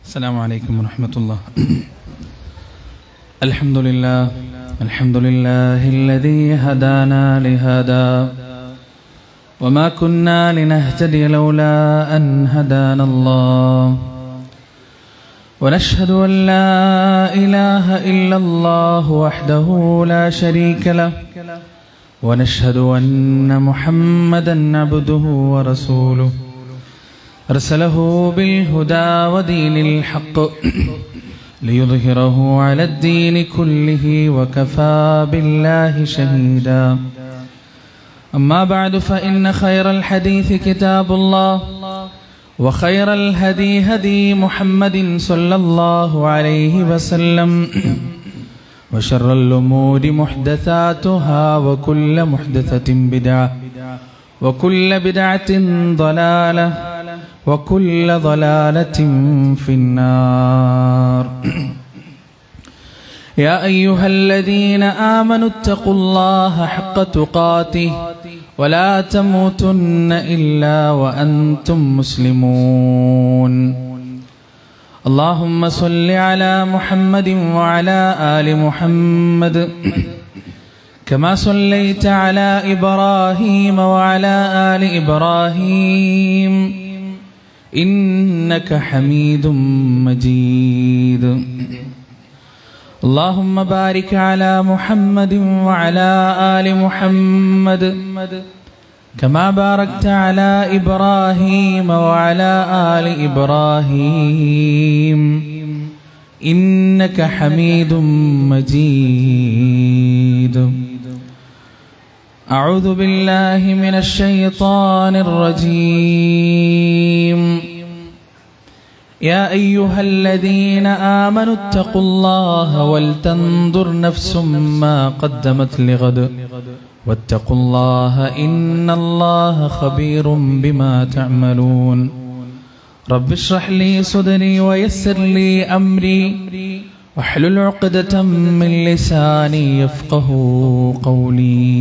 السلام عليكم ورحمة الله الحمد لله الحمد لله الذي هدانا لهذا وما كنا لنهتدي لولا أن هدانا الله ونشهد أن لا إله إلا الله وحده لا شريك له ونشهد أن محمدا عبده ورسوله أرسله بالهدى ودين الحق ليظهره على الدين كله وكفى بالله شهيدا أما بعد فإن خير الحديث كتاب الله وخير الهدي هدي محمد صلى الله عليه وسلم وشر الأمور محدثاتها وكل محدثة بدعة وكل بدعة ضلالة وكل ضلالة في النار يا أيها الذين آمنوا اتقوا الله حق تقاته ولا تموتن إلا وأنتم مسلمون اللهم صل على محمد وعلى آل محمد كما صليت على إبراهيم وعلى آل إبراهيم إنك حميد مجيد اللهم بارك على محمد وعلى آل محمد كما باركت على إبراهيم وعلى آل إبراهيم إنك حميد مجيد أعوذ بالله من الشيطان الرجيم يا أيها الذين آمنوا اتقوا الله ولتنظر نفس ما قدمت لغد واتقوا الله إن الله خبير بما تعملون رب اشرح لي صدري ويسر لي أمري واحلل عقدة من لساني يفقه قولي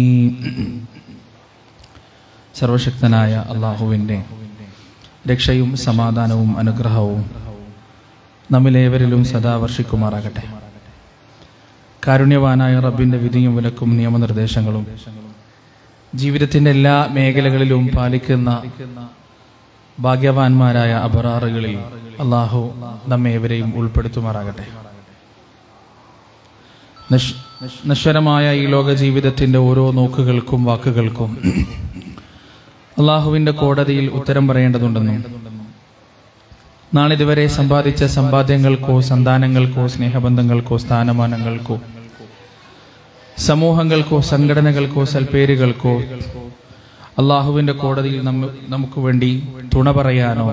സർവശക്തനായ അള്ളാഹുവിൻ്റെ രക്ഷയും സമാധാനവും അനുഗ്രഹവും നമ്മിലേവരിലും സദാ വർഷിക്കുമാറാകട്ടെ കാരുണ്യവാനായ റബ്ബിൻ്റെ വിധിയും വിലക്കും നിയമനിർദ്ദേശങ്ങളും ജീവിതത്തിൻ്റെ എല്ലാ മേഖലകളിലും പാലിക്കുന്ന ഭാഗ്യവാന്മാരായ അപറാറുകളിൽ അള്ളാഹു നമ്മേവരെയും ഉൾപ്പെടുത്തുമാറാകട്ടെ നശ്വരമായ ഈ ലോക ജീവിതത്തിൻ്റെ ഓരോ നോക്കുകൾക്കും വാക്കുകൾക്കും അള്ളാഹുവിൻ്റെ കോടതിയിൽ ഉത്തരം പറയേണ്ടതുണ്ടെന്നും നാളിതുവരെ സമ്പാദിച്ച സമ്പാദ്യങ്ങൾക്കോ സന്താനങ്ങൾക്കോ സ്നേഹബന്ധങ്ങൾക്കോ സ്ഥാനമാനങ്ങൾക്കോ സമൂഹങ്ങൾക്കോ സംഘടനകൾക്കോ സൽപ്പേരുകൾക്കോ അള്ളാഹുവിൻ്റെ കോടതിയിൽ നമ്മ നമുക്ക് വേണ്ടി തുണ പറയാനോ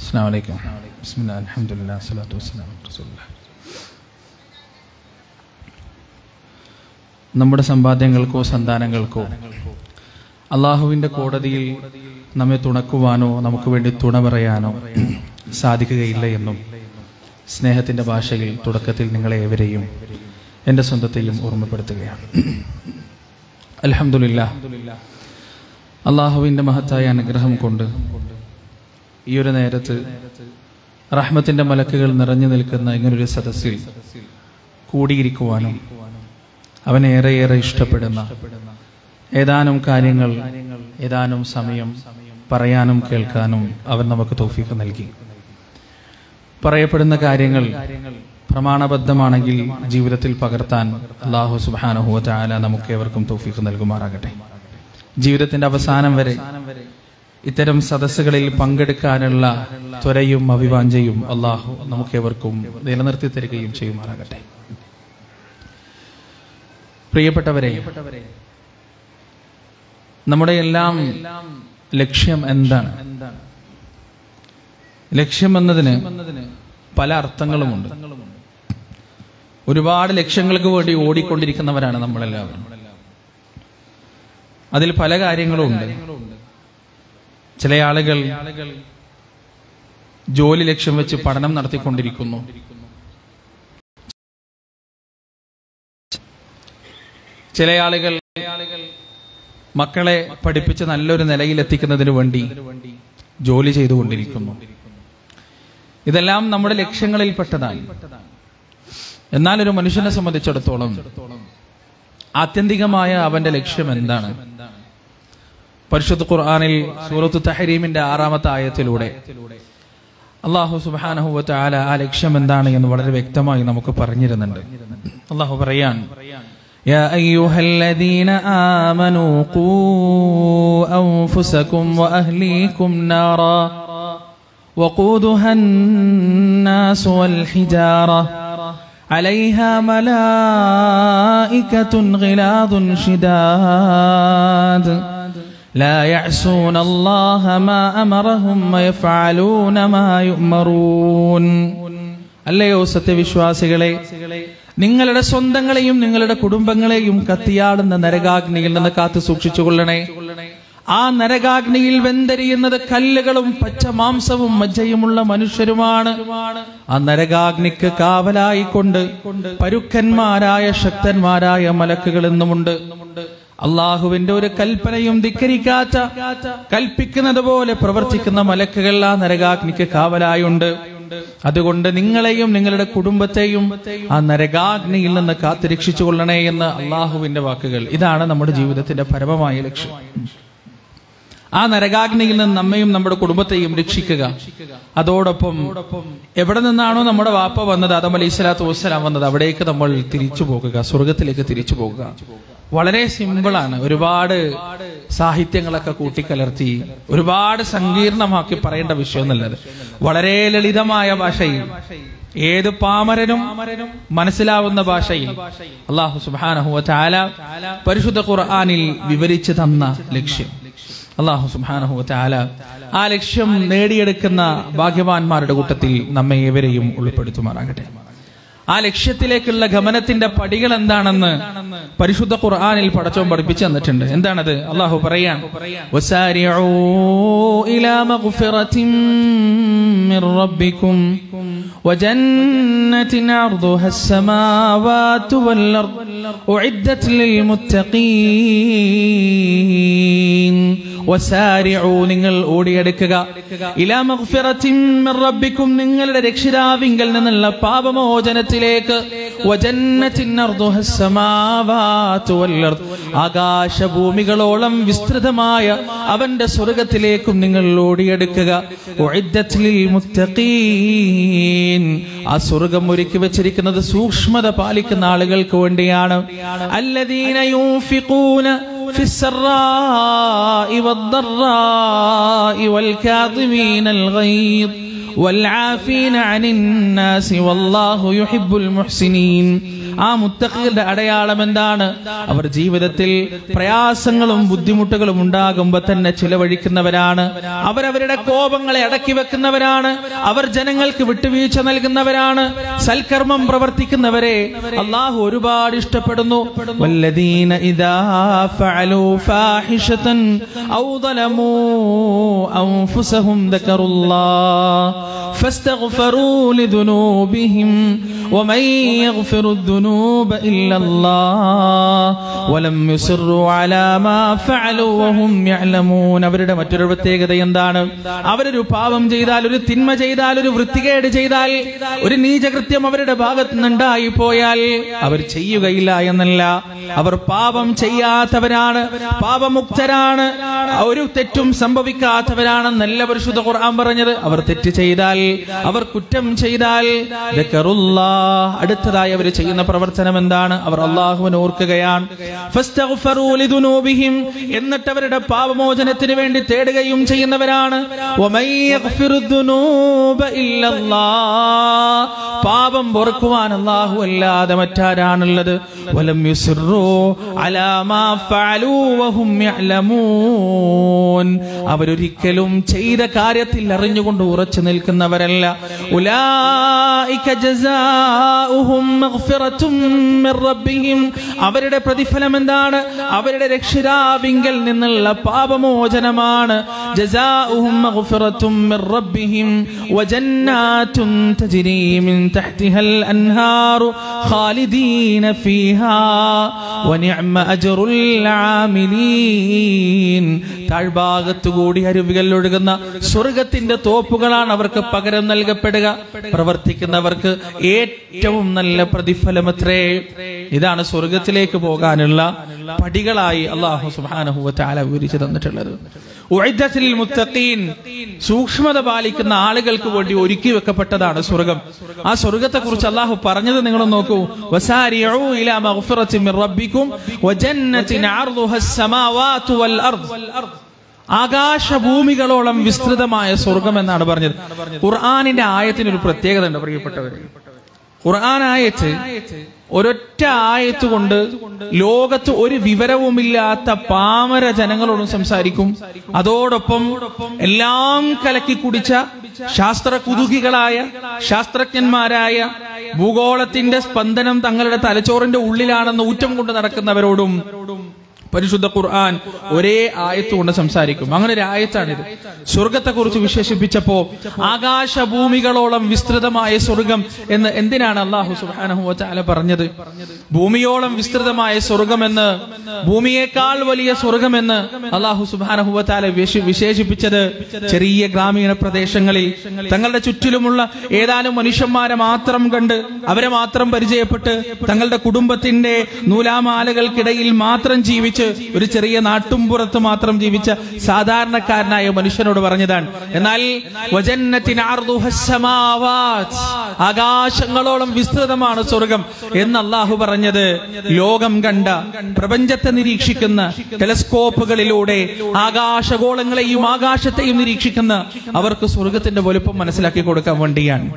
അസ്സാം വലൈക്കും ബിസ്മില്ലാ അൽഹംദുലില്ലാ സ്വലാത്തു വസ്സലാം റസൂലുള്ളാഹ് നമ്മുടെ സമ്പാദ്യങ്ങൾക്കോ സന്താനങ്ങൾക്കോ അള്ളാഹുവിൻ്റെ കോടതിയിൽ നമ്മെ തുണക്കുവാനോ നമുക്ക് വേണ്ടി തുണ പറയാനോ സാധിക്കുകയില്ല എന്നും സ്നേഹത്തിൻ്റെ ഭാഷയിൽ തുടക്കത്തിൽ നിങ്ങളെ ഏവരെയും എൻ്റെ സ്വന്തത്തെയും ഓർമ്മപ്പെടുത്തുകയാണ് അലഹമുല്ല അള്ളാഹുവിൻ്റെ മഹത്തായ അനുഗ്രഹം കൊണ്ട് ഈ ഒരു നേരത്ത് റഹ്മത്തിൻ്റെ മലക്കുകൾ നിറഞ്ഞു നിൽക്കുന്ന ഇങ്ങനൊരു സദസ്സിൽ കൂടിയിരിക്കുവാനും അവനേറെയേറെ ഇഷ്ടപ്പെടുന്ന ഏതാനും കാര്യങ്ങൾ ഏതാനും സമയം പറയാനും കേൾക്കാനും അവൻ നമുക്ക് തൗഫീഖ് നൽകി പറയപ്പെടുന്ന കാര്യങ്ങൾ പ്രമാണബദ്ധമാണെങ്കിൽ ജീവിതത്തിൽ പകർത്താൻ അള്ളാഹു സുബാനഹുവ ചാല നമുക്ക് ഏവർക്കും തൗഫീഖ് നൽകുമാറാകട്ടെ ജീവിതത്തിന്റെ അവസാനം വരെ ഇത്തരം സദസ്സുകളിൽ പങ്കെടുക്കാനുള്ള ത്വരയും അഭിവാഞ്ചയും അള്ളാഹു നമുക്കേവർക്കും നിലനിർത്തി തരികയും ചെയ്യുമാറാകട്ടെ പ്രിയപ്പെട്ടവരെ നമ്മുടെ എല്ലാം ലക്ഷ്യം എന്താണ് ലക്ഷ്യം എന്നതിന് പല അർത്ഥങ്ങളുമുണ്ട് ഒരുപാട് ലക്ഷ്യങ്ങൾക്ക് വേണ്ടി ഓടിക്കൊണ്ടിരിക്കുന്നവരാണ് നമ്മളെല്ലാവരും അതിൽ പല കാര്യങ്ങളും ഉണ്ട് ചില ആളുകൾ ജോലി ലക്ഷ്യം വെച്ച് പഠനം നടത്തിക്കൊണ്ടിരിക്കുന്നു ചില ആളുകൾ മക്കളെ പഠിപ്പിച്ച് നല്ലൊരു നിലയിൽ എത്തിക്കുന്നതിന് വേണ്ടി ജോലി ചെയ്തുകൊണ്ടിരിക്കുന്നു ഇതെല്ലാം നമ്മുടെ ലക്ഷ്യങ്ങളിൽപ്പെട്ടതാണ് എന്നാൽ ഒരു മനുഷ്യനെ സംബന്ധിച്ചിടത്തോളം ആത്യന്തികമായ അവന്റെ ലക്ഷ്യം എന്താണ് പരിശുദ്ധ ഖുർആാനിൽ സൂറത്ത് തഹരീമിന്റെ ആറാമത്തെ ആയത്തിലൂടെ അള്ളാഹു സുബാനഹുവത്ത് ആല ആ ലക്ഷ്യം എന്താണ് എന്ന് വളരെ വ്യക്തമായി നമുക്ക് പറഞ്ഞിരുന്നുണ്ട് അള്ളാഹു പറയാൻ يا أيها الذين آمنوا قوا أنفسكم وأهليكم نارا وقودها الناس والحجارة عليها ملائكة غلاظ شداد لا يعصون الله ما أمرهم ويفعلون ما يؤمرون അല്ലയോ സത്യവിശ്വാസികളെ നിങ്ങളുടെ സ്വന്തങ്ങളെയും നിങ്ങളുടെ കുടുംബങ്ങളെയും കത്തിയാടുന്ന നരകാഗ്നിയിൽ നിന്ന് കാത്തു സൂക്ഷിച്ചുകൊള്ളണേ ആ നരകാഗ്നിയിൽ വെന്തരിയുന്നത് കല്ലുകളും പച്ച മാംസവും മജ്ജയുമുള്ള മനുഷ്യരുമാണ് ആ നരകാഗ്നിക്ക് കാവലായിക്കൊണ്ട് പരുക്കന്മാരായ ശക്തന്മാരായ മലക്കുകൾ എന്നുമുണ്ട് അള്ളാഹുവിന്റെ ഒരു കൽപ്പനയും ധിക്കരിക്കാത്ത കൽപ്പിക്കുന്നത് പോലെ പ്രവർത്തിക്കുന്ന മലക്കുകൾ ആ നരകാഗ്നിക്ക് കാവലായുണ്ട് അതുകൊണ്ട് നിങ്ങളെയും നിങ്ങളുടെ കുടുംബത്തെയും ആ നരകാഗ്നിയിൽ നിന്ന് കാത്തുരക്ഷിച്ചു കൊള്ളണേ എന്ന് അള്ളാഹുവിന്റെ വാക്കുകൾ ഇതാണ് നമ്മുടെ ജീവിതത്തിന്റെ പരമമായ ലക്ഷ്യം ആ നരകാഗ്നിയിൽ നിന്ന് നമ്മയും നമ്മുടെ കുടുംബത്തെയും രക്ഷിക്കുക അതോടൊപ്പം എവിടെ നിന്നാണോ നമ്മുടെ വാപ്പ വന്നത് അതം അലൈഹി സ്വലാത്തു വസ്സലാം വന്നത് അവിടേക്ക് നമ്മൾ തിരിച്ചു പോകുക സ്വർഗത്തിലേക്ക് തിരിച്ചു പോകുക വളരെ സിമ്പിളാണ് ഒരുപാട് സാഹിത്യങ്ങളൊക്കെ കൂട്ടിക്കലർത്തി ഒരുപാട് സങ്കീർണമാക്കി പറയേണ്ട വിഷയം എന്നുള്ളത് വളരെ ലളിതമായ ഭാഷയിൽ ഏത് പാമരനും മനസ്സിലാവുന്ന ഭാഷയിൽ അള്ളാഹു സുബാനഹുവ ചാല പരിശുദ്ധ ഖുർആാനിൽ വിവരിച്ചു തന്ന ലക്ഷ്യം അള്ളാഹു സുബാനഹുവ ചാല ആ ലക്ഷ്യം നേടിയെടുക്കുന്ന ഭാഗ്യവാന്മാരുടെ കൂട്ടത്തിൽ നമ്മെ ഏവരെയും ഉൾപ്പെടുത്തുമാറാകട്ടെ ആ ലക്ഷ്യത്തിലേക്കുള്ള ഗമനത്തിന്റെ പടികൾ എന്താണെന്ന് പരിശുദ്ധ ഖുർആാനിൽ പടച്ചോൻ പഠിപ്പിച്ചു തന്നിട്ടുണ്ട് എന്താണത് അള്ളാഹു പറയാൻ وجنة عرضها السماوات والأرض أعدت للمتقين വസാരിഊ നിങ്ങൾ ഓടിയെടുക്കുക ഇലാ മഗ്ഫിറത്തിൻ മിർ റബ്ബിക്കും നിങ്ങളുടെ രക്ഷിതാവിങ്കൽ നിന്നുള്ള പാപമോചനത്തിലേക്ക് വജന്നത്തിൻ അർദുഹസ് സമാവാതു വൽ അർദ് ആകാശഭൂമികളോളം വിസ്തൃതമായ അവന്റെ സ്വർഗത്തിലേക്കും നിങ്ങൾ ഓടിയെടുക്കുക ഉഇദ്ദത് ലിൽ മുത്തഖീൻ ആ സ്വർഗം ഒരുക്കി വെച്ചിരിക്കുന്നത് സൂക്ഷ്മത പാലിക്കുന്ന ആളുകൾക്ക് വേണ്ടിയാണ് അല്ലദീന യൂഫിഖൂന في السراء والضراء والكاظمين الغيظ والعافين عن الناس والله يحب المحسنين ആ മുത്തഖികളുടെ അടയാളം എന്താണ് അവർ ജീവിതത്തിൽ പ്രയാസങ്ങളും ബുദ്ധിമുട്ടുകളും ഉണ്ടാകുമ്പോൾ തന്നെ ചിലവഴിക്കുന്നവരാണ് അവരവരുടെ കോപങ്ങളെ അടക്കി വെക്കുന്നവരാണ് അവർ ജനങ്ങൾക്ക് വിട്ടുവീഴ്ച നൽകുന്നവരാണ് സൽക്കർമ്മം പ്രവർത്തിക്കുന്നവരെ അള്ളാഹു ഒരുപാട് ഇഷ്ടപ്പെടുന്നു വല്ലദീന ഇദാ ഫഅലു ഫാഹിഷതൻ ഔ ظلموا أنفسهم ذكروا الله فاستغفروا لذنوبهم ومن يغفر الذنوب إلا الله ولم يصروا على ما فعلوا وهم يعلمون അവരുടെ മറ്റൊരു പ്രത്യേകത എന്താണ് അവരൊരു പാപം ചെയ്താൽ ഒരു തിന്മ ചെയ്താൽ ഒരു വൃത്തികേട് ചെയ്താൽ ഒരു നീചകൃത്യം അവരുടെ ഭാഗത്ത് നിന്നുണ്ടായി പോയാൽ അവർ ചെയ്യുകയില്ല എന്നല്ല അവർ പാപം ചെയ്യാത്തവരാണ് പാപമുക്തരാണ് ഒരു തെറ്റും സംഭവിക്കാത്തവരാണെന്നല്ല പരിശുദ്ധ ഖുർആൻ പറഞ്ഞത് അവർ തെറ്റ് ചെയ്താൽ അവർ കുറ്റം ചെയ്താൽ ദക്കറുല്ലാഹ്. അടുത്തതായി അവർ ചെയ്യുന്ന പ്രവർത്തനം എന്താണ് അവർ അള്ളാഹുവിനെ ഓർക്കുകയാണ് ഫസ്തഗ്ഫറൂ ലിദുനൂബിഹിം. എന്നിട്ട് അവരുടെ പാപമോചനത്തിന് വേണ്ടി തേടുകയും ചെയ്യുന്നവരാണ് വമൻ യഗ്ഫിറു ദുനൂബ ഇല്ലല്ലാഹ്. പാപം പൊറുക്കുവാൻ അള്ളാഹു അല്ലാതെ മറ്റാരാണുള്ളത് വലം യുസിറൂ അലാ മാ ഫഅലൂ വഹും യഅലമൂൻ അവരൊരിക്കലും ചെയ്ത കാര്യത്തിൽ അറിഞ്ഞുകൊണ്ട് ഉറച്ചു നിൽക്കുന്നവരല്ല ഉലായിക ജസാഉഹും മഗ്ഫിറത്തും മിർ റബ്ബിഹിം അവരുടെ പ്രതിഫലം എന്താണ് അവരുടെ രക്ഷിതാവിങ്കൽ നിന്നുള്ള പാപമോചനമാണ് ജസാഉഹും മഗ്ഫിറത്തും മിർ റബ്ബിഹിം വജന്നാത്തുൻ തജ്രി മിൻ തഹ്തിഹൽ അൻഹാറു ഖാലിദീന ഫീഹാ വനിഅമ അജ്റുൽ ആമിലീൻ താഴ്ഭാഗത്തുകൂടി അരുവികൾ ഒഴുകുന്ന സ്വർഗത്തിന്റെ തോപ്പുകളാണ് അവർക്ക് പകരം നൽകപ്പെടുക പ്രവർത്തിക്കുന്നവർക്ക് ഏറ്റവും നല്ല പ്രതിഫലമത്രേ ഇതാണ് സ്വർഗത്തിലേക്ക് പോകാനുള്ള പടികളായി അള്ളാഹു സുബ്ഹാനഹു വതആല വിവരിച്ചു തന്നിട്ടുള്ളത് ഉഇദ്ദത്തിൽ മുത്തഖീൻ സൂക്ഷ്മത പാലിക്കുന്ന ആളുകൾക്ക് വേണ്ടി ഒരുക്കി വെക്കപ്പെട്ടതാണ് സ്വർഗം ആ സ്വർഗത്തെ കുറിച്ച് അള്ളാഹു പറഞ്ഞത് നിങ്ങൾ നോക്കൂ വസാരിഉ ഇലാ മഗ്ഫിറത്തിൻ മിർ റബ്ബിക്കും വജന്നത്തിൻ അർദുഹ السماوات والارض ആകാശഭൂമികളോളം വിസ്തൃതമായ സ്വർഗം എന്നാണ് പറഞ്ഞത് ഖുർആാനിന്റെ ആയത്തിന് ഒരു പ്രത്യേകത ഉണ്ട് പ്രിയപ്പെട്ടവർ ഖുർആൻ ആയത്ത് ഒരൊറ്റ ആയത്ത് കൊണ്ട് ലോകത്ത് ഒരു വിവരവുമില്ലാത്ത പാമര ജനങ്ങളോടും സംസാരിക്കും അതോടൊപ്പം എല്ലാം കലക്കി കുടിച്ച ശാസ്ത്ര കുതുകികളായ ശാസ്ത്രജ്ഞന്മാരായ ഭൂഗോളത്തിന്റെ സ്പന്ദനം തങ്ങളുടെ തലച്ചോറിന്റെ ഉള്ളിലാണെന്ന് ഊറ്റം കൊണ്ട് നടക്കുന്നവരോടും പരിശുദ്ധ ഖുർആൻ ഒരേ ആയത്ത് കൊണ്ട് സംസാരിക്കും അങ്ങനെ ഒരു ആയത്താണിത് സ്വർഗത്തെ കുറിച്ച് വിശേഷിപ്പിച്ചപ്പോ ആകാശഭൂമികളോളം വിസ്തൃതമായ സ്വർഗം എന്ന് എന്തിനാണ് അള്ളാഹു സുബ്ഹാനഹു വതആല പറഞ്ഞത് ഭൂമിയോളം വിസ്തൃതമായ സ്വർഗമെന്ന് ഭൂമിയേക്കാൾ വലിയ സ്വർഗമെന്ന് അള്ളാഹു സുബ്ഹാനഹു വതആല വിശേ- വിശേഷിപ്പിച്ചത് ചെറിയ ഗ്രാമീണ പ്രദേശങ്ങളിൽ തങ്ങളുടെ ചുറ്റിലുമുള്ള ഏതാനും മനുഷ്യന്മാരെ മാത്രം കണ്ട് അവരെ മാത്രം പരിചയപ്പെട്ട് തങ്ങളുടെ കുടുംബത്തിന്റെ നൂലാമാലകൾക്കിടയിൽ മാത്രം ജീവിച്ച് ഒരു ചെറിയ നാട്ടുംപുറത്ത് മാത്രം ജീവിച്ച സാധാരണക്കാരനായ മനുഷ്യനോട് പറഞ്ഞതാണ് എന്നാൽ വജന്നത്തിന് അർദുഹസ്സമാവാത്ത്. ആകാശങ്ങളോളം വിസ്തൃതമാണ് സ്വർഗം എന്ന് അള്ളാഹു പറഞ്ഞത് ലോകം കണ്ട പ്രപഞ്ചത്തെ നിരീക്ഷിക്കുന്ന ടെലസ്കോപ്പുകളിലൂടെ ആകാശഗോളങ്ങളെയും ആകാശത്തെയും നിരീക്ഷിക്കുന്ന അവർക്ക് സ്വർഗത്തിന്റെ വലുപ്പം മനസ്സിലാക്കി കൊടുക്കാൻ വേണ്ടിയാണ്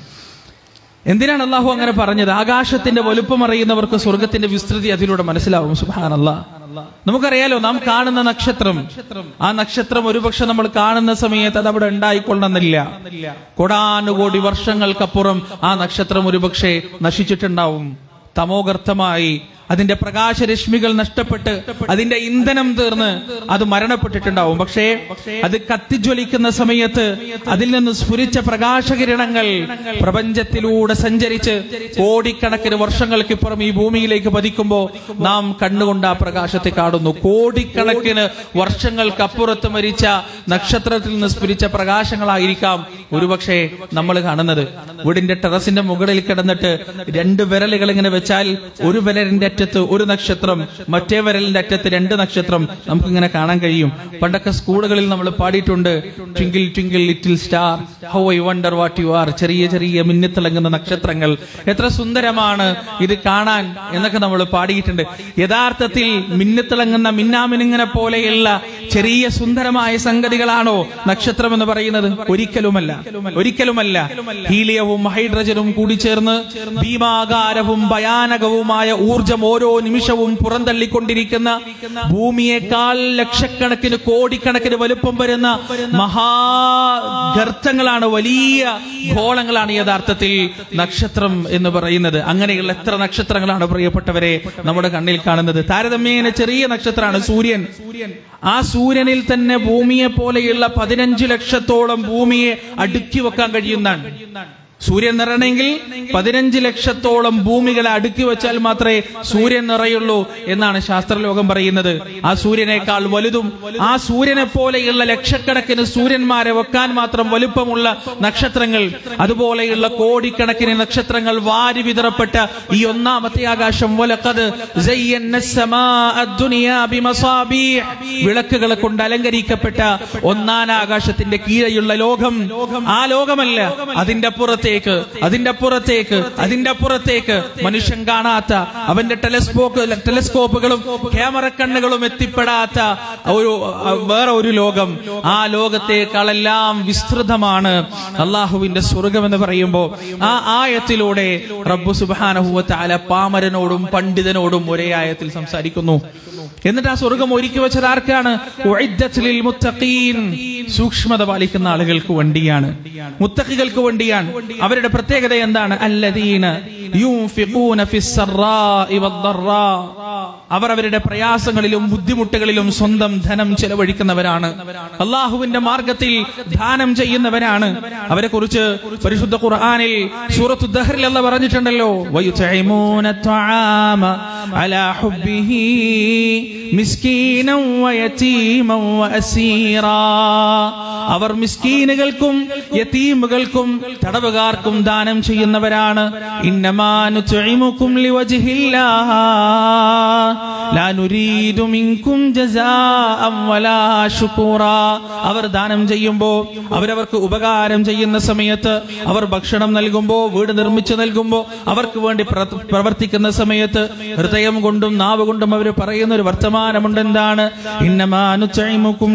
എന്തിനാണ് അള്ളാഹു അങ്ങനെ പറഞ്ഞത് ആകാശത്തിന്റെ വലുപ്പം അറിയുന്നവർക്ക് സ്വർഗത്തിന്റെ വിസ്തൃതി അതിലൂടെ മനസ്സിലാവും സുഹാനല്ല നമുക്കറിയാലോ നാം കാണുന്ന നക്ഷത്രം ആ നക്ഷത്രം ഒരുപക്ഷെ നമ്മൾ കാണുന്ന സമയത്ത് അത് അവിടെ ഉണ്ടായിക്കൊള്ളണമെന്നില്ല കോടാനുകോടി വർഷങ്ങൾക്കപ്പുറം ആ നക്ഷത്രം ഒരുപക്ഷെ നശിച്ചിട്ടുണ്ടാവും തമോഗർത്തമായി അതിന്റെ പ്രകാശരശ്മികൾ നഷ്ടപ്പെട്ട് അതിന്റെ ഇന്ധനം തീർന്ന് അത് മരണപ്പെട്ടിട്ടുണ്ടാവും പക്ഷേ അത് കത്തിജ്വലിക്കുന്ന സമയത്ത് അതിൽ നിന്ന് സ്ഫുരിച്ച പ്രകാശകിരണങ്ങൾ പ്രപഞ്ചത്തിലൂടെ സഞ്ചരിച്ച് കോടിക്കണക്കിന് വർഷങ്ങൾക്കിപ്പുറം ഈ ഭൂമിയിലേക്ക് പതിക്കുമ്പോൾ നാം കണ്ണുകൊണ്ട് ആ പ്രകാശത്തെ കാണുന്നു കോടിക്കണക്കിന് വർഷങ്ങൾക്കപ്പുറത്ത് മരിച്ച നക്ഷത്രത്തിൽ നിന്ന് സ്ഫുരിച്ച പ്രകാശങ്ങളായിരിക്കാം ഒരുപക്ഷെ നമ്മൾ കാണുന്നത് വീടിന്റെ ടെറസിന്റെ മുകളിൽ കിടന്നിട്ട് രണ്ട് വിരലുകൾ ഇങ്ങനെ വെച്ചാൽ ഒരു വിരലിന്റെ അറ്റം അറ്റത്ത് ഒരു നക്ഷത്രം മറ്റേ വിരലിന്റെ അറ്റത്ത് രണ്ട് നക്ഷത്രം നമുക്കിങ്ങനെ കാണാൻ കഴിയും പണ്ടൊക്കെ സ്കൂളുകളിൽ നമ്മൾ പാടിയിട്ടുണ്ട് twinkle twinkle little star how I wonder what you are ചെറിയ ചെറിയ മിന്നിത്തിളങ്ങുന്ന നക്ഷത്രങ്ങൾ എത്ര സുന്ദരമാണ് ഇത് കാണാൻ എന്നൊക്കെ നമ്മൾ പാടിയിട്ടുണ്ട് യഥാർത്ഥത്തിൽ മിന്നിത്തിളങ്ങുന്ന മിന്നാമിനുങ്ങനെ പോലെയുള്ള ചെറിയ സുന്ദരമായ സംഗതികളാണോ നക്ഷത്രം എന്ന് പറയുന്നത് ഒരിക്കലുമല്ല ഒരിക്കലുമല്ല ഹീലിയവും ഹൈഡ്രജനും കൂടി ചേർന്ന് ഭീമാകാരവും ഭയാനകവുമായ ഊർജം ഓരോ നിമിഷവും പുറന്തള്ളിക്കൊണ്ടിരിക്കുന്ന ഭൂമിയേക്കാൾ ലക്ഷക്കണക്കിന് കോടിക്കണക്കിന് വലുപ്പം വരുന്ന മഹാഗർത്തങ്ങളാണ് വലിയ ഗോളങ്ങളാണ് യഥാർത്ഥത്തിൽ നക്ഷത്രം എന്ന് പറയുന്നത് അങ്ങനെയുള്ള എത്ര നക്ഷത്രങ്ങളാണ് പ്രിയപ്പെട്ടവരെ നമ്മുടെ കണ്ണിൽ കാണുന്നത് താരതമ്യേന ചെറിയ നക്ഷത്രമാണ് സൂര്യൻ ആ സൂര്യനിൽ തന്നെ ഭൂമിയെ പോലെയുള്ള പതിനഞ്ച് ലക്ഷത്തോളം ഭൂമിയെ അടുക്കി വെക്കാൻ കഴിയുന്നതാണ് സൂര്യൻ നിറയണമെങ്കിൽ പതിനഞ്ച് ലക്ഷത്തോളം ഭൂമികളെ അടുക്കി വെച്ചാൽ മാത്രമേ സൂര്യൻ നിറയുള്ളൂ എന്നാണ് ശാസ്ത്രലോകം പറയുന്നത് ആ സൂര്യനേക്കാൾ വലുതും ആ സൂര്യനെ പോലെയുള്ള ലക്ഷക്കണക്കിന് സൂര്യന്മാരെ വെക്കാൻ മാത്രം വലുപ്പമുള്ള നക്ഷത്രങ്ങൾ അതുപോലെയുള്ള കോടിക്കണക്കിന് നക്ഷത്രങ്ങൾ വാരി വിതറപ്പെട്ട ഈ ഒന്നാമത്തെ ആകാശം വലക്കത് വിളക്കുകളെ കൊണ്ട് അലങ്കരിക്കപ്പെട്ട ഒന്നാം ആകാശത്തിന്റെ കീഴെയുള്ള ലോകം ആ ലോകമല്ല അതിന്റെ അപ്പുറത്തേക്ക് അതിന്റെ അപ്പുറത്തേക്ക് അതിന്റെ അപ്പുറത്തേക്ക് മനുഷ്യൻ കാണാത്ത അവന്റെ ടെലസ്കോപ്പ് ടെലസ്കോപ്പുകളും ക്യാമറ കണ്ണുകളും എത്തിപ്പെടാത്ത ഒരു അഹ്, വേറെ ഒരു ലോകം ആ ലോകത്തേക്കാളെല്ലാം വിസ്തൃതമാണ് അള്ളാഹുവിന്റെ സ്വർഗം എന്ന് പറയുമ്പോൾ ആ ആയത്തിലൂടെ റബ്ബു സുബാനഹുവ താല പാമരനോടും പണ്ഡിതനോടും ഒരേ ആയത്തിൽ സംസാരിക്കുന്നു എന്നിട്ട് ആ സ്വർഗം ഒരുക്കി വെച്ചത് ആർക്കാണ് ഉഇദ്ദത്ത് ലിൽ മുത്തഖീൻ. സൂക്ഷ്മത പാലിക്കുന്ന ആളുകൾക്ക് വേണ്ടിയാണ് മുത്തഖികൾക്ക് വേണ്ടിയാണ് അവരുടെ പ്രത്യേകത എന്താണ് അല്ലദീന യൂൻഫിഖൂന ഫിസ് സറാഇ വദ്ദറാ. അവർ അവരുടെ പ്രയാസങ്ങളിലും ബുദ്ധിമുട്ടുകളിലും സ്വന്തം ധനം ചെലവഴിക്കുന്നവരാണ് അള്ളാഹുവിന്റെ മാർഗത്തിൽ ദാനം ചെയ്യുന്നവരാണ് അവരെ കുറിച്ച് പരിശുദ്ധ ഖുർആനിൽ സൂറത്തു ദഹറിൽ അല്ല പറഞ്ഞിട്ടുണ്ടല്ലോ വയുതഇമൂന ത്വആമ അലാ ഹുബ്ബിഹി മിസ്കീനൻ വയതീമൻ വഅസീറാ അവർ മിസ്കീനുകൾക്കും യതീമുകൾക്കും തടവുകാർക്കും ദാനം ചെയ്യുന്നവരാണ് ഇന്നമാ നുത്ഇമുക്കും ലിവജ്ഹില്ലാഹ് ലാ നുരീദു മിൻകും ജസാഅൻ വലാ ശുകൂറാ അവർ ദാനം ചെയ്യുമ്പോൾ അവരവർക്ക് ഉപകാരം ചെയ്യുന്ന സമയത്ത് അവർ ഭക്ഷണം നൽകുമ്പോൾ വീട് നിർമ്മിച്ചു നൽകുമ്പോൾ അവർക്ക് വേണ്ടി പ്ര- പ്രവർത്തിക്കുന്ന സമയത്ത് ഹൃദയം കൊണ്ടും നാവ് കൊണ്ടും അവർ പറയുന്ന ഒരു വർത്തമാനമുണ്ട് എന്താണ് ഇന്നമാനുച്ചൈമുക്കും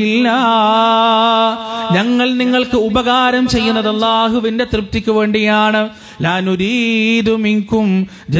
ഞങ്ങൾ നിങ്ങൾക്ക് ഉപകാരം ചെയ്യുന്നത് അള്ളാഹുവിന്റെ തൃപ്തിക്ക് വേണ്ടിയാണ് ലാനുരീദു മിൻകും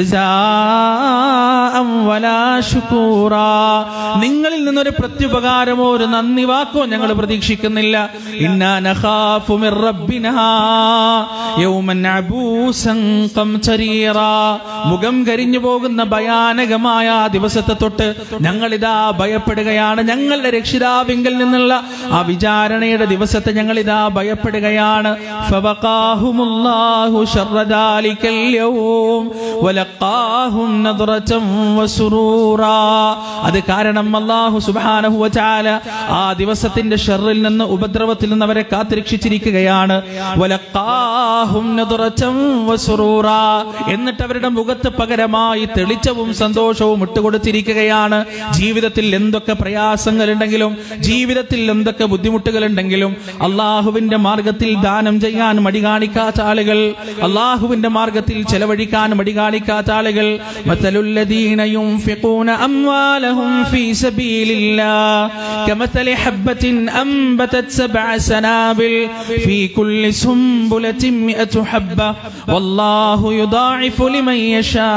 ജസാഅൻ വലാ ശുകൂറാ നിങ്ങളിൽ നിന്നൊരു പ്രത്യുപകാരമോ ഒരു നന്ദി വാക്കോ ഞങ്ങൾ പ്രതീക്ഷിക്കുന്നില്ല ഇന്നാ നഖാഫു മിർ റബ്ബിനാ യൗമൻ അബൂസൻ ഖംതരീറാ മുഖം കരിഞ്ഞു പോകുന്ന ഭയാനകമായ ആ ദിവസത്തെ തൊട്ട് ഞങ്ങൾ ഇതാ ഭയപ്പെടുകയാണ് ഞങ്ങളുടെ രക്ഷിതാവിങ്കിൽ നിന്നുള്ള ആ വിചാരണയുടെ ദിവസത്തെ ഞങ്ങൾ ഇതാ ഭയപ്പെടുകയാണ് ഫവഖാഹുമുല്ലാഹു ശർറ ദാലിക്കൽ യൗം വലഖാഹും നദ്റതൻ വസുറൂറാ അത് കാരണം അല്ലാഹു സുബ്ഹാനഹു വതആല ആ ദിവസത്തിന്റെ ഷർറിൽ നിന്ന് ഉപദ്രവത്തിൽ നിന്ന് അവരെ കാത്തുരക്ഷിച്ചിരിക്കുകയാണ് വലഖാഹും നദ്റതൻ വസുറൂറാ എന്നിട്ട് അവരുടെ മുഖത്ത് പകരമായി തെളിച്ചവും സന്തോഷവും ഇട്ടുകൊടുത്തിരിക്കുകയാണ് ജീവിതത്തിൽ എന്തൊക്കെ പ്രയാസങ്ങൾ ഉണ്ടെങ്കിലും ജീവിതത്തിൽ എന്തൊക്കെ ബുദ്ധിമുട്ടുകൾ ഉണ്ടെങ്കിലും അള്ളാഹുവിന്റെ മാർഗത്തിൽ ദാനം ചെയ്യാൻ മടി കാണിക്കാത്ത ആളുകൾ അള്ളാഹുവിന്റെ മാർഗത്തിൽ ചെലവഴിക്കാൻ മടി കാണിക്കാത്ത ആളുകൾ മത്തലുല്ലദീന യുൻഫിഖൂന അംവാലഹും ഫീ സബീലില്ലാഹ് കമത്തലി ഹബ്ബത്തിൻ അംബതത് സബ്അ സനാബിൽ ഫീ കുല്ലി സുംബുലത്തിൻ മിഅതു ഹബ്ബ വല്ലാഹു യുദാഇഫു ലിമൻ യശാ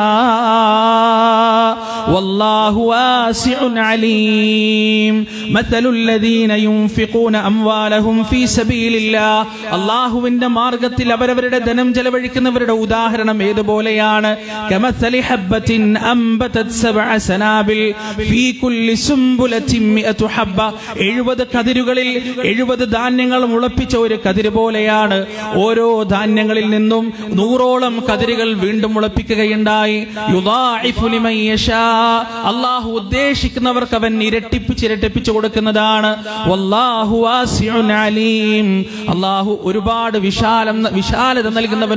വല്ലാഹു വാസിഉൻ അലീം മത്തലുല്ലദീന യുൻഫിഖൂന അംവാലഹും ഫീ സബീലില്ലാഹ് അള്ളാഹുവിന്റെ മാർഗത്തിൽ അവരവരുടെ ധനം ചെലവഴിക്കുന്നവരുടെ ഉദാഹരണം ഏതുപോലെയാണ് കമസലി ഹബ്ബത്തിൻ അംബതത് സബ്അ സനാബിൽ ഫീ കുല്ലി സുംബുലത്തിൻ മിഅതു ഹബ്ബ 70 കതിരുകളിൽ 70 ധാന്യങ്ങൾ മുളപ്പിച്ച ഒരു കതിര് പോലെയാണ് ഓരോ ധാന്യങ്ങളിൽ നിന്നും നൂറോളം കതിരുകൾ വീണ്ടും മുളപ്പിക്കുകയുണ്ടായി യുദാഇഫു ലിമൻ യശാ അള്ളാഹു ഉദ്ദേശിക്കുന്നവർക്ക് അവൻ ഇരട്ടിപ്പിച്ച് ഇരട്ടിപ്പിച്ച് കൊടുക്കുന്നതാണ് വല്ലാഹു വാസിഉൻ അലീം അള്ളാഹു ഒരുപാട് വിശാലം വിശാലത നൽകുന്നവനും അറിവുള്ള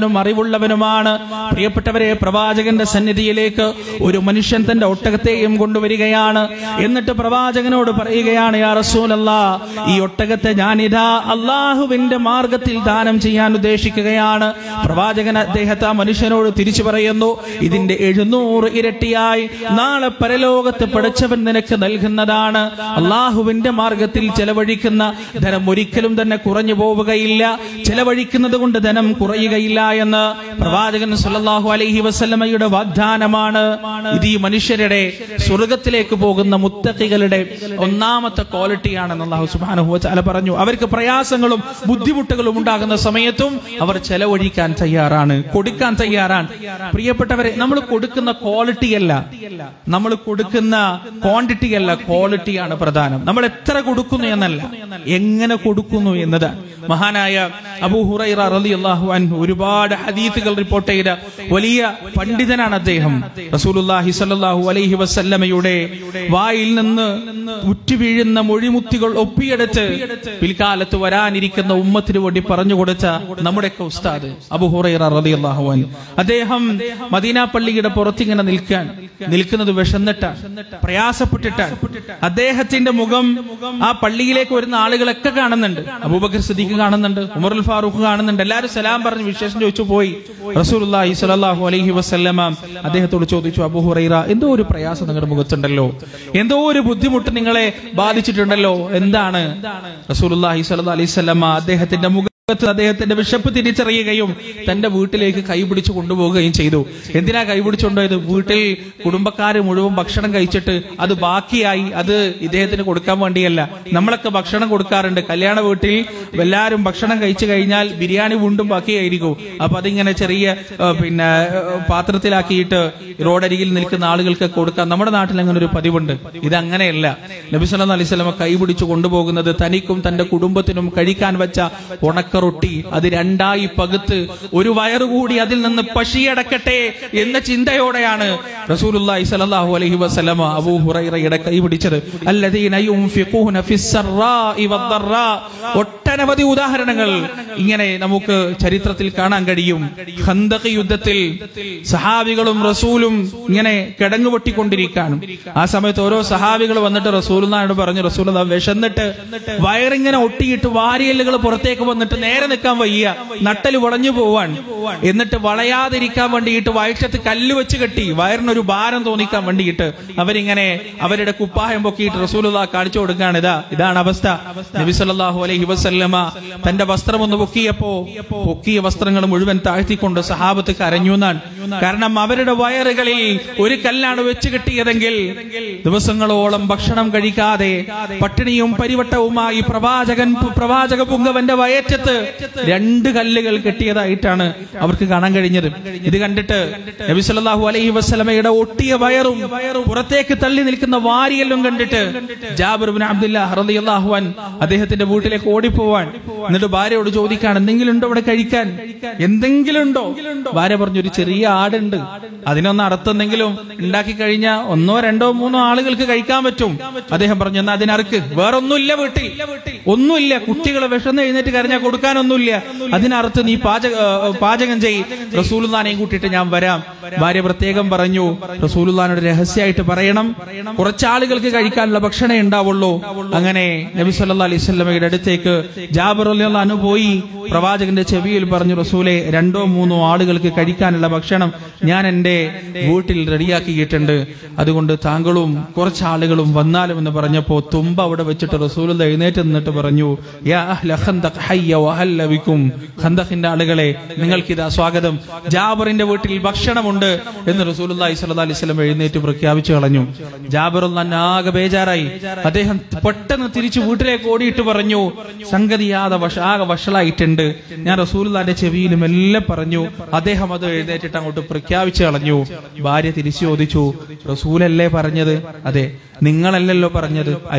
കഴിവുള്ളവനുമാണ് പ്രിയപ്പെട്ടവരെ പ്രവാചകന്റെ സന്നിധിയിലേക്ക് ഒരു മനുഷ്യൻ തന്റെ ഒട്ടകത്തെയും കൊണ്ടുവരികയാണ് എന്നിട്ട് പ്രവാചകനോട് പറയുകയാണ് യാ റസൂലല്ല ഈ ഒട്ടകത്തെ ഞാനിതാ അള്ളാഹുവിന്റെ മാർഗത്തിൽ ദാനം ചെയ്യാൻ ഉദ്ദേശിക്കുകയാണ് പ്രവാചകൻ അദ്ദേഹത്തെ ആ മനുഷ്യനോട് തിരിച്ചു പറയുന്നു ഇതിന്റെ എഴുന്നൂറ് ഇരട്ടിയായി നാളെ പരലോകത്ത് പഠിച്ചവൻ നിനക്ക് നൽകുന്നതാണ് അള്ളാഹുവിന്റെ മാർഗത്തിൽ ചെലവഴിക്കുന്ന ധനം ഒരിക്കലും തന്നെ കുറഞ്ഞു പോവുകയില്ല ചെലവഴിക്കുന്നത് കൊണ്ട് ധനം കുറയുകയില്ല എന്ന് പ്രവാചകൻ സല്ലല്ലാഹു അലൈഹി വസല്ലമയുടെ വാഗ്ദാനമാണ് ഇത് ഈ മനുഷ്യരുടെ സ്വർഗത്തിലേക്ക് പോകുന്ന മുത്തക്കികളുടെ ഒന്നാമത്തെ ക്വാളിറ്റിയാണെന്ന് അള്ളാഹു സുബ്ഹാനഹു വതആല പറഞ്ഞു അവർക്ക് പ്രയാസങ്ങളും ബുദ്ധിമുട്ടുകളും ഉണ്ടാകുന്ന സമയത്തും അവർ ചെലവഴിക്കാൻ തയ്യാറാണ് കൊടുക്കാൻ തയ്യാറാണ് പ്രിയപ്പെട്ടവരെ നമ്മൾ കൊടുക്കുന്ന ക്വാളിറ്റി അല്ല നമ്മൾ കൊടുക്കുന്ന ക്വാണ്ടിറ്റി അല്ല ക്വാളിറ്റിയാണ് പ്രധാനം നമ്മൾ എത്ര കൊടുക്കുന്നു എന്നല്ല എങ്ങനെ കൊടുക്കുന്നു എന്നതാണ് മഹാനായ അബൂ ഹുറൈറ റളിയല്ലാഹു അൻഹു ഒരുപാട് ഹദീസുകൾ റിപ്പോർട്ട് ചെയ്ത വലിയ പണ്ഡിതനാണ് അദ്ദേഹം റസൂലുള്ളാഹി സ്വല്ലല്ലാഹു അലൈഹി വസല്ലമയുടെ വായിൽ നിന്ന് ഉറ്റുവീഴുന്ന മൊഴിമുത്തികൾ ഒപ്പിയെടുത്ത് പിൽക്കാലത്ത് വരാനിരിക്കുന്ന ഉമ്മത്തിന് വേണ്ടി പറഞ്ഞു കൊടുത്ത നമ്മുടെയൊക്കെ ഉസ്താദ് അബൂ ഹുറൈറ റളിയല്ലാഹു അൻഹു അദ്ദേഹം മദീന പള്ളിയുടെ പുറത്തിങ്ങനെ നിൽക്കാൻ നിൽക്കുന്നത് വിഷന്നിട്ടാണ് പ്രയാസപ്പെട്ടിട്ടാണ് അദ്ദേഹത്തിന്റെ മുഖം ആ പള്ളിയിലേക്ക് വരുന്ന ആളുകളൊക്കെ കാണുന്നുണ്ട് അബൂബക്കർ സിദ്ദീഖ് കാണുന്നുണ്ട് ഉമറുൽ ഫാറൂഖ് കാണുന്നുണ്ട് എല്ലാവരും സലാം പറഞ്ഞ് വിശേഷം ചോദിച്ചു പോയി റസൂലുള്ളാഹി സ്വല്ലല്ലാഹു അലൈഹി വസല്ലമ അദ്ദേഹത്തോട് ചോദിച്ചു അബൂ ഹുറൈറ എന്തോ ഒരു പ്രയാസം നിങ്ങളുടെ മുഖത്തുണ്ടല്ലോ എന്തോ ഒരു ബുദ്ധിമുട്ട് നിങ്ങളെ ബാധിച്ചിട്ടുണ്ടല്ലോ എന്താണ് റസൂലുള്ളാഹി സ്വല്ലല്ലാഹു അലൈഹി വസല്ലമ അദ്ദേഹത്തിന്റെ മുഖ ത്ത് അദ്ദേഹത്തിന്റെ വിശപ്പ് തിരിച്ചറിയുകയും തന്റെ വീട്ടിലേക്ക് കൈപിടിച്ചു കൊണ്ടുപോവുകയും ചെയ്തു എന്തിനാ കൈപിടിച്ചുകൊണ്ടുപോയത് വീട്ടിൽ കുടുംബക്കാര് മുഴുവൻ ഭക്ഷണം കഴിച്ചിട്ട് അത് ബാക്കിയായി അത് ഇദ്ദേഹത്തിന് കൊടുക്കാൻ വേണ്ടിയല്ല നമ്മളൊക്കെ ഭക്ഷണം കൊടുക്കാറുണ്ട് കല്യാണ വീട്ടിൽ എല്ലാവരും ഭക്ഷണം കഴിച്ചു കഴിഞ്ഞാൽ ബിരിയാണി വീണ്ടും ബാക്കിയായിരിക്കും അപ്പൊ അതിങ്ങനെ ചെറിയ ആ, പിന്നെ ആ, പാത്രത്തിലാക്കിയിട്ട് റോഡരികിൽ നിൽക്കുന്ന ആളുകൾക്ക് കൊടുക്കാം നമ്മുടെ നാട്ടിൽ അങ്ങനെ ഒരു പതിവുണ്ട് ഇത് അങ്ങനെയല്ല നബി സല്ലല്ലാഹു അലൈഹി വസല്ലമ കൈപിടിച്ചു കൊണ്ടുപോകുന്നത് തനിക്കും തന്റെ കുടുംബത്തിനും കഴിക്കാൻ വെച്ച ഉണക്കറൊട്ടി അത് രണ്ടായി പകുത്ത് ഒരു വയറുകൂടി അതിൽ നിന്ന് പശിയടക്കട്ടെ എന്ന ചിന്തയോടെയാണ് റസൂലുള്ളാഹി സ്വല്ലല്ലാഹു അലൈഹി വസല്ലമ അബൂ ഹുറൈറയുടെ കൈ പിടിച്ചത് അല്ലദീന യുൻഫിഖൂന ഫിസ്സറാഇ വദ്ദറാ ഒട്ടനവധി ഉദാഹരണങ്ങൾ ഇങ്ങനെ നമുക്ക് ചരിത്രത്തിൽ കാണാൻ കഴിയും ഖന്തഖ് യുദ്ധത്തിൽ സഹാബികളും റസൂലും ഇങ്ങനെ കിടങ്ങു പൊട്ടിക്കൊണ്ടിരിക്കാനും ആ സമയത്ത് ഓരോ സഹാബികൾ വന്നിട്ട് റസൂലിനോട് പറഞ്ഞു റസൂൽ വിശന്നിട്ട് വയറിങ്ങനെ ഒട്ടിയിട്ട് വാരിയല്ലുകൾ പുറത്തേക്ക് വന്നിട്ട് നേരെ നിൽക്കാൻ വയ്യ നട്ടല് വളഞ്ഞു പോവാൻ എന്നിട്ട് വളയാതിരിക്കാൻ വേണ്ടിയിട്ട് വയക്ഷത്ത് കല്ല് വെച്ച് കെട്ടി വയറിനൊരു ഭാരം തോന്നിക്കാൻ വേണ്ടിയിട്ട് അവരിങ്ങനെ അവരുടെ കുപ്പായം പൊക്കിയിട്ട് റസൂലുള്ള കാണിച്ചു കൊടുക്കുകയാണ് ഇതാ ഇതാണ് അവസ്ഥ നബി സല്ലല്ലാഹു അലൈഹി വസല്ലമ തന്റെ വസ്ത്രം ഒന്ന് പൊക്കിയപ്പോ പൊക്കിയ വസ്ത്രങ്ങൾ മുഴുവൻ താഴ്ത്തിക്കൊണ്ട് സഹാബത്ത് കരഞ്ഞു എന്നാണ് കാരണം അവരുടെ വയറുകളിൽ ഒരു കല്ലാണ് വെച്ച് കെട്ടിയതെങ്കിൽ ദിവസങ്ങളോളം ഭക്ഷണം കഴിക്കാതെ പട്ടിണിയും പരിവട്ടവുമായി പ്രവാചകൻ പ്രവാചക പുങ്കവന്റെ വയറ്റത്ത് രണ്ട് കല്ലുകൾ കെട്ടിയതായിട്ടാണ് അവർക്ക് കാണാൻ കഴിഞ്ഞത് ഇത് കണ്ടിട്ട് നബി സല്ലല്ലാഹു അലൈഹി വസല്ലമയുടെ ഒട്ടിയ വയറും പുറത്തേക്ക് തള്ളി നിൽക്കുന്ന വാരിയെല്ലും കണ്ടിട്ട് ജാബിർ ബിൻ അബ്ദുല്ലാഹ് റളിയല്ലാഹു അൻ അദ്ദേഹത്തിന്റെ വീട്ടിലേക്ക് ഓടിപ്പോവാൻ എന്നിട്ട് ഭാര്യയോട് ചോദിക്കാണ് എന്തെങ്കിലും ഉണ്ടോ ഇവിടെ കഴിക്കാൻ എന്തെങ്കിലും ഉണ്ടോ ഭാര്യ പറഞ്ഞു ഒരു ചെറിയ ആടുണ്ട് അതിനൊന്ന് അറുത്തെന്തെങ്കിലും ഉണ്ടാക്കി കഴിഞ്ഞാൽ ഒന്നോ രണ്ടോ മൂന്നോ ആളുകൾക്ക് കഴിക്കാൻ പറ്റും അദ്ദേഹം പറഞ്ഞു എന്നാ അതിനറുക്ക് വേറെ ഒന്നുമില്ല വീട്ടിൽ ഒന്നുമില്ല കുട്ടികളെ വിഷന്ന് എഴുന്നേറ്റ് കരഞ്ഞാൽ കൊടുക്കാനൊന്നുമില്ല അതിനറുത്ത് നീ പാചക ഏ, പാചകം ചെയ് റസൂലുല്ലാനെയും കൂട്ടിയിട്ട് ഞാൻ വരാം ഭാര്യ പ്രത്യേകം പറഞ്ഞു റസൂലുല്ലാനോട് രഹസ്യമായിട്ട് പറയണം കുറച്ച് ആളുകൾക്ക് കഴിക്കാനുള്ള ഭക്ഷണമേ ഉണ്ടാവുള്ളൂ അങ്ങനെ നബി സല്ലല്ലാഹു അലൈഹി വസല്ലമയുടെ അടുത്തേക്ക് ജാബിർ റളിയല്ലാഹു അൻഹു പോയി പ്രവാചകന്റെ ചെവിയിൽ പറഞ്ഞു റസൂലെ രണ്ടോ മൂന്നോ ആളുകൾക്ക് കഴിക്കാനുള്ള ഭക്ഷണം ഞാൻ എന്റെ വീട്ടിൽ റെഡിയാക്കിയിട്ടുണ്ട് അതുകൊണ്ട് താങ്കളും കുറച്ച് ആളുകളും വന്നാലും എന്ന് പറഞ്ഞപ്പോ തുമ്പ അവിടെ വെച്ചിട്ട് റസൂൽ എഴുന്നേറ്റ് നിന്നിട്ട് പറഞ്ഞു യാ അഹ്ല ഖന്തഖ് ഹയ്യ വഹല്ല ബിക്കും ഖന്തഖിന്റെ ആളുകളെ നിങ്ങൾക്കിതാ സ്വാഗതം ജാബറിന്റെ വീട്ടിൽ ഭക്ഷണമുണ്ട് എന്ന് റസൂലുള്ളാഹി സ്വല്ലല്ലാഹി അലൈഹി വസല്ലം എഴുന്നേറ്റ് പ്രഖ്യാപിച്ചു കളഞ്ഞു ജാബിർ ആകെ ബേജാറായി അദ്ദേഹം പെട്ടെന്ന് തിരിച്ചു വീട്ടിലേക്ക് ഓടിയിട്ട് പറഞ്ഞു സംഗതി ആകെ വഷ ആകെ വഷളായിട്ടുണ്ട് ഞാൻ റസൂലുള്ളാന്റെ ചെവിയിലും എല്ലാം പറഞ്ഞു അദ്ദേഹം അത് എഴുന്നേറ്റിട്ട് അങ്ങോട്ട് പ്രഖ്യാപിച്ചു കളഞ്ഞു ഭാര്യ തിരിച്ചു ചോദിച്ചു റസൂലല്ലേ പറഞ്ഞത് അതെ നിങ്ങളല്ലല്ലോ പറഞ്ഞത് അല്ല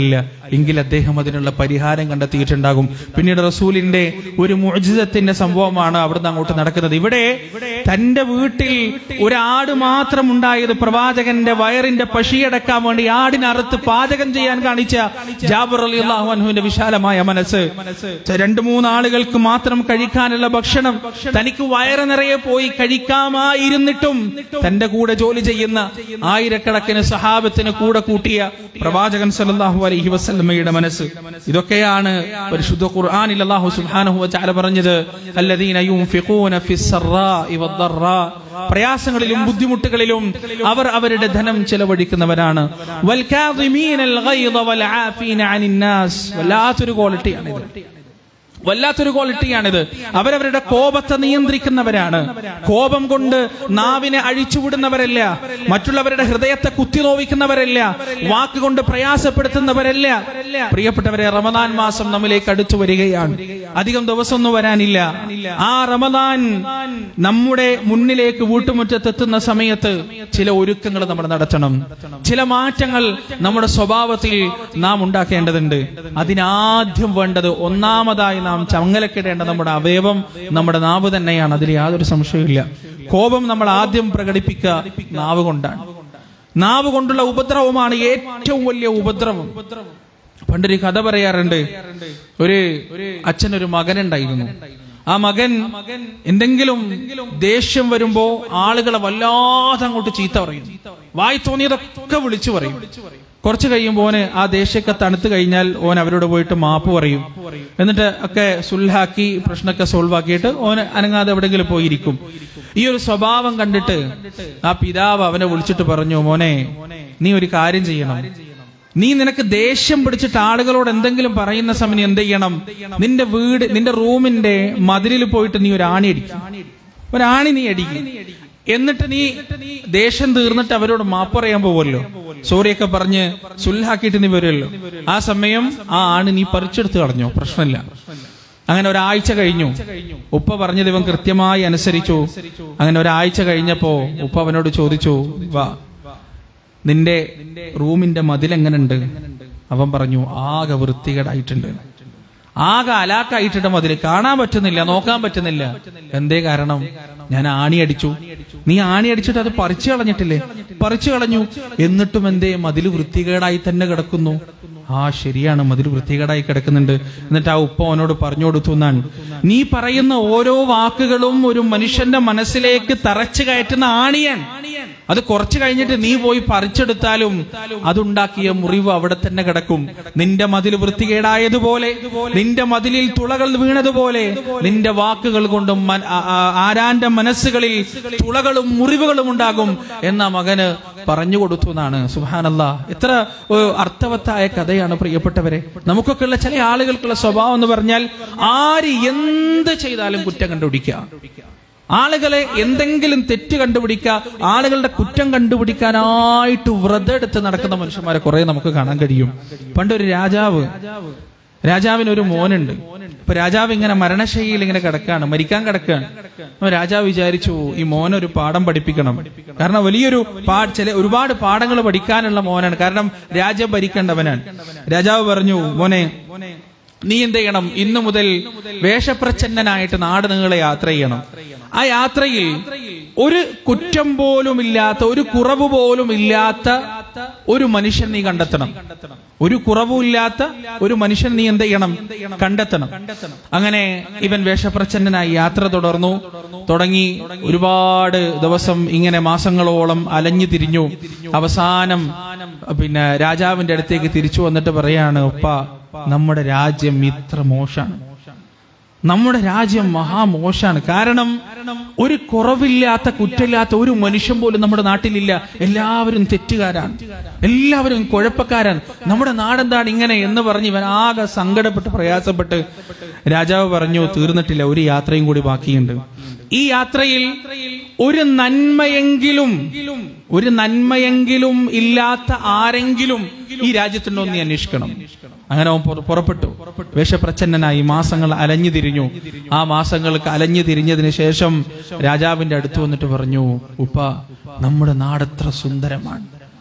എങ്കിൽ അദ്ദേഹം അതിനുള്ള പരിഹാരം കണ്ടെത്തിയിട്ടുണ്ടാകും പിന്നീട് റസൂലിന്റെ ഒരു മുജിതത്തിന്റെ സംഭവമാണ് അവിടുന്ന് അങ്ങോട്ട് നടക്കുന്നത് ഇവിടെ തന്റെ വീട്ടിൽ ഒരു ആട് മാത്രം ഉണ്ടായത് പ്രവാചകന്റെ വയറിന്റെ പശിയടക്കാൻ വേണ്ടി ആടിനറുത്ത് പാചകം ചെയ്യാൻ കാണിച്ച ജാബർ അലി അള്ളാഹുവിന്റെ വിശാലമായ മനസ്സ് രണ്ടു മൂന്ന് ആളുകൾക്ക് മാത്രം കഴിക്കാനുള്ള ഭക്ഷണം തനിക്ക് വയറ് നിറയെ പോയി കഴിക്കാമായിരുന്നിട്ടും തന്റെ കൂടെ ജോലി ചെയ്യുന്ന ആയിരക്കണക്കിന് സഹാബത്തിന് കൂടെ കൂട്ടിയ പ്രവാചകൻ സല്ലല്ലാഹു അലൈഹി വസല്ലമയുടെ മനസ്സ് ഇതൊക്കെയാണ് പരിശുദ്ധ ഖുർആനിൽ അല്ലാഹു സുബ്ഹാനഹു വതആല പറഞ്ഞത് അല്ലദീന യുൻഫിഖൂന ഫിസ്സറാഇ വദ്ദറാ പ്രയാസങ്ങളിലും ബുദ്ധിമുട്ടുകളിലും അവർ അവരുടെ ധനം ചെലവഴിക്കുന്നവരാണ് വൽകാദിമീനൽ ഗൈദ വൽആഫീന അനിന്നാസ് വല്ലാത്തൊരു ക്വാളിറ്റിയാണിത് വല്ലാത്തൊരു ക്വാളിറ്റിയാണിത് അവരവരുടെ കോപത്തെ നിയന്ത്രിക്കുന്നവരാണ് കോപം കൊണ്ട് നാവിനെ അഴിച്ചുവിടുന്നവരല്ല മറ്റുള്ളവരുടെ ഹൃദയത്തെ കുത്തിനോവിക്കുന്നവരല്ല വാക്കുകൊണ്ട് പ്രയാസപ്പെടുത്തുന്നവരല്ല പ്രിയപ്പെട്ടവരെ റമദാൻ മാസം നമ്മിലേക്ക് അടുത്തു വരികയാണ് അധികം ദിവസമൊന്നും വരാനില്ല ആ റമദാൻ നമ്മുടെ മുന്നിലേക്ക് വീട്ടുമുറ്റത്തെത്തുന്ന സമയത്ത് ചില ഒരുക്കങ്ങൾ നമ്മൾ നടത്തണം ചില മാറ്റങ്ങൾ നമ്മുടെ സ്വഭാവത്തിൽ നാം ഉണ്ടാക്കേണ്ടതുണ്ട് അതിനാദ്യം വേണ്ടത് ഒന്നാമതായി നാം ചങ്ങലക്കിടേണ്ട നമ്മുടെ അവയവം നമ്മുടെ നാവ് തന്നെയാണ് അതിൽ യാതൊരു സംശയമില്ല കോപം നമ്മൾ ആദ്യം പ്രകടിപ്പിക്കുക നാവ് കൊണ്ടാണ് നാവ് കൊണ്ടുള്ള ഉപദ്രവമാണ് ഏറ്റവും വലിയ ഉപദ്രവം പണ്ടൊരു കഥ പറയാറുണ്ട് ഒരു അച്ഛനൊരു മകനുണ്ടായിരുന്നു ആ മകൻ എന്തെങ്കിലും ദേഷ്യം വരുമ്പോ ആളുകളെ വല്ലാതെ അങ്ങോട്ട് ചീത്ത പറയും വായി തോന്നിയതൊക്കെ വിളിച്ചു പറയും കുറച്ച് കഴിയുമ്പോൾ ഓന് ആ ദേഷ്യമൊക്കെ തണുത്ത് കഴിഞ്ഞാൽ ഓൻ അവരോട് പോയിട്ട് മാപ്പ് പറയും എന്നിട്ട് ഒക്കെ സുൽഹാക്കി പ്രശ്നമൊക്കെ സോൾവ് ആക്കിയിട്ട് ഓന് അനങ്ങാതെ എവിടെങ്കിലും പോയിരിക്കും ഈ ഒരു സ്വഭാവം കണ്ടിട്ട് ആ പിതാവ് അവനെ വിളിച്ചിട്ട് പറഞ്ഞു മോനെ നീ ഒരു കാര്യം ചെയ്യണം നീ നിനക്ക് ദേഷ്യം പിടിച്ചിട്ട് ആളുകളോട് എന്തെങ്കിലും പറയുന്ന സമയം എന്ത് ചെയ്യണം നിന്റെ വീട് നിന്റെ റൂമിന്റെ മതിലിൽ പോയിട്ട് നീ ഒരു ആണി അടിക്കും ഒരാണി നീ അടിക്കും എന്നിട്ട് നീ ദേഷ്യം തീർന്നിട്ട് അവരോട് മാപ്പ് പറയാൻ പോവല്ലോ സോറിയൊക്കെ പറഞ്ഞ് സുല്ലാക്കിയിട്ട് നീ വരുമല്ലോ ആ സമയം ആ ആണി നീ പറിച്ചെടുത്ത് കളഞ്ഞോ പ്രശ്നമില്ല അങ്ങനെ ഒരാഴ്ച കഴിഞ്ഞു ഉപ്പ പറഞ്ഞത് ഇവൻ കൃത്യമായി അനുസരിച്ചു അങ്ങനെ ഒരാഴ്ച കഴിഞ്ഞപ്പോ ഉപ്പ അവനോട് ചോദിച്ചു വാ നിന്റെ റൂമിന്റെ മതിൽ എങ്ങനെയുണ്ട് അവൻ പറഞ്ഞു ആകെ വൃത്തികേടായിട്ടുണ്ട് ആകെ അലാക്കായിട്ടുണ്ട് മതിൽ കാണാൻ പറ്റുന്നില്ല നോക്കാൻ പറ്റുന്നില്ല എന്തേ കാരണം ഞാൻ ആണി അടിച്ചു നീ ആണി അടിച്ചിട്ട് അത് പറിച്ചു കളഞ്ഞിട്ടില്ലേ പറിച്ചു കളഞ്ഞു എന്നിട്ടും എന്തേ മതിൽ വൃത്തികേടായി തന്നെ കിടക്കുന്നു ആ ശരിയാണ് മതിൽ വൃത്തികേടായി കിടക്കുന്നുണ്ട് എന്നിട്ട് ആ ഉപ്പ അവനോട് പറഞ്ഞു കൊടുത്തു എന്നാണ് നീ പറയുന്ന ഓരോ വാക്കുകളും ഒരു മനുഷ്യന്റെ മനസ്സിലേക്ക് തറച്ചു കയറ്റുന്ന ആണിയാൻ അത് കുറച്ചു കഴിഞ്ഞിട്ട് നീ പോയി പറിച്ചെടുത്താലും അതുണ്ടാക്കിയ മുറിവ് അവിടെ തന്നെ കിടക്കും നിന്റെ മതിൽ വൃത്തികേടായതുപോലെ നിന്റെ മതിലിൽ തുളകൾ വീണതുപോലെ നിന്റെ വാക്കുകൾ കൊണ്ടും മൻ- ആ- ആ- ആരാന്റെ മനസ്സുകളിൽ തുളകളും മുറിവുകളും ഉണ്ടാകും എന്ന മകന് പറഞ്ഞു കൊടുത്തു എന്നാണ് സുഹാനല്ല എത്ര ഏഹ്, അർത്ഥവത്തായ കഥയാണ് പ്രിയപ്പെട്ടവരെ നമുക്കൊക്കെയുള്ള ചില ആളുകൾക്കുള്ള സ്വഭാവം എന്ന് പറഞ്ഞാൽ ആര് എന്ത് ചെയ്താലും കുറ്റം കണ്ടുപിടിക്കുക ആളുകളെ എന്തെങ്കിലും തെറ്റ് കണ്ടുപിടിക്കുക ആളുകളുടെ കുറ്റം കണ്ടുപിടിക്കാനായിട്ട് വ്രതെടുത്ത് നടക്കുന്ന മനുഷ്യന്മാരെ കുറെ നമുക്ക് കാണാൻ കഴിയും പണ്ടൊരു രാജാവ് രാജാവിന് ഒരു മോനുണ്ട് ഇപ്പൊ രാജാവ് ഇങ്ങനെ മരണശൈലിയിൽ ഇങ്ങനെ കിടക്കാണ് മരിക്കാൻ കിടക്കുകയാണ് അപ്പൊ രാജാവ് വിചാരിച്ചു ഈ മോനൊരു പാഠം പഠിപ്പിക്കണം കാരണം വലിയൊരു പാ ചില ഒരുപാട് പാഠങ്ങൾ പഠിക്കാനുള്ള മോനാണ് കാരണം രാജ്യം ഭരിക്കേണ്ടവനാണ് രാജാവ് പറഞ്ഞു മോനെ നീ എന്ത് ചെയ്യണം ഇന്നു മുതൽ വേഷപ്രച്ഛന്നനായിട്ട് നാട് നിങ്ങളെ യാത്ര ചെയ്യണം ആ യാത്രയിൽ ഒരു കുറ്റം പോലും ഇല്ലാത്ത ഒരു കുറവ് പോലും ഇല്ലാത്ത ഒരു മനുഷ്യൻ നീ കണ്ടെത്തണം ഒരു കുറവും ഇല്ലാത്ത ഒരു മനുഷ്യൻ നീ എന്ത് ചെയ്യണം കണ്ടെത്തണം അങ്ങനെ ഇവൻ വേഷപ്രച്ഛന്നനായി യാത്ര തുടർന്നു തുടങ്ങി ഒരുപാട് ദിവസം ഇങ്ങനെ മാസങ്ങളോളം അലഞ്ഞു തിരിഞ്ഞു അവസാനം പിന്നെ രാജാവിന്റെ അടുത്തേക്ക് തിരിച്ചു വന്നിട്ട് പറയാണ് ഉപ്പ നമ്മുടെ രാജ്യം ഇത്ര മോശാണ് നമ്മുടെ രാജ്യം മഹാമോശാണ് കാരണം ഒരു കുറവില്ലാത്ത കുറ്റമില്ലാത്ത ഒരു മനുഷ്യൻ പോലും നമ്മുടെ നാട്ടിലില്ല എല്ലാവരും തെറ്റുകാരാണ് എല്ലാവരും കുഴപ്പക്കാരാണ് നമ്മുടെ നാടെന്താണ് ഇങ്ങനെ എന്ന് പറഞ്ഞ് ഇവൻ ആകെ സങ്കടപ്പെട്ട് പ്രയാസപ്പെട്ട് രാജാവ് പറഞ്ഞു തീർന്നിട്ടില്ല ഒരു യാത്രയും കൂടി ബാക്കിയുണ്ട് ഈ യാത്രയിൽ ഒരു നന്മയെങ്കിലും ഒരു നന്മയെങ്കിലും ഇല്ലാത്ത ആരെങ്കിലും ഈ രാജ്യത്തുണ്ടോ എന്ന് നീ അന്വേഷിക്കണം അങ്ങനെ അവൻ പുറ- പുറപ്പെട്ടു വേഷപ്രച്ഛന്നനായി മാസങ്ങൾ അലഞ്ഞു തിരിഞ്ഞു ആ മാസങ്ങൾക്ക് അലഞ്ഞു തിരിഞ്ഞതിന് ശേഷം രാജാവിന്റെ അടുത്ത് വന്നിട്ട് പറഞ്ഞു ഉപ്പ നമ്മുടെ നാടെത്ര സുന്ദരമാണ്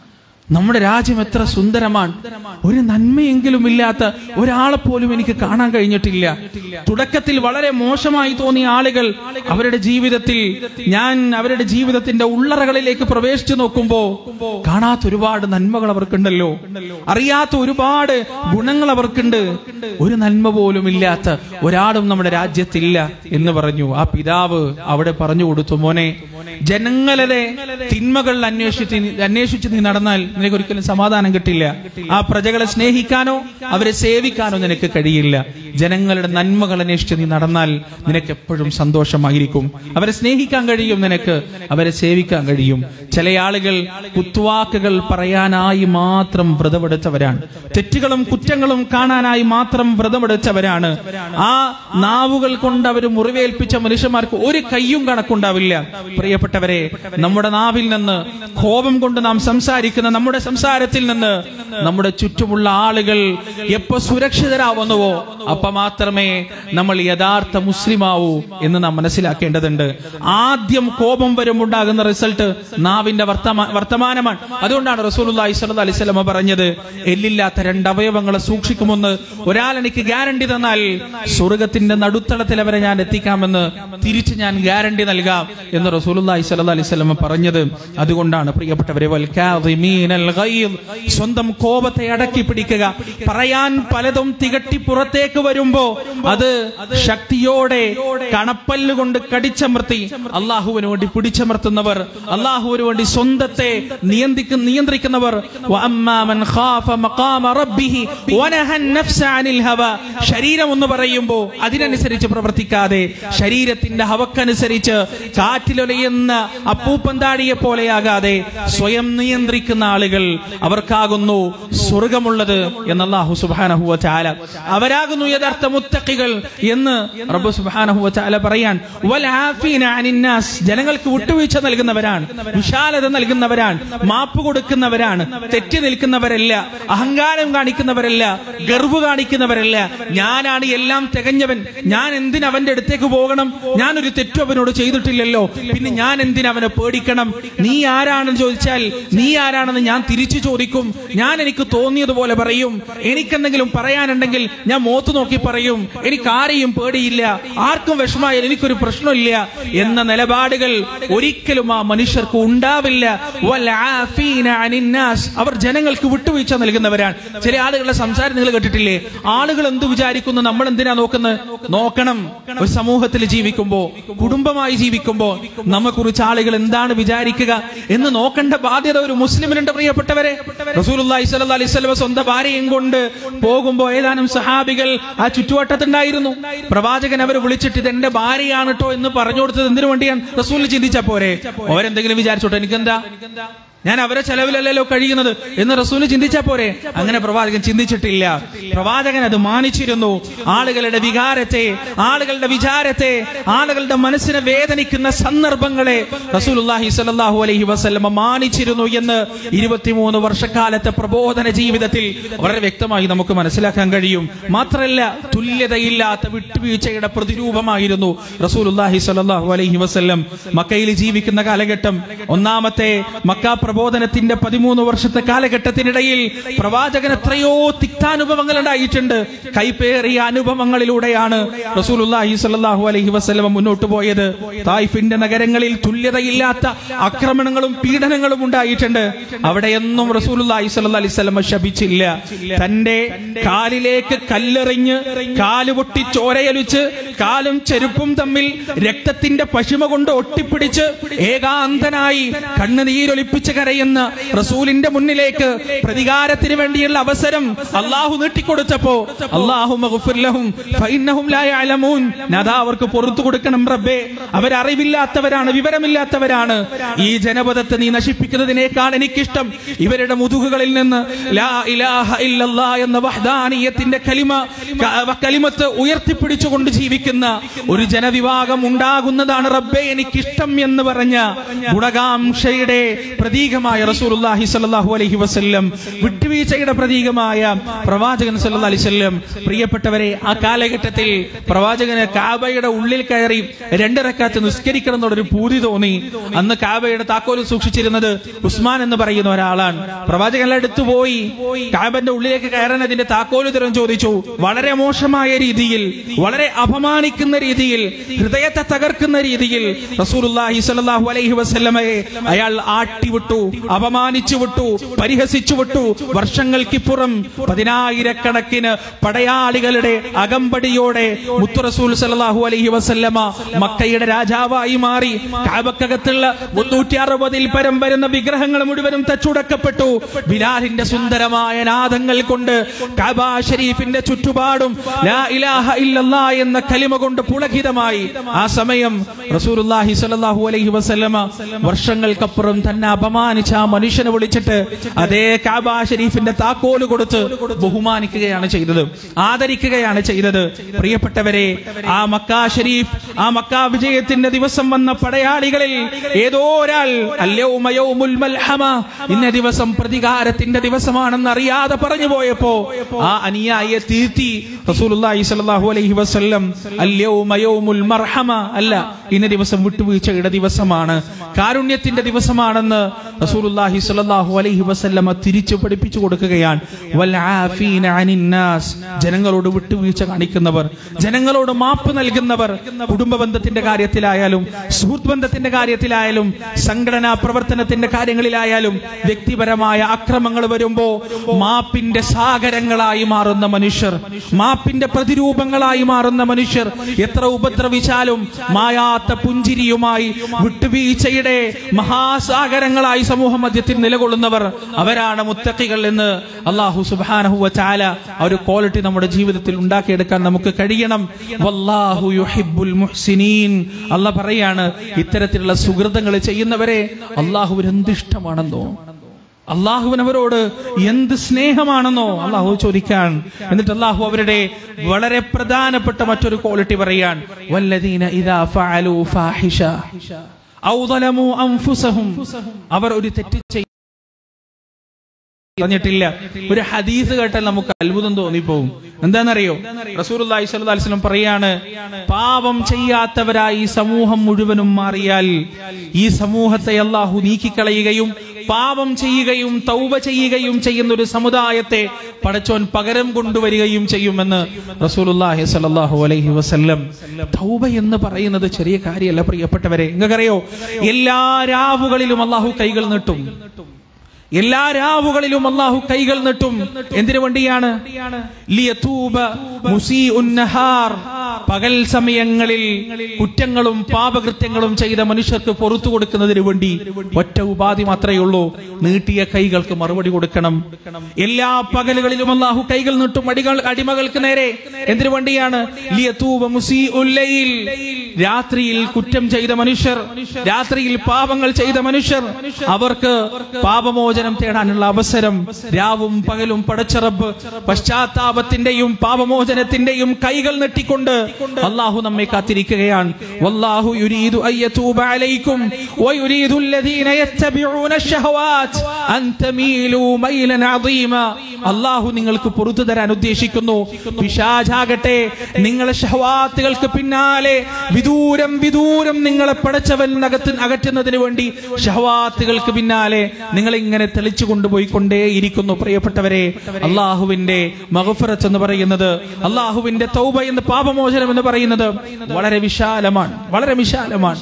നമ്മുടെ രാജ്യം എത്ര സുന്ദരമാണ് ഒരു നന്മയെങ്കിലും ഇല്ലാത്ത ഒരാളെ പോലും എനിക്ക് കാണാൻ കഴിഞ്ഞിട്ടില്ല തുടക്കത്തിൽ വളരെ മോശമായി തോന്നിയ ആളുകൾ അവരുടെ ജീവിതത്തിൽ ഞാൻ അവരുടെ ജീവിതത്തിന്റെ ഉള്ളറകളിലേക്ക് പ്രവേശിച്ചു നോക്കുമ്പോ കാണാത്ത ഒരുപാട് നന്മകൾ അവർക്കുണ്ടല്ലോ അറിയാത്ത ഒരുപാട് ഗുണങ്ങൾ അവർക്കുണ്ട് ഒരു നന്മ പോലും ഇല്ലാത്ത ഒരാളും നമ്മുടെ രാജ്യത്തില്ല എന്ന് പറഞ്ഞു ആ പിതാവ് അവിടെ പറഞ്ഞു കൊടുത്തു മോനെ ജനങ്ങളുടെ തിന്മകൾ അന്വേഷിച്ച് നീ- അന്വേഷിച്ച് നീ നടന്നാൽ നിനക്ക് ഒരിക്കലും സമാധാനം കിട്ടില്ല ആ പ്രജകളെ സ്നേഹിക്കാനോ അവരെ സേവിക്കാനോ നിനക്ക് കഴിയില്ല ജനങ്ങളുടെ നന്മകൾ അന്വേഷിച്ച് നീ നടന്നാൽ നിനക്ക് എപ്പോഴും സന്തോഷമായിരിക്കും അവരെ സ്നേഹിക്കാൻ കഴിയും നിനക്ക് അവരെ സേവിക്കാൻ കഴിയും ചില ആളുകൾ കുത്തുവാക്കുകൾ പറയാനായി മാത്രം വ്രതമെടുത്തവരാണ് തെറ്റുകളും കുറ്റങ്ങളും കാണാനായി മാത്രം വ്രതമെടുത്തവരാണ് ആ നാവുകൾ കൊണ്ട് അവർ മുറിവേൽപ്പിച്ച മനുഷ്യന്മാർക്ക് ഒരു കയ്യും കണക്കുണ്ടാവില്ല പ്രിയപ്പെട്ടവരെ നമ്മുടെ നാവിൽ നിന്ന് കോപം കൊണ്ട് നാം സംസാരിക്കുന്ന നമ്മുടെ സംസാരത്തിൽ നിന്ന് നമ്മുടെ ചുറ്റുമുള്ള ആളുകൾ എപ്പോ സുരക്ഷിതരാവുന്നുവോ അപ്പൊ മാത്രമേ നമ്മൾ യഥാർത്ഥ മുസ്ലിമാവൂ എന്ന് നാം മനസ്സിലാക്കേണ്ടതുണ്ട് ആദ്യം കോപം വരുമുണ്ടാകുന്ന റിസൾട്ട് നാവിന്റെ വർത്തമാ വർത്തമാനമാണ് അതുകൊണ്ടാണ് റസൂലുള്ളാഹി സ്വല്ലല്ലാഹി അലൈഹി വസല്ലമ പറഞ്ഞത് എല്ലില്ലാത്ത രണ്ട് അവയവങ്ങളെ സൂക്ഷിക്കുമെന്ന് ഒരാൾ എനിക്ക് ഗ്യാരണ്ടി തന്നാൽ സ്വർഗത്തിന്റെ നടുത്തളത്തിൽ അവരെ ഞാൻ എത്തിക്കാമെന്ന് തിരിച്ച് ഞാൻ ഗ്യാരണ്ടി നൽകാം എന്ന് റസൂലുള്ളാഹി സ്വല്ലല്ലാഹി അലൈഹി വസല്ലമ പറഞ്ഞത് അതുകൊണ്ടാണ് പ്രിയപ്പെട്ടവരെ വൽ കാദിമീനൽ ഗൈദ് സ്വന്തം കോപത്തെ അടക്കി പിടിക്കുക പറയാൻ പലതും തികട്ടി പുറത്തേക്ക് വരുമ്പോ അത് ശക്തിയോടെ കണപ്പല്ല് കൊണ്ട് കടിച്ചമർത്തി അള്ളാഹുവിന് വേണ്ടി പിടിച്ചമർത്തുന്നവർ അള്ളാഹുവിന് വേണ്ടി സ്വന്തത്തെ നിയന്ത്രിക്കുന്ന നിയന്ത്രിക്കുന്നവർ വഅമ്മാ മൻ ഖാഫ മഖാമ റബ്ബിഹി വനഹ നഫ്സ അനിൽ ഹവ ശരീരം എന്ന് പറയുമ്പോൾ അതിനനുസരിച്ച് പ്രവർത്തിക്കാതെ ശരീരത്തിന്റെ ഹവക്കനുസരിച്ച് കാറ്റിലൊലയുന്ന അപ്പൂപ്പൻ താടിയെ പോലെയാകാതെ സ്വയം നിയന്ത്രിക്കുന്ന ആളുകൾ അവർക്കാകുന്നു സ്വർഗമുള്ളത് എന്ന് അല്ലാഹു സുബ്ഹാനഹു വ തആല അവരാകുന്നു യഥാർത്ഥ മുത്തഖികൾ എന്ന് റബ്ബ് സുബ്ഹാനഹു വ തആല പറയാൻ വൽ ആഫീന അനിൻ നാസ് ജനങ്ങൾക്ക് വിട്ടുവീഴ്ച നൽകുന്നവരാണ് വിശാലത നൽകുന്നവരാണ് മാപ്പ് കൊടുക്കുന്നവരാണ് തെറ്റി നിൽക്കുന്നവരല്ല അഹങ്കാരം കാണിക്കുന്നവരല്ല ഗർവ് കാണിക്കുന്നവരല്ല ഞാനാണ് എല്ലാം തികഞ്ഞവൻ ഞാൻ എന്തിന് അവന്റെ അടുത്തേക്ക് പോകണം ഞാൻ ഒരു തെറ്റും അവനോട് ചെയ്തിട്ടില്ലല്ലോ പിന്നെ ഞാൻ എന്തിന് അവനെ പേടിക്കണം നീ ആരാണെന്ന് ചോദിച്ചാൽ നീ ആരാണെന്ന് ഞാൻ തിരിച്ചു ചോദിക്കും ഞാൻ എനിക്ക് തോന്നിയതുപോലെ പറയും എനിക്കെന്തെങ്കിലും പറയാനുണ്ടെങ്കിൽ ഞാൻ മോത്ത് നോക്കി പറയും എനിക്ക് ആരെയും പേടിയില്ല ആർക്കും വിഷമായാൽ എനിക്കൊരു പ്രശ്നമില്ല എന്ന നിലപാടുകൾ ഒരിക്കലും ആ മനുഷ്യർക്ക് ഉണ്ടാവില്ല വൽ ആഫീന അനിൻ നാസ്. അവർ ജനങ്ങൾക്ക് വിട്ടുവീഴ്ച നൽകുന്നവരാണ് ചില ആളുകളുടെ സംസാരം നിങ്ങൾ കേട്ടിട്ടില്ലേ ആളുകൾ എന്ത് വിചാരിക്കുന്നു നമ്മൾ എന്തിനാ നോക്കുന്നത് നോക്കണം ഒരു സമൂഹത്തിൽ ജീവിക്കുമ്പോ കുടുംബമായി ജീവിക്കുമ്പോ നമ്മെ കുറിച്ച് ആളുകൾ എന്താണ് വിചാരിക്കുക എന്ന് നോക്കേണ്ട ബാധ്യത ഒരു മുസ്ലിമിനുണ്ട് പ്രിയപ്പെട്ടവരെ റസൂലുള്ളാഹി സ്വല്ലല്ലാഹി അലൈഹി വസല്ലം സ്വന്തം ഭാര്യയും കൊണ്ട് പോകുമ്പോ ഏതാനും സഹാബികൾ ആ ചുറ്റുവട്ടത്തുണ്ടായിരുന്നു പ്രവാചകൻ അവർ വിളിച്ചിട്ട് ഇത് എന്റെ ഭാര്യയാണ് കേട്ടോ എന്ന് പറഞ്ഞു കൊടുത്തത് എന്തിനു വേണ്ടിയാണ് റസൂൽ ചിന്തിച്ച പോരെ അവരെന്തെങ്കിലും വിചാരിച്ചോട്ടെ എനിക്കെന്താ ഞാൻ അവരെ ചെലവിലല്ലല്ലോ കഴിയുന്നത് എന്ന് റസൂല് ചിന്തിച്ചാ പോരെ അങ്ങനെ പ്രവാചകൻ ചിന്തിച്ചിട്ടില്ല പ്രവാചകൻ അത് മാനിച്ചിരുന്നു ആളുകളുടെ വികാരത്തെ ആളുകളുടെ വിചാരത്തെ ആളുകളുടെ മനസ്സിനെ വേദനിക്കുന്ന സന്ദർഭങ്ങളെ റസൂലുള്ളാഹി സ്വല്ലല്ലാഹു അലൈഹി വസല്ലമ മാനിച്ചിരുന്നു എന്ന് ഇരുപത്തിമൂന്ന് വർഷക്കാലത്തെ പ്രബോധന ജീവിതത്തിൽ വളരെ വ്യക്തമായി നമുക്ക് മനസ്സിലാക്കാൻ കഴിയും മാത്രമല്ല തുല്യതയില്ലാത്ത വിട്ടുവീഴ്ചയുടെ പ്രതിരൂപമായിരുന്നു റസൂലുള്ളാഹി സ്വല്ലല്ലാഹു അലൈഹി വസല്ലം മക്കയിൽ ജീവിക്കുന്ന കാലഘട്ടം ഒന്നാമത്തെ മക്ക പ്രബോധനത്തിന്റെ പതിമൂന്ന് വർഷത്തെ കാലഘട്ടത്തിനിടയിൽ പ്രവാചകൻ എത്രയോ തിക്താനുഭവങ്ങൾ ഉണ്ടായിട്ടുണ്ട് കൈപ്പേറിയ അനുഭവങ്ങളിലൂടെയാണ് റസൂലുള്ളാഹി സ്വല്ലല്ലാഹു അലൈഹി വസല്ലം മുന്നോട്ട് പോയത് തായിഫിന്റെ നഗരങ്ങളിൽ തുല്യതയില്ലാത്ത ആക്രമണങ്ങളും പീഡനങ്ങളും ഉണ്ടായിട്ടുണ്ട് അവിടെയൊന്നും റസൂലുള്ളാഹി സ്വല്ലല്ലാഹി അലൈഹി വസല്ലം ശപിച്ചില്ല തന്റെ കാലിലേക്ക് കല്ലെറിഞ്ഞ് കാല് പൊട്ടി ചോരയൊലിച്ച് കാലും ചെരുപ്പും തമ്മിൽ രക്തത്തിന്റെ പശിമ കൊണ്ട് ഒട്ടിപ്പിടിച്ച് ഏകാന്തനായി കണ്ണുനീരൊലിപ്പിച്ച് കരയുന്ന റസൂലിന്റെ മുന്നിലേക്ക് പ്രതികാരത്തിന് വേണ്ടിയുള്ള അവസരം അള്ളാഹു നീട്ടിക്കൊടുത്തപ്പോ അള്ളാഹു നദാ അവർക്ക് പുറത്തു കൊടുക്കണം റബ്ബേ അവരറിവില്ലാത്തവരാണ് വിവരമില്ലാത്തവരാണ് ഈ ജനപദത്തെ നീ നശിപ്പിക്കുന്നതിനേക്കാൾ എനിക്കിഷ്ടം ഇവരുടെ മുതുകുകളിൽ നിന്ന് ലാ ഇലാഹ ഇല്ലല്ലാ എന്ന വഹ്ദാനിയത്തിന്റെ കലിമ ക- കലിമത്ത് ഉയർത്തിപ്പിടിച്ചുകൊണ്ട് ജീവിക്കുക വിളിക്കുന്ന ഒരു ജനവിഭാഗം ഉണ്ടാകുന്നതാണ് റബ്ബെ എനിക്കിഷ്ടം എന്ന് പറഞ്ഞ ഗുണകാംക്ഷയുടെ പ്രതീകമായ റസൂലുള്ളാഹി സ്വല്ലല്ലാഹു അലൈഹി വസല്ലം വിട്ടുവീഴ്ചയുടെ പ്രതീകമായ പ്രവാചകൻ സല്ലല്ലാഹു അലൈഹി വസല്ലം പ്രിയപ്പെട്ടവരെ ആ കാലഘട്ടത്തിൽ പ്രവാചകന് കാബയുടെ ഉള്ളിൽ കയറി രണ്ട് റക്കാത്ത് നിസ്കരിക്കണം എന്നുള്ളൊരു പൂതി തോന്നി അന്ന് കാബയുടെ താക്കോല് സൂക്ഷിച്ചിരുന്നത് ഉസ്മാൻ എന്ന് പറയുന്ന ഒരാളാണ് പ്രവാചകന്റെ അടുത്ത് പോയി കാബന്റെ ഉള്ളിലേക്ക് കയറാൻ അതിന്റെ താക്കോല് തരം ചോദിച്ചു വളരെ മോശമായ രീതിയിൽ വളരെ അപമാനിക്കുന്ന രീതിയിൽ ഹൃദയത്തെ തകർക്കുന്ന രീതിയിൽ റസൂലുള്ളാഹി സ്വല്ലല്ലാഹു അലൈഹി വസല്ലമയെ അയാൾ ആട്ടിവിട്ടു അപമാനിച്ചു വിട്ടു പരിഹസിച്ചു വിട്ടു വർഷങ്ങൾക്കിപ്പുറം പതിനായിരക്കണക്കിന് പടയാളികളുടെ അകമ്പടിയോടെ മുത്തു റസൂൽ സല്ലല്ലാഹു അലൈഹി വസല്ലമ മക്കയുടെ രാജാവായി മാറി കാബക്കകത്തുള്ള മുന്നൂറ്റി അറുപതിൽ പരം വരുന്ന വിഗ്രഹങ്ങൾ മുഴുവനും തച്ചുടക്കപ്പെട്ടു ബിലാലിന്റെ സുന്ദരമായ നാദങ്ങൾ കൊണ്ട് കാബ ഷരീഫിന്റെ ചുറ്റുപാടും ലാ ഇലാഹ ഇല്ലല്ലാ എന്ന കലിമ കൊണ്ട് പുളകിതമായി ആ സമയം റസൂലുള്ളാഹി സ്വല്ലല്ലാഹു അലൈഹി വസല്ലമ വർഷങ്ങൾക്കപ്പുറം തന്നെ അപമാനിച്ച ആ മനുഷ്യനെ വിളിച്ചിട്ട് അതേ കാബ ഷരീഫിന്റെ താക്കോല് കൊടുത്ത് ബഹുമാനിക്കുകയാണ് ചെയ്തത് ആദരിക്കുകയാണ് ചെയ്തത് പ്രിയപ്പെട്ടവരെ ആ മക്ക ഷരീഫ് ആ മക്ക വിജയത്തിന്റെ ദിവസം വന്ന പടയാളികളിൽ ഏതോ ഒരാൾ അല്യൗമ യൗമുൽ മൽഹമ ഇന്ന ദിവസം പ്രതികാരത്തിന്റെ ദിവസമാണെന്ന് അറിയാതെ പറഞ്ഞു പോയപ്പോ ആ അനുയായിയെ തിരുത്തി റസൂലുള്ളാഹി സ്വല്ലല്ലാഹു അലൈഹി വസല്ലം അല്യൗമ യൗമുൽ മർഹമ അല്ല ഇന്ന ദിവസം വിട്ടുവീഴ്ചയുടെ ദിവസമാണ് കാരുണ്യത്തിന്റെ ദിവസമാണെന്ന് റസൂലുള്ളാഹി സ്വല്ലല്ലാഹു അലൈഹി വസല്ലമ തിരിച്ചു പഠിപ്പിച്ചു കൊടുക്കുകയാണ് വൽ ആഫീന അനിൻ നാസ് ജനങ്ങളോട് വിട്ടുവീഴ്ച കാണിക്കുന്നവർ ജനങ്ങളോട് മാപ്പ് നൽകുന്നവർ കുടുംബ ബന്ധത്തിന്റെ കാര്യത്തിലായാലും സുഹൃത്ത് ബന്ധത്തിന്റെ കാര്യത്തിലായാലും സംഘടനാ പ്രവർത്തനത്തിന്റെ കാര്യങ്ങളിലായാലും വ്യക്തിപരമായ അക്രമങ്ങൾ വരുമ്പോ മാപ്പിന്റെ സാഗരങ്ങളായി മാറുന്ന മനുഷ്യർ മാപ്പിന്റെ പ്രതിരൂപങ്ങളായി മാറുന്ന മനുഷ്യർ എത്ര ഉപദ്രവിച്ചാലും മായാത്ത പുഞ്ചിരിയുമായി വിട്ടുവീഴ്ചയുടെ മഹാസാഗരങ്ങളായി സമൂഹ മധ്യത്തിൽ നിലകൊള്ളുന്നവർ അവരാണ് മുത്തക്കികൾ എന്ന് അള്ളാഹു സുബാനഹു ചാല ആ ഒരു ക്വാളിറ്റി നമ്മുടെ ജീവിതത്തിൽ ഉണ്ടാക്കിയെടുക്കാൻ നമുക്ക് കഴിയണം വല്ലാഹു യുഹിബ്ബുൽ മുഹ്സിനീൻ അല്ല പറയാണ് ഇത്തരത്തിലുള്ള സുഹൃതങ്ങൾ ചെയ്യുന്നവരെ അള്ളാഹുവിന് എന്ത് ഇഷ്ടമാണെന്നോ അള്ളാഹുവിന് അവരോട് എന്ത് സ്നേഹമാണെന്നോ അള്ളാഹു ചോദിക്കാൻ എന്നിട്ട് അള്ളാഹു അവരുടെ വളരെ പ്രധാനപ്പെട്ട മറ്റൊരു ക്വാളിറ്റി പറയാൻ വല്ലദീന ഇദാ ഫഅലു ഫാഹിഷ ഔ ളലമു അൻഫുസഹും അവർ ഒരു തെറ്റ് ചെയ്യും പറഞ്ഞിട്ടില്ല ഒരു ഹദീസ് കേട്ടാൽ നമുക്ക് അത്ഭുതം തോന്നിപ്പോവും എന്താണെന്നറിയോ റസൂലുള്ളാഹി സ്വല്ലല്ലാഹി അലൈഹി വസല്ലം പറയാണ് പാപം ചെയ്യാത്തവരായി ഈ സമൂഹം മുഴുവനും മാറിയാൽ ഈ സമൂഹത്തെ അള്ളാഹു നീക്കിക്കളയുകയും പാപം ചെയ്യുകയും തൗബ ചെയ്യുകയും ചെയ്യുന്ന ഒരു സമുദായത്തെ പടച്ചോൻ പകരം കൊണ്ടുവരികയും ചെയ്യുമെന്ന് റസൂലുള്ളാഹി സ്വല്ലല്ലാഹു അലൈഹി വസല്ലം തൗബ എന്ന് പറയുന്നത് ചെറിയ കാര്യമല്ല പ്രിയപ്പെട്ടവരെ നിങ്ങൾക്കറിയോ എല്ലാ രാവുകളിലും അള്ളാഹു കൈകൾ നീട്ടും എല്ലാ രാവുകളിലും അള്ളാഹു കൈകൾ നീട്ടും എന്തിനു വേണ്ടിയാണ് ലിയതൂബ മുസീഉൻ നഹാർ. പകൽ സമയങ്ങളിൽ കുറ്റങ്ങളും പാപകൃത്യങ്ങളും ചെയ്ത മനുഷ്യർക്ക് പുറത്തു കൊടുക്കുന്നതിന് വേണ്ടി ഒറ്റ ഉപാധി മാത്രമേ ഉള്ളൂ നീട്ടിയ കൈകൾക്ക് മറുപടി കൊടുക്കണം എല്ലാ പകലുകളിലും അള്ളാഹു കൈകൾ നീട്ടും അടികൾ അടിമകൾക്ക് നേരെ എന്തിനു വേണ്ടിയാണ് ലിയതൂബ മുസീഉൽ ലൈൽ. രാത്രിയിൽ കുറ്റം ചെയ്ത മനുഷ്യർ രാത്രിയിൽ പാപങ്ങൾ ചെയ്ത മനുഷ്യർ അവർക്ക് പാപമോചനം തേടാനുള്ള അവസരം രാവും പകലും പടച്ചറബ് പശ്ചാത്താപത്തിന്റെയും പാപമോചനത്തിന്റെയും കൈകൾ നെട്ടിക്കൊണ്ട് അള്ളാഹു നമ്മെ കാത്തിരിക്കുകയാണ് വല്ലാഹു യുരീദു അയ്യതൂബ അലൈക്കും വയുരീദു الذين يتبعون الشهوات أن تميلوا ميلا عظيما അള്ളാഹു നിങ്ങൾക്ക് പുറത്തു തരാൻ ഉദ്ദേശിക്കുന്നു പിശാചാകട്ടെ നിങ്ങളെ ഷഹവാത്തുകൾക്ക് പിന്നാലെ വിദൂരം വിദൂരം നിങ്ങളെ പടച്ചവൻ അകത്ത് അകറ്റുന്നതിന് വേണ്ടി ഷഹവാത്തുകൾക്ക് പിന്നാലെ നിങ്ങൾ ഇങ്ങനെ തെളിച്ചു കൊണ്ടുപോയി കൊണ്ടേയിരിക്കുന്നു പ്രിയപ്പെട്ടവരെ അള്ളാഹുവിന്റെ മഹഫറത്ത് എന്ന് പറയുന്നത് അള്ളാഹുവിന്റെ തൗബ എന്ന് പാപമോചനം എന്ന് പറയുന്നത് വളരെ വിശാലമാണ് വളരെ വിശാലമാണ്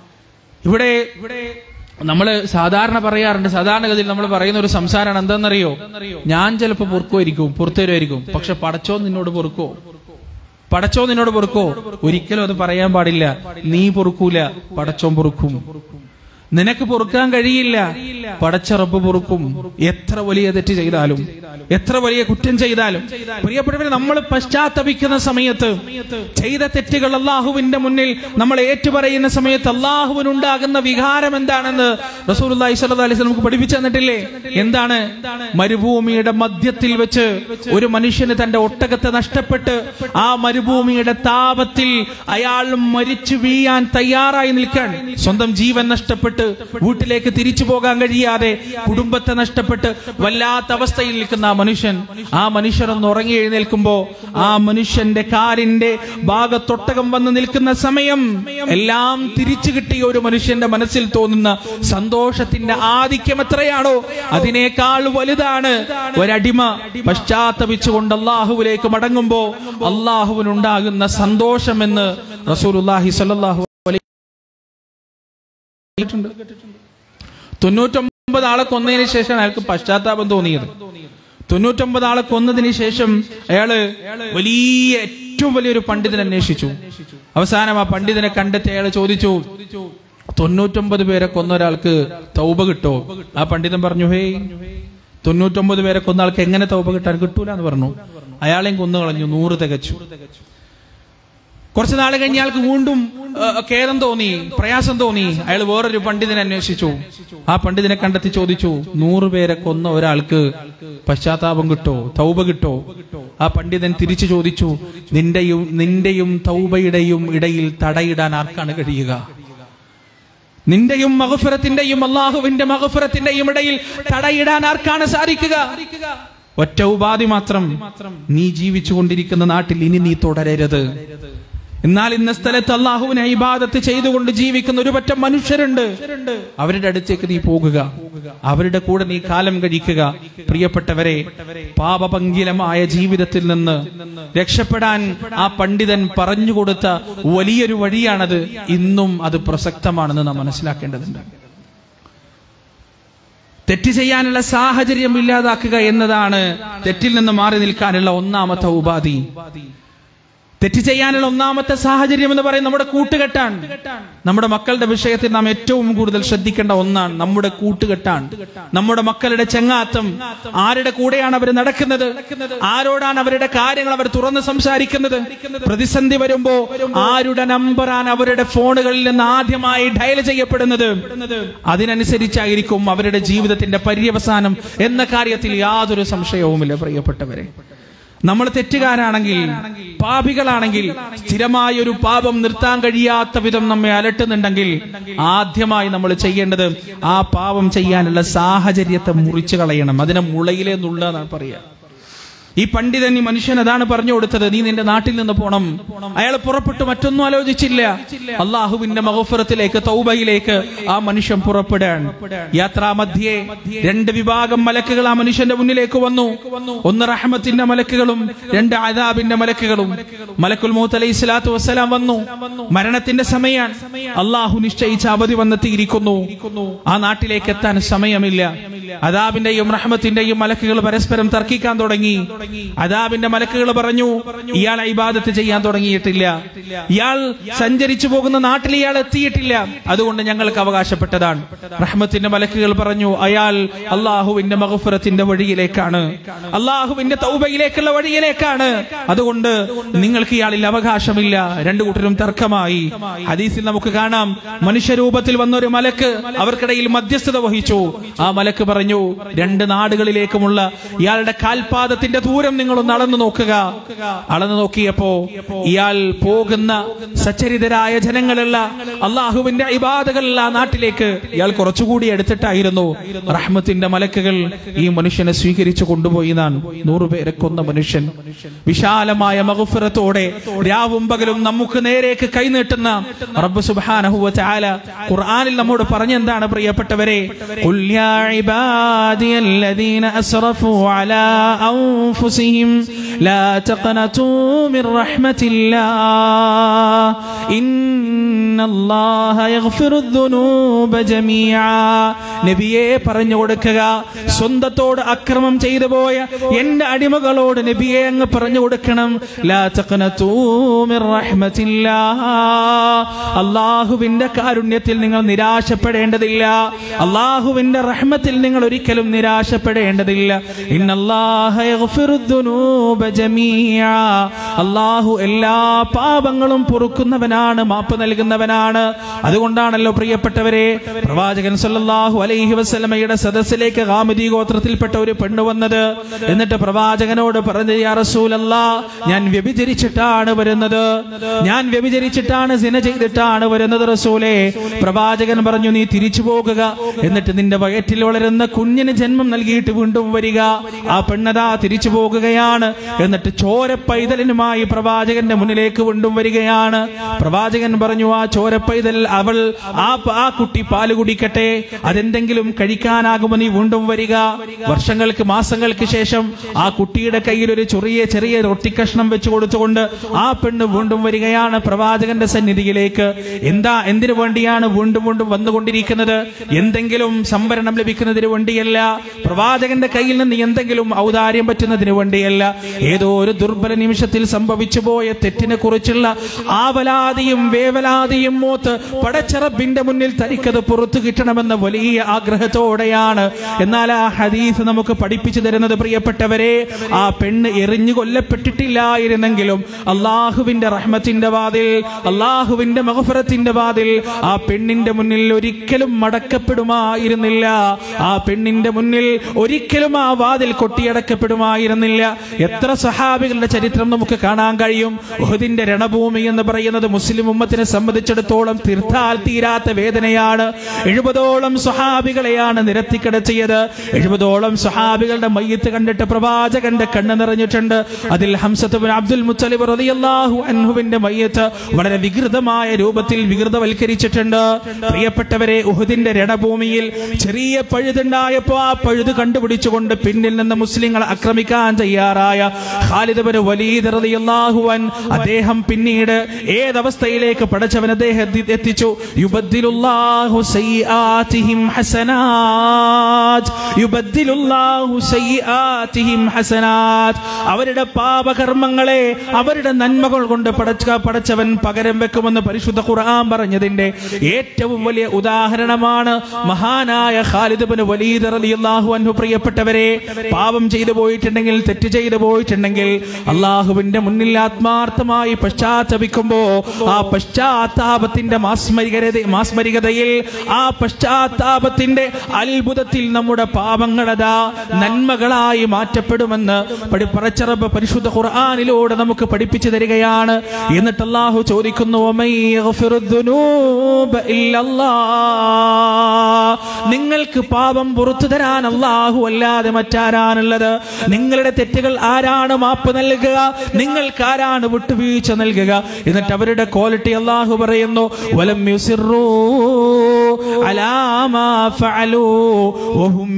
ഇവിടെ ഇവിടെ നമ്മൾ സാധാരണ പറയാറുണ്ട് സാധാരണഗതിയിൽ നമ്മൾ പറയുന്ന ഒരു സംസാരമാണ് എന്താണെന്നറിയോ ഞാൻ ചിലപ്പോൾ പൊറുക്കുമായിരിക്കും പുറത്തുവരുമായിരിക്കും പക്ഷെ പടച്ചോ നിന്നോട് പൊറുക്കോ പടച്ചോ നിന്നോട് പൊറുക്കോ ഒരിക്കലും അത് പറയാൻ പാടില്ല നീ പൊറുക്കൂല പടച്ചോൻ പൊറുക്കും നിനക്ക് പൊറുക്കാൻ കഴിയില്ല പടച്ചറപ്പ് പൊറുക്കും എത്ര വലിയ തെറ്റ് ചെയ്താലും എത്ര വലിയ കുറ്റം ചെയ്താലും പ്രിയപ്പെട്ടവരെ നമ്മൾ പശ്ചാത്തപിക്കുന്ന സമയത്ത് ചെയ്ത തെറ്റുകൾ അള്ളാഹുവിന്റെ മുന്നിൽ നമ്മൾ ഏറ്റുപറയുന്ന സമയത്ത് അള്ളാഹുവിനുണ്ടാകുന്ന വികാരം എന്താണെന്ന് റസൂൽ അലൈഹി സ്വലം നമുക്ക് പഠിപ്പിച്ചു തന്നിട്ടില്ലേ എന്താണ് മരുഭൂമിയുടെ മധ്യത്തിൽ വെച്ച് ഒരു മനുഷ്യന് തന്റെ ഒട്ടകത്തെ നഷ്ടപ്പെട്ട് ആ മരുഭൂമിയുടെ താപത്തിൽ അയാൾ മരിച്ചു വീഴാൻ തയ്യാറായി നിൽക്കാൻ സ്വന്തം ജീവൻ നഷ്ടപ്പെട്ട് വീട്ടിലേക്ക് തിരിച്ചു പോകാൻ കഴിയാതെ കുടുംബത്തെ നഷ്ടപ്പെട്ട് വല്ലാത്ത അവസ്ഥയിൽ നിൽക്കുന്ന ആ മനുഷ്യൻ ആ മനുഷ്യൻ ഒന്ന് ഉറങ്ങി എഴുന്നേൽക്കുമ്പോ ആ മനുഷ്യന്റെ കാലിന്റെ ഭാഗത്തൊട്ടകം വന്ന് നിൽക്കുന്ന സമയം എല്ലാം തിരിച്ചു കിട്ടിയ ഒരു മനുഷ്യന്റെ മനസ്സിൽ തോന്നുന്ന സന്തോഷത്തിന്റെ ആധിക്യം എത്രയാണോ അതിനേക്കാൾ വലുതാണ് ഒരടിമ പശ്ചാത്തപിച്ചുകൊണ്ട് അള്ളാഹുവിലേക്ക് മടങ്ങുമ്പോ അള്ളാഹുവിനുണ്ടാകുന്ന സന്തോഷമെന്ന് റസൂലുള്ളാഹി സ്വല്ലല്ലാഹു അലൈഹി തൊണ്ണൂറ്റൊമ്പത് ആളെ കൊന്നതിന് ശേഷം അയാൾക്ക് പശ്ചാത്താപം തോന്നിയത് തൊണ്ണൂറ്റൊമ്പത് ആളെ കൊന്നതിന് ശേഷം അയാള് വലിയ ഏറ്റവും വലിയൊരു പണ്ഡിതനെ അന്വേഷിച്ചു അവസാനം ആ പണ്ഡിതനെ കണ്ടെത്തി അയാൾ ചോദിച്ചു തൊണ്ണൂറ്റൊമ്പത് പേരെ കൊന്ന ഒരാൾക്ക് തൗബ കിട്ടോ ആ പണ്ഡിതൻ പറഞ്ഞു ഹേയ് തൊണ്ണൂറ്റൊമ്പത് പേരെ കൊന്ന ആൾക്ക് എങ്ങനെ തൗബ കിട്ടാൻ കിട്ടൂല എന്ന് പറഞ്ഞു അയാളെയും കൊന്നു കളഞ്ഞു നൂറ് തികച്ചു കുറച്ച് നാൾ കഴിഞ്ഞ് അയാൾക്ക് വീണ്ടും ആ, ഖേദം തോന്നി പ്രയാസം തോന്നി അയാൾ വേറൊരു പണ്ഡിതനെ അന്വേഷിച്ചു ആ പണ്ഡിതനെ കണ്ടെത്തി ചോദിച്ചു നൂറ് പേരെ കൊന്ന ഒരാൾക്ക് പശ്ചാത്താപം കിട്ടോ തൗബ കിട്ടോ ആ പണ്ഡിതൻ തിരിച്ചു ചോദിച്ചു നിന്റെയും നിന്റെയും തൗബയുടെയും ഇടയിൽ തടയിടാൻ ആർക്കാണ് കഴിയുക നിന്റെയും മഹഫിറത്തിന്റെയും അള്ളാഹുവിന്റെ മഹഫിറത്തിന്റെയും ഇടയിൽ തടയിടാൻ ആർക്കാണ് സാധിക്കുക ഒറ്റ ഉപാധി മാത്രം നീ ജീവിച്ചുകൊണ്ടിരിക്കുന്ന നാട്ടിൽ ഇനി നീ തുടരരുത് എന്നാൽ ഇന്ന സ്ഥലത്ത് അള്ളാഹുവിനെ ഇബാദത്ത് ചെയ്തുകൊണ്ട് ജീവിക്കുന്ന ഒരു പറ്റം മനുഷ്യരുണ്ട് അവരുടെ അടുത്തേക്ക് നീ പോകുക അവരുടെ കൂടെ നീ കാലം കഴിക്കുക പ്രിയപ്പെട്ടവരെ പാപപങ്കിലമായ ജീവിതത്തിൽ നിന്ന് രക്ഷപ്പെടാൻ ആ പണ്ഡിതൻ പറഞ്ഞുകൊടുത്ത വലിയൊരു വഴിയാണത് ഇന്നും അത് പ്രസക്തമാണെന്ന് നാം മനസ്സിലാക്കേണ്ടതുണ്ട് തെറ്റ് ചെയ്യാനുള്ള സാഹചര്യം ഇല്ലാതാക്കുക എന്നതാണ് തെറ്റിൽ നിന്ന് മാറി നിൽക്കാനുള്ള ഒന്നാമത്തെ ഉപാധി തെറ്റ് ചെയ്യാനുള്ള ഒന്നാമത്തെ സാഹചര്യം എന്ന് പറയുന്നത് നമ്മുടെ കൂട്ടുകെട്ടാണ് നമ്മുടെ മക്കളുടെ വിഷയത്തിൽ നാം ഏറ്റവും കൂടുതൽ ശ്രദ്ധിക്കേണ്ട ഒന്നാണ് നമ്മുടെ കൂട്ടുകെട്ടാണ് നമ്മുടെ മക്കളുടെ ചെങ്ങാത്തം ആരുടെ കൂടെയാണ് അവർ നടക്കുന്നത് ആരോടാണ് അവരുടെ കാര്യങ്ങൾ അവർ തുറന്ന് സംസാരിക്കുന്നത് പ്രതിസന്ധി വരുമ്പോ ആരുടെ നമ്പറാണ് അവരുടെ ഫോണുകളിൽ നിന്ന് ആദ്യമായി ഡയൽ ചെയ്യപ്പെടുന്നത് അതിനനുസരിച്ചായിരിക്കും അവരുടെ ജീവിതത്തിന്റെ പര്യവസാനം എന്ന കാര്യത്തിൽ യാതൊരു സംശയവുമില്ല പ്രിയപ്പെട്ടവരെ നമ്മൾ തെറ്റുകാരാണെങ്കിൽ പാപികളാണെങ്കിൽ സ്ഥിരമായ ഒരു പാപം നിർത്താൻ കഴിയാത്ത വിധം നമ്മെ അലട്ടുന്നുണ്ടെങ്കിൽ ആദ്യമായി നമ്മൾ ചെയ്യേണ്ടത് ആ പാപം ചെയ്യാനുള്ള സാഹചര്യത്തെ മുറിച്ചു കളയണം അതിനെ മുളയിലേ നുള്ള എന്നാണ് പറയുക ഈ പണ്ഡിതൻ ഈ മനുഷ്യൻ അതാണ് പറഞ്ഞു കൊടുത്തത് നീ നിന്റെ നാട്ടിൽ നിന്ന് പോണം അയാൾ പുറപ്പെട്ടു മറ്റൊന്നും ആലോചിച്ചില്ല അള്ളാഹുവിന്റെ മഹഫറത്തിലേക്ക് തൗബയിലേക്ക് ആ മനുഷ്യൻ പുറപ്പെടാൻ യാത്രാമധ്യേ രണ്ട് വിഭാഗം മലക്കുകൾ ആ മനുഷ്യന്റെ മുന്നിലേക്ക് വന്നു ഒന്ന് റഹ്മത്തിന്റെ മലക്കുകളും രണ്ട് അദാബിന്റെ മലക്കുകളും മലക്കുൽ മൂത്ത് അലൈഹി സ്വലാത്തു വസ്സലാം വന്നു മരണത്തിന്റെ സമയാണ് അള്ളാഹു നിശ്ചയിച്ച അവധി വന്നെത്തിയിരിക്കുന്നു ആ നാട്ടിലേക്ക് എത്താൻ സമയമില്ല അദാബിന്റെയും റഹ്മത്തിന്റെയും മലക്കുകൾ പരസ്പരം തർക്കിക്കാൻ തുടങ്ങി അദാബിന്റെ മലക്കുകൾ പറഞ്ഞു ഇയാൾ ഇബാദത്ത് ചെയ്യാൻ തുടങ്ങിയിട്ടില്ല ഇയാൾ സഞ്ചരിച്ചു പോകുന്ന നാട്ടിൽ ഇയാൾ എത്തിയിട്ടില്ല അതുകൊണ്ട് ഞങ്ങൾക്ക് അവകാശപ്പെട്ടതാണ് റഹ്മത്തിന്റെ മലക്കുകൾ പറഞ്ഞു അയാൾ അള്ളാഹുവിന്റെ മഹഫുറത്തിന്റെ വഴിയിലേക്കാണ് അള്ളാഹുവിന്റെ തൗബയിലേക്കുള്ള വഴിയിലേക്കാണ് അതുകൊണ്ട് നിങ്ങൾക്ക് ഇയാളിൽ അവകാശമില്ല രണ്ടു കൂട്ടരും തർക്കമായി ഹദീസിൽ നമുക്ക് കാണാം മനുഷ്യരൂപത്തിൽ വന്ന ഒരു മലക്ക് അവർക്കിടയിൽ മധ്യസ്ഥത വഹിച്ചു ആ മലക്ക് പറഞ്ഞു രണ്ട് നാടുകളിലേക്കുമുള്ള ഇയാളുടെ കാൽപാദത്തിന്റെ ദൂരം നിങ്ങളൊന്ന് അളന്നു നോക്കുക അളന്നു നോക്കിയപ്പോ ഇയാൾ പോകുന്ന സച്ചരിതരായ ജനങ്ങളുള്ള അള്ളാഹുവിന്റെ ഇബാദകളുള്ള ആ നാട്ടിലേക്ക് ഇയാൾ കുറച്ചുകൂടി എടുത്തിട്ടായിരുന്നു റഹ്മത്തിന്റെ മലക്കുകൾ ഈ മനുഷ്യനെ സ്വീകരിച്ചു കൊണ്ടുപോയി നാൻ നൂറുപേരെ കൊന്ന മനുഷ്യൻ വിശാലമായ മഹഫിറത്തോടെ രാവും പകലും നമുക്ക് നേരേക്ക് കൈനീട്ടുന്ന റബ്ബ് സുബ്ഹാനഹു വ തആല ഖുർആനിൽ നമ്മോട് പറഞ്ഞെന്താണ് പ്രിയപ്പെട്ടവരെ ഖുൽ യാ ഇബാദിയല്ലദീന അസ്റഫു അലാ അൻഫുസിഹിം ലാ തഖനതു മിർ റഹ്മത്തില്ലാ ഇന്നല്ലാഹ യഗ്ഫിറു ദുനൂബ ജമീഅ നബിയെ പറഞ്ഞു കൊടുക്കുക സ്വന്തത്തോട് അക്രമം ചെയ്തു പോയ എന്റെ അടിമകളോട് നബിയെ അങ്ങ് പറഞ്ഞു കൊടുക്കണം ലാ തഖനതു മിർ റഹ്മത്തില്ലാ അള്ളാഹുവിന്റെ കാരുണ്യത്തിൽ നിങ്ങൾ നിരാശപ്പെടേണ്ടതില്ല അള്ളാഹുവിന്റെ റഹ്മത്തിൽ നിങ്ങൾ ഒരിക്കലും നിരാശപ്പെടേണ്ടതില്ല ഇന്നല്ലാഹ യഗ്ഫിറു ദുനൂബ ജമീഅ അള്ളാഹു എല്ലാ പാപങ്ങളും പൊറുക്കുന്നവനാണ് മാപ്പ് നൽകുന്നവനാണ് അതുകൊണ്ടാണല്ലോ പ്രിയപ്പെട്ടവരെ പ്രവാചകൻ സല്ലല്ലാഹു അലൈഹി വസല്ലമയുടെ സദസ്സിലേക്ക് ഗാമിദി ഗോത്രത്തിൽപ്പെട്ട ഒരു പെണ്ണ് വന്നത് എന്നിട്ട് പ്രവാചകനോട് പറഞ്ഞു യാ റസൂലല്ലാ ഞാൻ വ്യഭിചരിച്ചിട്ടാണ് വരുന്നത് ഞാൻ വ്യഭിചരിച്ചിട്ടാണ് സിന ചെയ്തിട്ടാണ് വരുന്നത് റസൂലേ പ്രവാചകൻ പറഞ്ഞു നീ തിരിച്ചു പോകുക എന്നിട്ട് നിന്റെ വയറ്റിൽ വളരുന്ന കുഞ്ഞിന് ജന്മം നൽകിയിട്ട് വീണ്ടും വരിക ആ പെണ്ണതാ തിരിച്ചു പോകുകയാണ് എന്നിട്ട് ചോര പൈതലിനുമായി പ്രവാചകന്റെ മുന്നിലേക്ക് വീണ്ടും വരികയാണ് പ്രവാചകൻ പറഞ്ഞു ആ ചോര പൈതൽ അവൾ ആ ആ കുട്ടി പാല് കുടിക്കട്ടെ അതെന്തെങ്കിലും കഴിക്കാനാകുമോ നീ വീണ്ടും വരിക വർഷങ്ങൾക്ക് മാസങ്ങൾക്ക് ശേഷം ആ കുട്ടിയുടെ കയ്യിൽ ഒരു ചെറിയ ചെറിയ റൊട്ടിക്കഷ്ണം വെച്ച് കൊടുത്തുകൊണ്ട് ആ പെണ്ണ് വീണ്ടും വരികയാണ് പ്രവാചകന്റെ സന്നിധിയിലേക്ക് എന്താ എന്തിനു വേണ്ടിയാണ് വീണ്ടും വീണ്ടും വന്നുകൊണ്ടിരിക്കുന്നത് എന്തെങ്കിലും സംവരണം ലഭിക്കുന്നതിന് വേണ്ടിയല്ല പ്രവാചകന്റെ കയ്യിൽ നിന്ന് എന്തെങ്കിലും ഔദാര്യം പറ്റുന്നതിന് വേണ്ടിയല്ല ഏതോ ഒരു ദുർബല നിമിഷത്തിൽ സംഭവിച്ചു പോയ തെറ്റിനെ കുറിച്ചുള്ള ആവലാതിയും വേവലാതിയും മൂത്ത് പടച്ചറബിന്റെ മുന്നിൽ തനിക്കത് പുറത്തു കിട്ടണമെന്ന വലിയ ആഗ്രഹത്തോടെയാണ് എന്നാൽ ആ ഹദീസ് നമുക്ക് പഠിപ്പിച്ചു തരുന്നത് പ്രിയപ്പെട്ടവരെ ആ പെണ്ണ് എറിഞ്ഞു കൊല്ലപ്പെട്ടിട്ടില്ലായിരുന്നെങ്കിലും അള്ളാഹുവിന്റെ റഹ്മത്തിന്റെ വാതിൽ അള്ളാഹുവിന്റെ മഹഫറത്തിന്റെ വാതിൽ ആ പെണ്ണിന്റെ മുന്നിൽ ഒരിക്കലും മടക്കപ്പെടുമായിരുന്നില്ല ആ പെണ്ണിന്റെ മുന്നിൽ ഒരിക്കലും ആ വാതിൽ കൊട്ടിയടക്കപ്പെടുമായിരുന്നില്ല എത്ര സഹാബികളുടെ ചരിത്രം നമുക്ക് കാണാൻ കഴിയും ഉഹദിന്റെ രണഭൂമി എന്ന് പറയുന്നത് മുസ്ലിം ഉമ്മത്തിനെ സംബന്ധിച്ചിടത്തോളം തീർത്താൽ തീരാത്ത വേദനയാണ് എഴുപതോളം സ്വഹാബികളെയാണ് നിരത്തിക്കിടത്തിയത് എഴുപതോളം സ്വഹാബികളുടെ മയ്യത്ത് കണ്ടിട്ട് പ്രവാചകന്റെ കണ്ണ് നിറഞ്ഞിട്ടുണ്ട് അതിൽ ഹംസത്ത് ബിൻ അബ്ദുൽ മുത്തലിബ് റളിയല്ലാഹു അൻഹുവിന്റെ മയ്യത്ത് വളരെ വികൃതമായ രൂപത്തിൽ വികൃതവൽക്കരിച്ചിട്ടുണ്ട് പ്രിയപ്പെട്ടവരെ ഉഹദിന്റെ രണഭൂമിയിൽ ചെറിയ പഴുതുണ്ടായപ്പോ ആ പഴുത് കണ്ടുപിടിച്ചുകൊണ്ട് പിന്നിൽ നിന്ന് മുസ്ലിങ്ങൾ ആക്രമിക്കാൻ തയ്യാറായ ഖാലിദ് ബിൻ വലീദ് റളിയല്ലാഹു അൻ അദ്ദേഹം പിന്നീട് ഏതവസ്ഥയിലേക്ക് പടച്ചവൻ അദ്ദേഹം എത്തിച്ചു യുബദ്ദിലുല്ലാഹു സയ്യിആതിഹിം ഹസനാത് യുബദ്ദിലുല്ലാഹു സയ്യിആതിഹിം ഹസനാത് അവരുടെ പാപകർമ്മങ്ങളെ അവരുടെ നന്മകൾ കൊണ്ട് പടച്ച പടച്ചവൻ പകരം വെക്കുമെന്ന് പരിശുദ്ധ ഖുർആൻ പറഞ്ഞതിന്റെ ഏറ്റവും വലിയ ഉദാഹരണമാണ് മഹാനായ ഖാലിദ് ബിൻ വലീദ് റളിയല്ലാഹു അൻഹു പ്രിയപ്പെട്ടവരെ പാപം ചെയ്തു പോയിട്ടുണ്ടെങ്കിൽ തെറ്റ് ചെയ്തു പോയിട്ടുണ്ടെങ്കിൽ അള്ളാഹുവിന്റെ മുന്നിൽ ആത്മാർത്ഥമായി പശ്ചാത്തപിക്കുമ്പോ ആ പശ്ചാത്താപത്തിന്റെ മാസ്മരികത മാസ്മരികതയിൽ ആ പശ്ചാത്താപത്തിന്റെ അത്ഭുതത്തിൽ നമ്മുടെ പാപങ്ങളതാ നന്മകളായി മാറ്റപ്പെടുമെന്ന് പടി പറച്ചറബ് പരിശുദ്ധ ഖുർആാനിലൂടെ നമുക്ക് പഠിപ്പിച്ചു തരികയാണ് എന്നിട്ട് അള്ളാഹു ചോദിക്കുന്നു "വമൻ യഗ്ഫിറു ദുനൂബ ഇല്ലല്ലാഹ്." നിങ്ങൾക്ക് പാപം പുറത്തു തരാൻ അള്ളാഹു അല്ലാതെ മറ്റാരാണുള്ളത് നിങ്ങളുടെ തെറ്റുകൾ ആരാണ് മാപ്പ് നൽകുക നിങ്ങൾക്ക് ആരാണ് വിട്ടുവീഴ്ച നൽകുക എന്നിട്ട് അവരുടെ ക്വാളിറ്റി അള്ളാഹു പറയുന്നു വലം യുസിറൂ അലാ മാ ഫഅലൂ വഹും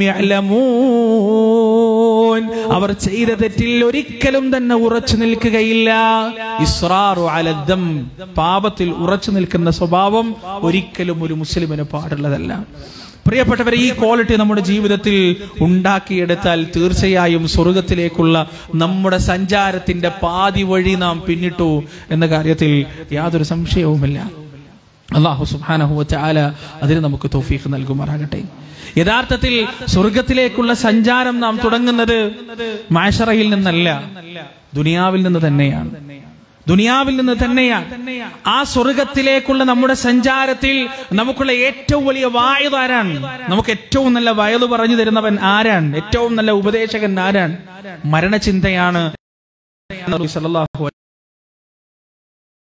യഅലമൂൻ അവർ ചെയ്ത തെറ്റിൽ ഒരിക്കലും തന്നെ ഉറച്ചു നിൽക്കുകയില്ല ഇസ്രാറു അലദ്ദം പാപത്തിൽ ഉറച്ചു നിൽക്കുന്ന സ്വഭാവം ഒരിക്കലും ഒരു മുസ്ലിമിന് പാടുള്ളതല്ല പ്രിയപ്പെട്ടവരെ ഈ ക്വാളിറ്റി നമ്മുടെ ജീവിതത്തിൽ ഉണ്ടാക്കിയെടുത്താൽ തീർച്ചയായും സ്വർഗത്തിലേക്കുള്ള നമ്മുടെ സഞ്ചാരത്തിന്റെ പാതി വഴി നാം പിന്നിട്ടു എന്ന കാര്യത്തിൽ യാതൊരു സംശയവുമില്ല അള്ളാഹു സുബ്ഹാനഹു വതആല അതിന് നമുക്ക് തൗഫീഖ് നൽകുമാറാകട്ടെ യഥാർത്ഥത്തിൽ സ്വർഗത്തിലേക്കുള്ള സഞ്ചാരം നാം തുടങ്ങുന്നത് മാഷറയിൽ നിന്നല്ല ദുനിയാവിൽ നിന്ന് തന്നെയാണ് ദുനിയാവിൽ നിന്ന് തന്നെയാണ് ആ സ്വർഗത്തിലേക്കുള്ള നമ്മുടെ സഞ്ചാരത്തിൽ നമുക്കുള്ള ഏറ്റവും വലിയ വായു ആരാണ് നമുക്ക് ഏറ്റവും നല്ല വയലു പറഞ്ഞു തരുന്നവൻ ആരാണ് ഏറ്റവും നല്ല ഉപദേശകൻ ആരാണ് മരണചിന്തയാണ് സല്ലല്ലാഹു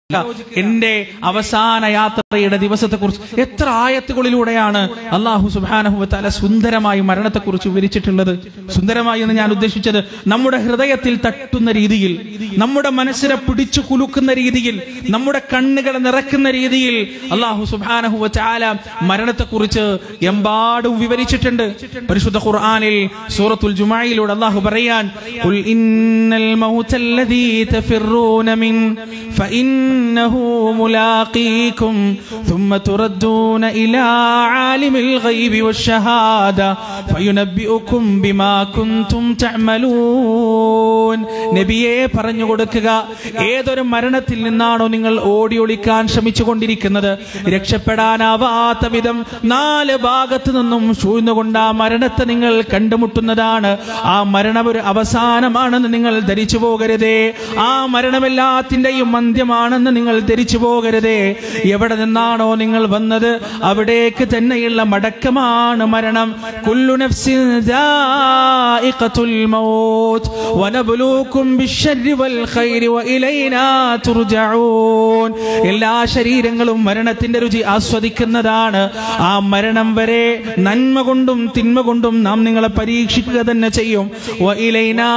എന്റെ അവസാന യാത്രയുടെ ദിവസത്തെക്കുറിച്ച് എത്ര ആയത്തുകളിലൂടെയാണ് അള്ളാഹു സുബാനഹു തല സുന്ദരമായി മരണത്തെക്കുറിച്ച് വിവരിച്ചിട്ടുള്ളത് സുന്ദരമായി എന്ന് ഞാൻ ഉദ്ദേശിച്ചത് നമ്മുടെ ഹൃദയത്തിൽ തട്ടുന്ന രീതിയിൽ നമ്മുടെ മനസ്സിനെ പിടിച്ചു കുലുക്കുന്ന രീതിയിൽ നമ്മുടെ കണ്ണുകളെ നിറക്കുന്ന രീതിയിൽ അള്ളാഹു സുബാനഹു ചാല മരണത്തെക്കുറിച്ച് എമ്പാടും വിവരിച്ചിട്ടുണ്ട് പരിശുദ്ധ ഖുർആനിൽ സൂറത്തുൽ ജുമായിലൂടെ അള്ളാഹു പറയാൻ "ഖുൽ ഇന്നൽ മൗതല്ലദീ തഫിറൂന മിൻ ഫഇന്നഹു മുലാഖീകും ثم تردون إلى عالم الغيب والشهادة فينبئكم بما كنتم تعملون നബിയെ പറഞ്ഞു കൊടുക്കുക ഏതൊരു മരണത്തിൽ നിന്നാണോ നിങ്ങൾ ഓടി ഒളിക്കാൻ ശ്രമിച്ചു കൊണ്ടിരിക്കുന്നത് രക്ഷപ്പെടാനാവാത്ത വിധം നാല് ഭാഗത്തു നിന്നും ചൂഴ്ന്നുകൊണ്ട് ആ മരണത്തെ നിങ്ങൾ കണ്ടുമുട്ടുന്നതാണ് ആ മരണം ഒരു അവസാനമാണെന്ന് നിങ്ങൾ ധരിച്ചു പോകരുതേ ആ മരണമെല്ലാത്തിന്റെയും അന്ത്യമാണെന്ന് നിങ്ങൾ ധരിച്ചു പോകരുതേ എവിടെ നിന്നാണോ നിങ്ങൾ വന്നത് അവിടേക്ക് തന്നെയുള്ള മടക്കമാണ് മരണം കുല്ലു നഫ്സിൻ ദാഇഖത്തുൽ മൗത്ത് വനബ്ലൂക്കും ബിശ്ശർരി വൽ ഖൈരി വഇലൈനാ തുർജഊൻ എല്ലാ ശരീരങ്ങളും മരണത്തിന്റെ രുചി ആസ്വദിക്കുന്നതാണ് ആ മരണം വരെ നന്മ കൊണ്ടും തിന്മ കൊണ്ടും നാം നിങ്ങളെ പരീക്ഷിക്കുക തന്നെ ചെയ്യും വഇലൈനാ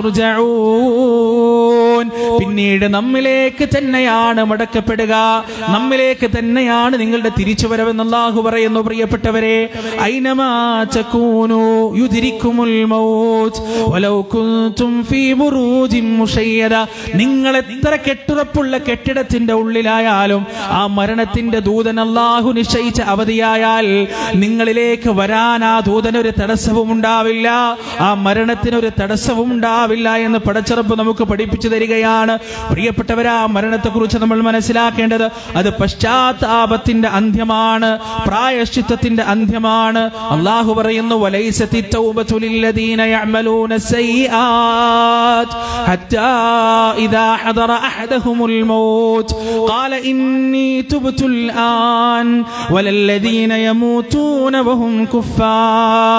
തുർജഊൻ പിന്നീട് നമ്മിലേക്ക് തന്നെയാണ് മടക്കപ്പെടുക നമ്മിലേക്ക് തന്നെയാണ് നിങ്ങളുടെ തിരിച്ചുവരവെന്ന് അല്ലാഹു പറയുന്നു പ്രിയപ്പെട്ടവരെ ഐനമാ തകൂനു യുദ്രിക്കുമുൽ മൗത്ത് വലൗ കുൻതും ഫീ ബുറൂജിൻ മുശയ്യദ നിങ്ങൾ എത്ര കെട്ടുറപ്പുള്ള കെട്ടിടത്തിന്റെ ഉള്ളിലായാലും ആ മരണത്തിന്റെ ദൂതൻ അല്ലാഹു നിശ്ചയിച്ച അവധിയായാൽ നിങ്ങളിലേക്ക് വരാൻ ആ ദൂതന് ഒരു തടസ്സവും ഉണ്ടാവില്ല ആ മരണത്തിന് ഒരു തടസ്സവും ഉണ്ടാവില്ല എന്ന് പടച്ചിറപ്പ് നമുക്ക് പഠിപ്പിച്ചു തരികയാണ് പ്രിയപ്പെട്ടവരാ മരണത്തെക്കുറിച്ച് നമ്മൾ മനസ്സിലാക്കേണ്ടത് അത് പശ്ചാത്താപത്തിന്റെ അന്ത്യമാണ് പ്രായശ്ചിത്തത്തിന്റെ അന്ത്യമാണ് അള്ളാഹു പറയുന്നു വലൈസത്തി തൗബതു ലില്ലദീന യഅമലൂന السيئات حتى إذا حضر أحدهم الموت قال إني تبت الآن ولا الذين يموتون وهم كفار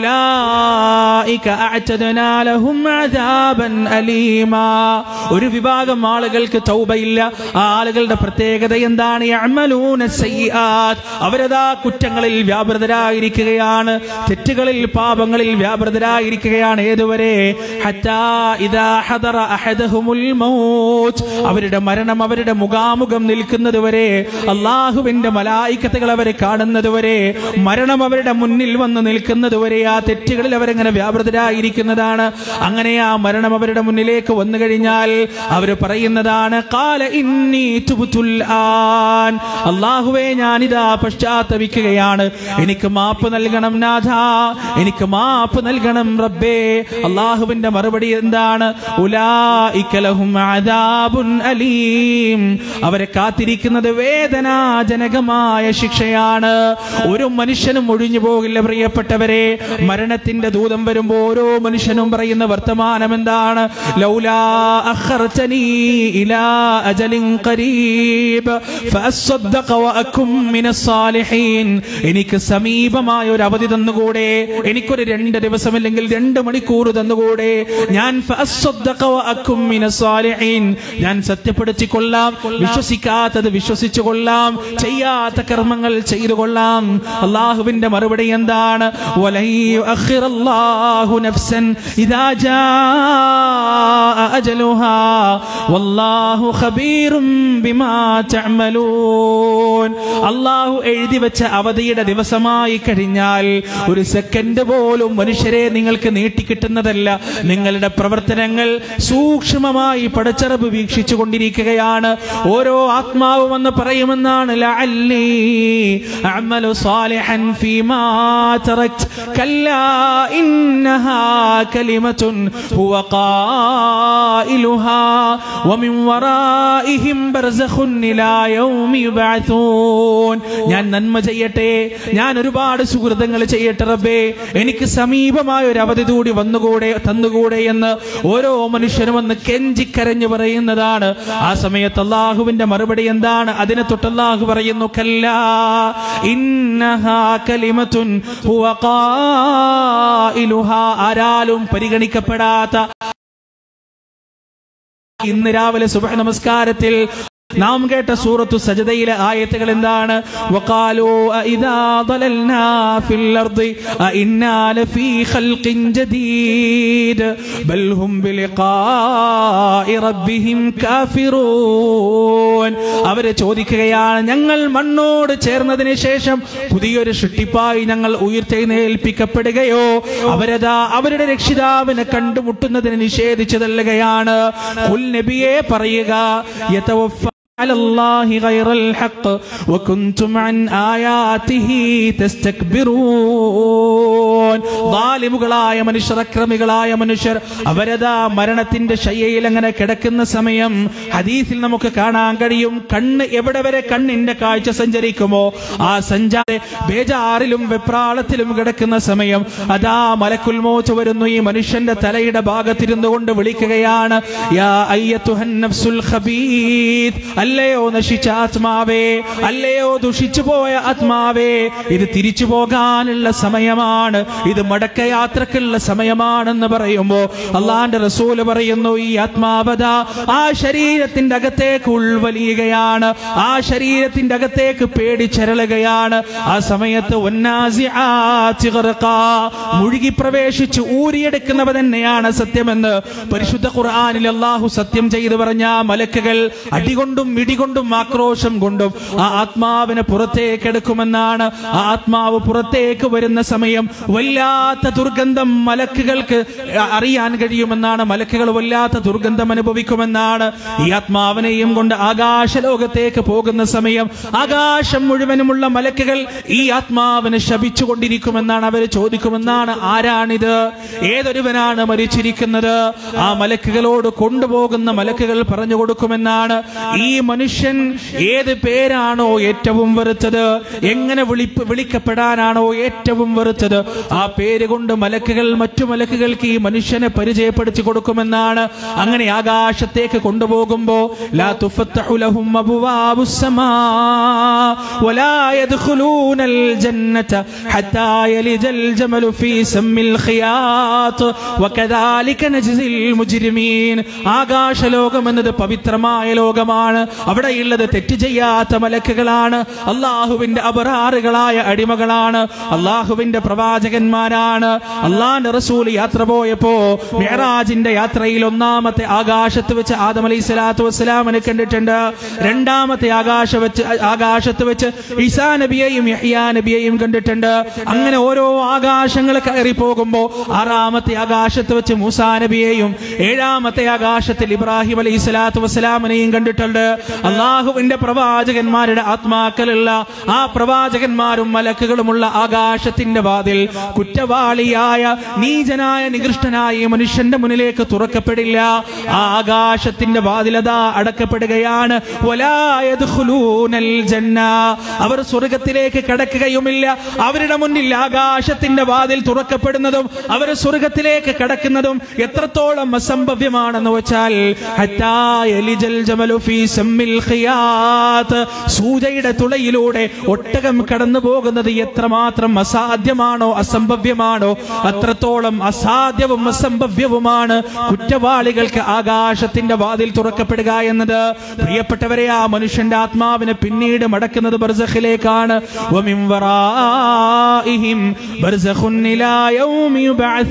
أولئك أعتدنا لهم عذابا أليما ഒരു വിഭാഗം ആളുകൾക്ക് തൗബയില്ല ആ ആളുകളുടെ പ്രത്യേകത എന്താണ് യഅമലൂന സയ്യിആത്ത് അവരതാ കുറ്റങ്ങളിൽ വ്യാപൃതരായിരിക്കുകയാണ് തെറ്റുകളിൽ പാപങ്ങളിൽ വ്യാപൃതരായിരിക്കുകയാണ് ഏതുവരെ ഹത്താ ഇദാ ഹദറ അഹദഹുമുൽ മൗത്ത് അവരുടെ മരണം അവരുടെ മുഖാമുഖം നിൽക്കുന്നത് വരെ അള്ളാഹുവിന്റെ മലായിക്കത്തുകൾ അവരെ കാണുന്നത് വരെ മരണം അവരുടെ മുന്നിൽ വന്ന് നിൽക്കുന്നത് വരെ ആ തെറ്റുകളിൽ അവരെങ്ങനെ വ്യാപൃതരായിരിക്കുന്നതാണ് അങ്ങനെ ആ മരണം അവരുടെ മുന്നിലേക്ക് വന്നു കഴിഞ്ഞാൽ അവർ പറയുന്നതാണ് കാല ഇന്നി തുബുത്തുൽ ആൻ അള്ളാഹുവേ ഞാനിതാ പശ്ചാത്തപിക്കുകയാണ് എനിക്ക് മാപ്പ് നൽകണം നാഥ എനിക്ക് മാപ്പ് നൽകണം റബ്ബേ അള്ളാഹുവിന്റെ മറുപടി എന്താണ് ഉലായിക ലഹും അദാബുൻ അലീം അവരെ കാത്തിരിക്കുന്നത് വേദനാജനകമായ ശിക്ഷയാണ് ഒരു മനുഷ്യനും ഒഴിഞ്ഞു പോകില്ല പ്രിയപ്പെട്ടവരെ മരണത്തിന്റെ ദൂതം വരുമ്പോൾ ഓരോ മനുഷ്യനും പറയുന്ന വർത്തമാനം എന്താണ് ലൗലാ അഖർതനീ ഇലാ അജലിൻ ഖരീബ് ഫഅസ്സദ്ദഖ വഅകും മിനസ് സാലിഹീൻ എനിക്ക് സമീപമായ ഒരു അവധി തന്നുകൂടെ എനിക്കൊരു രണ്ട് ദിവസം അല്ലെങ്കിൽ രണ്ട് മണിക്കൂർ തന്നുകൂടെ ഞാൻ ഫഅസ്സദ്ദഖ വഅകും മിനസ് സാലിഹീൻ ഞാൻ സത്യപ്പെടുത്തിക്കൊള്ളാം വിശ്വസിക്കാത്തത് വിശ്വസിച്ചു കൊള്ളാം ചെയ്യാത്ത കർമ്മങ്ങൾ ചെയ്തു കൊള്ളാം അള്ളാഹുവിന്റെ മറുപടി എന്താണ് വലൻ യുഅഖിറല്ലാഹു നഫ്സൻ ഇദാ ജാഅ അജലുഹാ വല്ലാഹു ഖബീറും ബിമാ തഅമലൂൻ അള്ളാഹു എഴുതി വെച്ച അവധിയുടെ ദിവസമായി കഴിഞ്ഞാൽ ഒരു സെക്കൻഡ് പോലും മനുഷ്യരെ നിങ്ങൾക്ക് നീട്ടിക്കിട്ടുന്നതല്ല നിങ്ങളുടെ പ്രവർത്തനങ്ങൾ സൂക്ഷ്മമായി പടച്ചറബ് വീക്ഷിച്ചു കൊണ്ടിരിക്കുകയാണ് ഓരോ ആത്മാവും എന്ന് പറയുമെന്നാണ് ലഅല്ലി അഅമലു സാലിഹൻ ഫീമാ തറക്ത് കല്ലാ ഇന്നഹാ കലിമത്തുൻ ഹുവ ഖായിലുഹാ വമിൻ വറാഇഹിം ബർസഖുൻ ഇലാ യൗമി യുബഅതൂൻ ഞാൻ നന്മ ചെയ്യട്ടെ ഞാൻ ഒരുപാട് സുഹൃതങ്ങൾ ചെയ്യട്ടെ റബ്ബേ എനിക്ക് സമീപമായ ഒരു അവധി കൂടി വന്നുകൂടെ തന്നുകൂടെ എന്ന് ഓരോ മനുഷ്യനും ഒന്ന് കെഞ്ചിക്കരഞ്ഞു പറയുന്നതാണ് ആ സമയത്ത് അള്ളാഹുവിന്റെ മറുപടി എന്താണ് അതിനെ തൊട്ട് അള്ളാഹു പറയുന്നു കല്ലാ ഇന്നഹാ കലിമത്തുൻ ഹുവ ഖായിലുഹാ ആരാലും പരിഗണിക്കപ്പെടാത്ത ഇന്ന് രാവിലെ സുബഹ നമസ്കാരത്തിൽ നാം കേട്ട സൂറത്തു സജദയിലെ ആയത്തുകൾ എന്താണ് വഖാലൂ അഇദാ ضللنا في الارض أإنا لفي خلق جديد بل هم بلقاء ربهم كافرون അവര് ചോദിക്കുകയാണ് ഞങ്ങൾ മണ്ണോട് ചേർന്നതിന് ശേഷം പുതിയൊരു സൃഷ്ടിപ്പായി ഞങ്ങൾ ഉയർത്തെഴുന്നേൽപ്പിക്കപ്പെടുകയോ അവരതാ അവരുടെ രക്ഷിതാവിനെ കണ്ടുമുട്ടുന്നതിന് നിഷേധിച്ചു തള്ളുകയാണ് കുൽ നബിയെ പറയുക യതവഫ على الله غير الحق وكنتم عن آياته تستكبرون ظالമുകളായ മനുഷ്യർ അക്രമികളായ മനുഷ്യർ അവരതാ മരണത്തിന്റെ ശയ്യയിൽ അങ്ങനെ കിടക്കുന്ന സമയം ഹദീസിൽ നമുക്ക് കാണാൻ കഴിയും കണ്ണ് എവിടെ വരെ കണ്ണിന്റെ കാഴ്ച സഞ്ചരിക്കുമോ ആ സഞ്ചാര ബേജാറിലും വെപ്രാളത്തിലും കിടക്കുന്ന സമയം അതാ മലക്കുൽ മോച്ച് വരുന്നു ഈ മനുഷ്യന്റെ തലയുടെ ഭാഗത്തിരുന്നു കൊണ്ട് വിളിക്കുകയാണ് യാ അയ്യത്തുഹൻ നഫ്സുൽ ഖബീത് അല്ലയോ നശിച്ച ആത്മാവേ അല്ലയോ ദുഷിച്ചു പോയ ആത്മാവേ ഇത് തിരിച്ചു പോകാനുള്ള സമയമാണ് ഇത് മടക്കയാത്രക്കുള്ള സമയമാണെന്ന് പറയുമ്പോ അള്ളാന്റെ റസൂല് പറയുന്നു ഈ ആത്മാവത ആ ശരീരത്തിന്റെ അകത്തേക്ക് ഉൾവലിയുകയാണ് ആ ശരീരത്തിന്റെ അകത്തേക്ക് പേടിച്ചരളുകയാണ് ആ സമയത്ത് ഉന്നാസിആത്തി ഖർഖാ. മുഴുകി പ്രവേശിച്ച് ഊരിയെടുക്കുന്നവ തന്നെയാണ് സത്യമെന്ന് പരിശുദ്ധ ഖുർആനിൽ അള്ളാഹു സത്യം ചെയ്തു പറഞ്ഞ ആ മലക്കുകൾ അടികൊണ്ടും ഇടികൊണ്ടും ആക്രോശം കൊണ്ടും ആ ആത്മാവിനെ പുറത്തേക്ക് എടുക്കുമെന്നാണ് ആ ആത്മാവ് പുറത്തേക്ക് വരുന്ന സമയം വല്ലാത്ത ദുർഗന്ധം മലക്കുകൾക്ക് അറിയാൻ കഴിയുമെന്നാണ് മലക്കുകൾ വല്ലാത്ത ദുർഗന്ധം അനുഭവിക്കുമെന്നാണ് ഈ ആത്മാവിനെയും കൊണ്ട് ആകാശ ലോകത്തേക്ക് പോകുന്ന സമയം ആകാശം മുഴുവനുമുള്ള മലക്കുകൾ ഈ ആത്മാവിനെ ശപിച്ചുകൊണ്ടിരിക്കുമെന്നാണ് അവർ ചോദിക്കുമെന്നാണ് ആരാണിത് ഏതൊരുവനാണ് മരിച്ചിരിക്കുന്നത് ആ മലക്കുകളോട് കൊണ്ടുപോകുന്ന മലക്കുകൾ പറഞ്ഞു കൊടുക്കുമെന്നാണ് ഈ മനുഷ്യൻ ഏത് പേരാണോ ഏറ്റവും വെറുത്തത് എങ്ങനെ വിളിപ്പ് വിളിക്കപ്പെടാനാണോ ഏറ്റവും വെറുത്തത് ആ പേര് കൊണ്ട് മലക്കുകൾ മറ്റു മലക്കുകൾക്ക് ഈ മനുഷ്യനെ പരിചയപ്പെടുത്തി കൊടുക്കുമെന്നാണ് അങ്ങനെ ആകാശത്തേക്ക് കൊണ്ടുപോകുമ്പോ ലാ തുഫത്തഹു ലഹും അബ്വാബുസ് സമാ വലാ യദ്ഖുലൂനൽ ജന്നത ഹത്താ യലിജൽ ജമലു ഫീ സമ്മിൽ ഖിയാത്ത് വകദാലിക നജ്സിൽ മുജ്രിമീൻ ആകാശ ലോകം എന്നത് പവിത്രമായ ലോകമാണ് അവിടെയുള്ളത് തെറ്റ് ചെയ്യാത്ത മലക്കുകളാണ് അള്ളാഹുവിന്റെ അപരാറുകളായ അടിമകളാണ് അള്ളാഹുവിന്റെ പ്രവാചകന്മാരാണ് അള്ളാന്റെ റസൂൽ യാത്ര പോയപ്പോ മെഹറാജിന്റെ യാത്രയിൽ ഒന്നാമത്തെ ആകാശത്ത് വെച്ച് ആദം അലൈഹി സ്വലാത്തു വസ്സലാമിനെ കണ്ടിട്ടുണ്ട് രണ്ടാമത്തെ ആകാശ വെച്ച് ആകാശത്ത് വെച്ച് ഈസാ നബിയെയും യഹ്യാ നബിയെയും കണ്ടിട്ടുണ്ട് അങ്ങനെ ഓരോ ആകാശങ്ങൾ കയറി പോകുമ്പോ ആറാമത്തെ ആകാശത്ത് വെച്ച് മൂസാ നബിയെയും ഏഴാമത്തെ ആകാശത്തിൽ ഇബ്രാഹിം അലൈഹി സ്വലാത്തു വസ്സലാമിനെയും കണ്ടിട്ടുണ്ട് അള്ളാഹുവിന്റെ പ്രവാചകന്മാരുടെ ആത്മാക്കളുള്ള ആ പ്രവാചകന്മാരും മലക്കുകളുമുള്ള ആകാശത്തിന്റെ വാതിൽ കുറ്റവാളിയായ നീചനായ നികൃഷ്ടനായ ഈ മനുഷ്യന്റെ മുന്നിലേക്ക് തുറക്കപ്പെടില്ല ആ ആകാശത്തിന്റെ വാതിലതാ അടക്കപ്പെടുകയാണ് വലാ യദ്ഖുലൂനൽ ജന്ന അവർ സ്വർഗത്തിലേക്ക് കടക്കുകയുമില്ല അവരുടെ മുന്നിൽ ആകാശത്തിന്റെ വാതിൽ തുറക്കപ്പെടുന്നതും അവർ സ്വർഗത്തിലേക്ക് കടക്കുന്നതും എത്രത്തോളം അസംഭവ്യമാണെന്ന് വെച്ചാൽ ഹത്താ യലിജൽ ജമലു ഫീ സമ്മിൽ ഖിയാത്ത് സൂചയുടെ തുളയിലൂടെ ഒട്ടകം കടന്നു പോകുന്നത് എത്രമാത്രം അസാധ്യമാണോ അസംഭവ്യമാണോ അത്രത്തോളം അസാധ്യവും അസംഭവ്യവുമാണ് കുറ്റവാളികൾക്ക് ആകാശത്തിന്റെ വാതിൽ തുറക്കപ്പെടുക എന്നത് പ്രിയപ്പെട്ടവരെ ആ മനുഷ്യന്റെ ആത്മാവിനെ പിന്നീട് മടക്കുന്നത് ബർസഖിലേക്കാണ് വമിൻ വറാഇഹിം ബർസഖുൻ ഇലാ യൗമി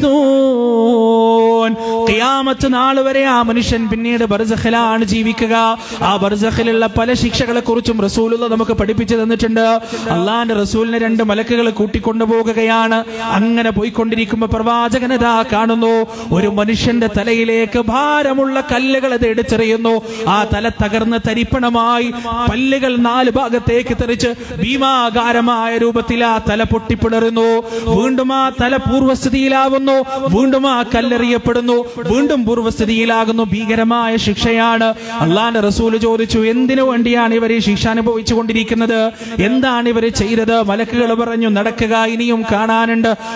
യുബഅസൂൻ ഖിയാമത്ത് നാൾ വരെ ആ മനുഷ്യൻ പിന്നീട് ബർസഖിലാണ് ജീവിക്കുക ആ ബർസഖിലുള്ള പല ശിക്ഷകളെ കുറിച്ചും റസൂലുള്ള നമുക്ക് പഠിപ്പിച്ചു തന്നിട്ടുണ്ട് അള്ളാന്റെ റസൂലിനെ രണ്ട് മലക്കുകൾ കൂട്ടിക്കൊണ്ടുപോകുകയാണ് അങ്ങനെ പോയിക്കൊണ്ടിരിക്കുമ്പോ പ്രവാചകനതാ കാണുന്നു ഒരു മനുഷ്യന്റെ തലയിലേക്ക് ഭാരമുള്ള കല്ലുകൾ അത് എടുത്തെറിയുന്നു ആ തല തകർന്ന് തരിപ്പണമായി പല്ലുകൾ നാല് ഭാഗത്തേക്ക് തെറിച്ച് ഭീമാകാരമായ രൂപത്തിൽ ആ തല പൊട്ടിപ്പിളറുന്നു വീണ്ടും ആ തല പൂർവ്വസ്ഥിതിയിലാവുന്നു വീണ്ടും ആ കല്ലെറിയപ്പെടുന്നു വീണ്ടും പൂർവ്വസ്ഥിതിയിലാകുന്നു ഭീകരമായ ശിക്ഷയാണ് അള്ളാന്റെ റസൂല് ചോദിച്ചു എന്തിനു വേണ്ടിയാണ് ഇവർ ഈ ശിക്ഷ അനുഭവിച്ചു കൊണ്ടിരിക്കുന്നത് എന്താണ് ഇവർ ചെയ്തത് മലക്കുകൾ പറഞ്ഞു നടക്കുക ഇനിയും കാണാനുണ്ട് അങ്ങനെ പ്രവാ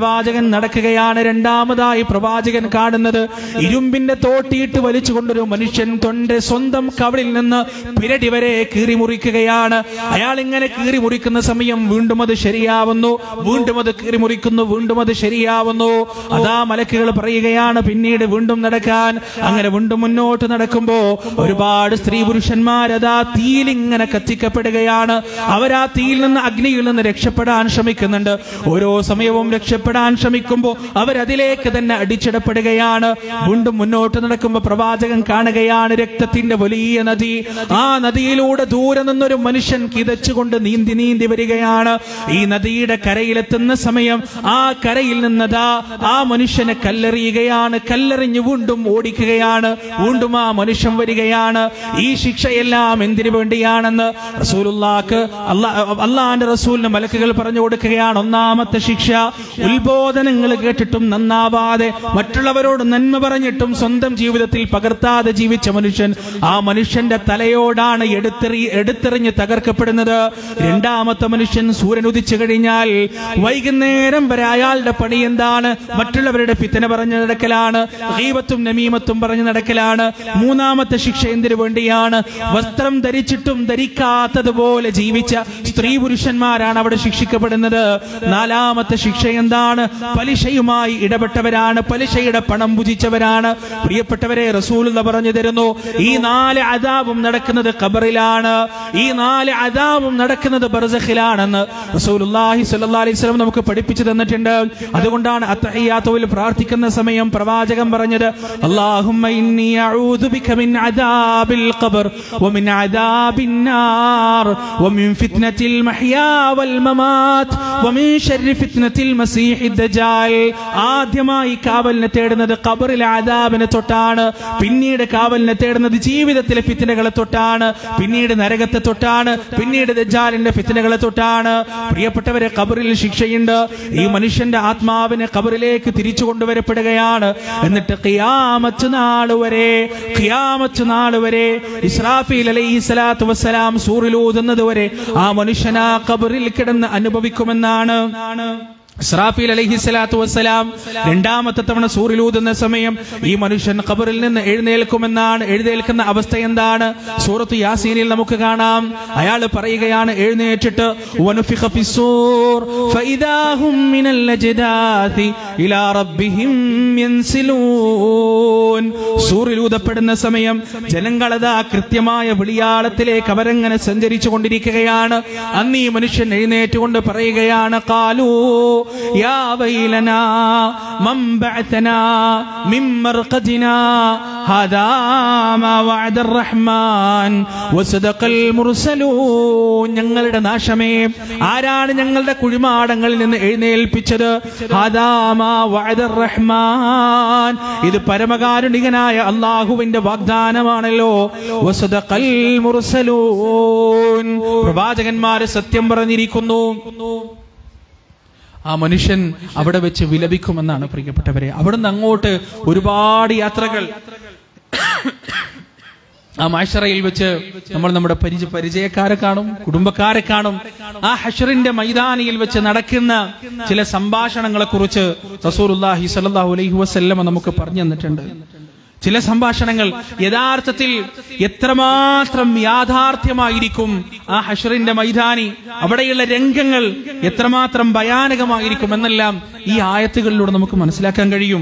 പ്രവാചകൻ നടക്കുകയാണ് രണ്ടാമതായി പ്രവാചകൻ കാണുന്നത് ഇരുമ്പിന്റെ തോട്ടിയിട്ട് വലിച്ചുകൊണ്ടൊരു മനുഷ്യൻ തൊണ്ട് സ്വന്തം കവളിൽ നിന്ന് പിരടി വരെ കീറി മുറിക്കുകയാണ് അയാൾ ഇങ്ങനെ കീറി മുറിക്കുന്ന സമയം വീണ്ടും അത് ശരിയാവുന്നു വീണ്ടും അത് കീറി മുറിക്കുന്നു വീണ്ടും അത് ശരിയാവുന്നു അതാ മലക്കുകൾ പറയുകയാണ് പിന്നീട് വീണ്ടും നടക്കാൻ അങ്ങനെ വീണ്ടും മുന്നോട്ട് നടക്കുമ്പോ ഒരുപാട് സ്ത്രീ പുരുഷന്മാരതാ തീയിൽ ഇങ്ങനെ കത്തിക്കപ്പെടുകയാണ് അവരാ തീയിൽ നിന്ന് അഗ്നിയിൽ നിന്ന് രക്ഷപ്പെടാൻ ശ്രമിക്കുന്നുണ്ട് ഓരോ സമയവും രക്ഷപ്പെടാൻ ശ്രമിക്കുമ്പോൾ അവരതിലേക്ക് തന്നെ അടിച്ചിടപ്പെടുകയാണ് വീണ്ടും മുന്നോട്ട് നടക്കുമ്പോൾ പ്രവാചകൻ കാണുകയാണ് രക്തത്തിന്റെ വലിയ നദി ആ നദിയിലൂടെ ദൂരെ നിന്നൊരു മനുഷ്യൻ കിതച്ചുകൊണ്ട് നീന്തി നീന്തി വരികയാണ് ഈ നദിയുടെ കരയിലെത്തുന്ന സമയം ആ കരയിൽ നിന്നതാ ആ മനുഷ്യനെ കല്ലെറിയുകയാണ് കല്ലെറിഞ്ഞ് വീണ്ടും ഓടിക്കുകയാണ് വീണ്ടും ആ മനുഷ്യൻ വരികയാണ് ഈ ശിക്ഷയെല്ലാം എന്തിനു വേണ്ടിയാണെന്ന് റസൂലുള്ളാക്ക് അല്ലാ അള്ളാന്റെ റസൂലിന് മലക്കുകൾ പറഞ്ഞു കൊടുക്കുകയാണ് ഒന്നാമത്തെ ശിക്ഷ ഉത്ബോധനങ്ങൾ കേട്ടിട്ടും നന്നാവാതെ മറ്റുള്ളവരോട് നന്മ പറഞ്ഞിട്ടും സ്വന്തം ജീവിതത്തിൽ പകർത്താതെ ജീവിച്ച മനുഷ്യൻ ആ മനുഷ്യന്റെ തലയോടാണ് എടുത്തെറി എടുത്തെറിഞ്ഞ് തകർക്കപ്പെടുന്നത് രണ്ടാമത്തെ മനുഷ്യൻ സൂര്യൻ ഉദിച്ചു കഴിഞ്ഞാൽ വൈകുന്നേരം വരെ അയാളുടെ പണി എന്താണ് മറ്റുള്ളവരുടെ ഫിത്തന പറഞ്ഞു നടക്കലാണ് ഗീബത്തും നമീമത്തും പറഞ്ഞു നടക്കലാണ് മൂന്നാമത്തെ ശിക്ഷ എന്തിനു വേണ്ടിയാണ് വസ്ത്രം ധരിച്ചിട്ടും ധരിക്കാത്തതുപോലെ ജീവിച്ച സ്ത്രീ പുരുഷന്മാരാണ് അവിടെ ശിക്ഷിക്കപ്പെടുന്നത് നാലാമത്തെ ശിക്ഷ എന്താണ് പലിശയുമായി ഇടപെട്ടവരാണ് പലിശയുടെ പണം ഭുജിച്ചവരാണ് പ്രിയപ്പെട്ടവരെ റസൂൽ പറഞ്ഞു തരുന്നു ഈ നാല് അതാവും നടക്കുന്നത് ഖബറിലാണ് ഈ നാല് അതാവും നടക്കുന്നത് ബർസഖിലാണെന്ന് റസൂലുള്ളാഹി സ്വല്ലല്ലാഹി അലൈഹി വസല്ലം നമുക്ക് പഠിപ്പിച്ചു തന്നിട്ടുണ്ട് അതുകൊണ്ടാണ് അത്തഹിയാത്തുവിൽ പ്രാർത്ഥിക്കുന്ന സമയം പ്രവാചകൻ പറഞ്ഞത് അല്ലാഹുമ്മ ഇന്നി അഊദു ബിക മിൻ അദാബിൽ ഖബർ വമിൻ അദാബിൻ നാർ വമിൻ ഫിത്നത്തിൽ മഹ്യാ വൽ മമാത് വമിൻ ശർരി ഫിത്നത്തിൽ മസീഹി ദജാൽ ആദ്യമായി കാവലിനെ തേടുന്നത് ഖബറിലെ അദാബിനെ തൊട്ടാണ് പിന്നീട് കാവലിനെ തേടുന്നത് ജീവിതത്തിലെ ഫിത്നകളെ തൊട്ടാണ് പിന്നീട് നരകത്തെ തൊട്ടാണ് പിന്നീട് ദജാലിന്റെ ഫിത്നകളെ തൊട്ടാണ് പ്രിയപ്പെട്ടവരെ ഖബറിൽ ശിക്ഷയുണ്ട് ഈ മനുഷ്യന്റെ ആത്മാവിനെ ഖബറിലേക്ക് തിരിച്ചു കൊണ്ടുവരപ്പെടുകയാണ് എന്നിട്ട് ഖിയാമത്ത് നാൾ വരെ ഖിയാമത്ത് നാൾ വരെ ഇസ്രാഫീൽ അലൈഹി സ്വലാത്തു വസ്സലാം സൂറിലൂതുന്നത് വരെ ആ മനുഷ്യൻ ആ ഖബറിൽ കിടന്ന് അനുഭവിക്കുമെന്നാണ് ഇസ്രാഫീൽ അലൈഹി സ്വലാത്തു വസ്സലാം രണ്ടാമത്തെ തവണ സൂറിലൂതുന്ന സമയം ഈ മനുഷ്യൻ ഖബറിൽ നിന്ന് എഴുന്നേൽക്കുമെന്നാണ് എഴുന്നേൽക്കുന്ന അവസ്ഥ എന്താണ് സൂറത്ത് യാസീനിൽ നമുക്ക് കാണാം അയാൾ പറയുകയാണ് എഴുന്നേറ്റിട്ട് വനുഫിഖ ഫിസ്സൂർ ഫഇദാ ഹും മിനൽ അജ്ദാഥി ഇലാ റബ്ബിഹിം യൻസിലൂൻ സൂറിലൂതപ്പെടുന്ന സമയം ജനങ്ങളതാ കൃത്യമായ വിളിയാളത്തിലേക്ക് അവരങ്ങനെ സഞ്ചരിച്ചു കൊണ്ടിരിക്കുകയാണ് അന്ന് ഈ മനുഷ്യൻ എഴുന്നേറ്റുകൊണ്ട് പറയുകയാണ് കാലൂ يا ويلنا من بعثنا من مرقدنا هذا ما وعد الرحمن وصدق المرسلون ഞങ്ങളുടെ നാശമേ ആരാണ് ഞങ്ങളുടെ കുഴിമാടങ്ങളിൽ നിന്ന് എഴുന്നേൽപ്പിച്ചത് هذا ما وعد الرحمن ഇത് പരമകാരുണികനായ അള്ളാഹുവിന്റെ വാഗ്ദാനമാണല്ലോ وصدق المرسلون പ്രവാചകന്മാര് സത്യം പറഞ്ഞിരിക്കുന്നു ആ മനുഷ്യൻ അവിടെ വെച്ച് വിലപിക്കുമെന്നാണ് പ്രിയപ്പെട്ടവരെ അവിടുന്ന് അങ്ങോട്ട് ഒരുപാട് യാത്രകൾ ആ മാഷറയിൽ വെച്ച് നമ്മൾ നമ്മുടെ പരിച പരിചയക്കാരെ കാണും കുടുംബക്കാരെ കാണും ആ ഹഷറിന്റെ മൈതാനിയിൽ വെച്ച് നടക്കുന്ന ചില സംഭാഷണങ്ങളെ കുറിച്ച് റസൂലുല്ലാഹി സല്ലാഹു അലൈഹി വസല്ലമ നമുക്ക് പറഞ്ഞു തന്നിട്ടുണ്ട് ചില സംഭാഷണങ്ങൾ യഥാർത്ഥത്തിൽ എത്രമാത്രം യാഥാർത്ഥ്യമായിരിക്കും ആ ഹഷറിന്റെ മൈതാനി അവിടെയുള്ള രംഗങ്ങൾ എത്രമാത്രം ഭയാനകമായിരിക്കും എന്നെല്ലാം ഈ ആയത്തുകളിലൂടെ നമുക്ക് മനസ്സിലാക്കാൻ കഴിയും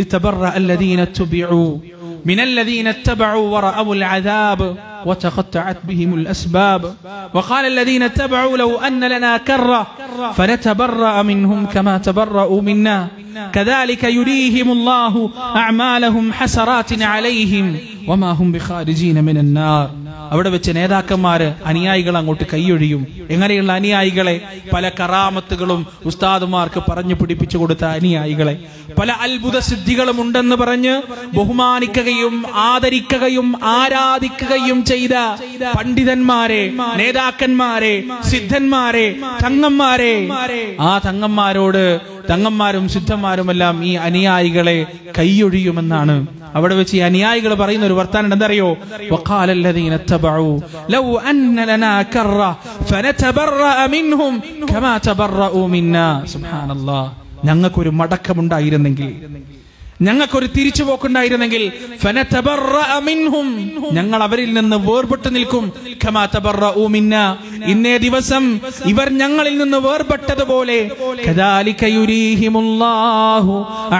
من الذين اتبعوا ورأوا العذاب وتقطعت بهم الأسباب وقال الذين اتبعوا لو أن لنا كرة فنتبرأ منهم كما تبرأوا منا كذلك يريهم الله أعمالهم حسرات عليهم وما هم بخارجين من النار അവിടെ വെച്ച് നേതാക്കന്മാര് അനുയായികൾ അങ്ങോട്ട് കൈയൊഴിയും എങ്ങനെയുള്ള അനുയായികളെ പല കറാമത്തുകളും ഉസ്താദുമാർക്ക് പറഞ്ഞു പിടിപ്പിച്ചു കൊടുത്ത അനുയായികളെ പല അത്ഭുത സിദ്ധികളും ഉണ്ടെന്ന് പറഞ്ഞ് ബഹുമാനിക്കുകയും ആദരിക്കുകയും ആരാധിക്കുകയും ചെയ്ത പണ്ഡിതന്മാരെ നേതാക്കന്മാരെ സിദ്ധന്മാരെ തങ്ങന്മാരെ ആ തങ്ങന്മാരോട് തങ്ങന്മാരും സിദ്ധന്മാരുമെല്ലാം ഈ അനുയായികളെ കൈയൊഴിയുമെന്നാണ് അവിടെ വെച്ച് ഈ അനുയായികൾ പറയുന്ന ഒരു വർത്താനം എന്തറിയോ വഖാലല്ലദീന തബഉ ലൗ അന്ന ലനാ കറ ഫനതബറഅ മിൻഹും കമാ തബറഉ മിന്നാ സുബ്ഹാനല്ലാഹ് ഞങ്ങൾക്കൊരു മടക്കമുണ്ടായിരുന്നെങ്കിൽ ഞങ്ങൾക്കൊരു തിരിച്ചുപോക്കുണ്ടായിരുന്നെങ്കിൽ ഫനതബറഅ മിൻഹും ഞങ്ങൾ അവരിൽ നിന്ന് വേർപെട്ടു നിൽക്കും കമാ തബറഉ മിന്നാ ഇന്നേ ദിവസം ഇവർ ഞങ്ങളിൽ നിന്ന് വേർപെട്ടതുപോലെ കദാലിക യുരീഹിമുല്ലാഹു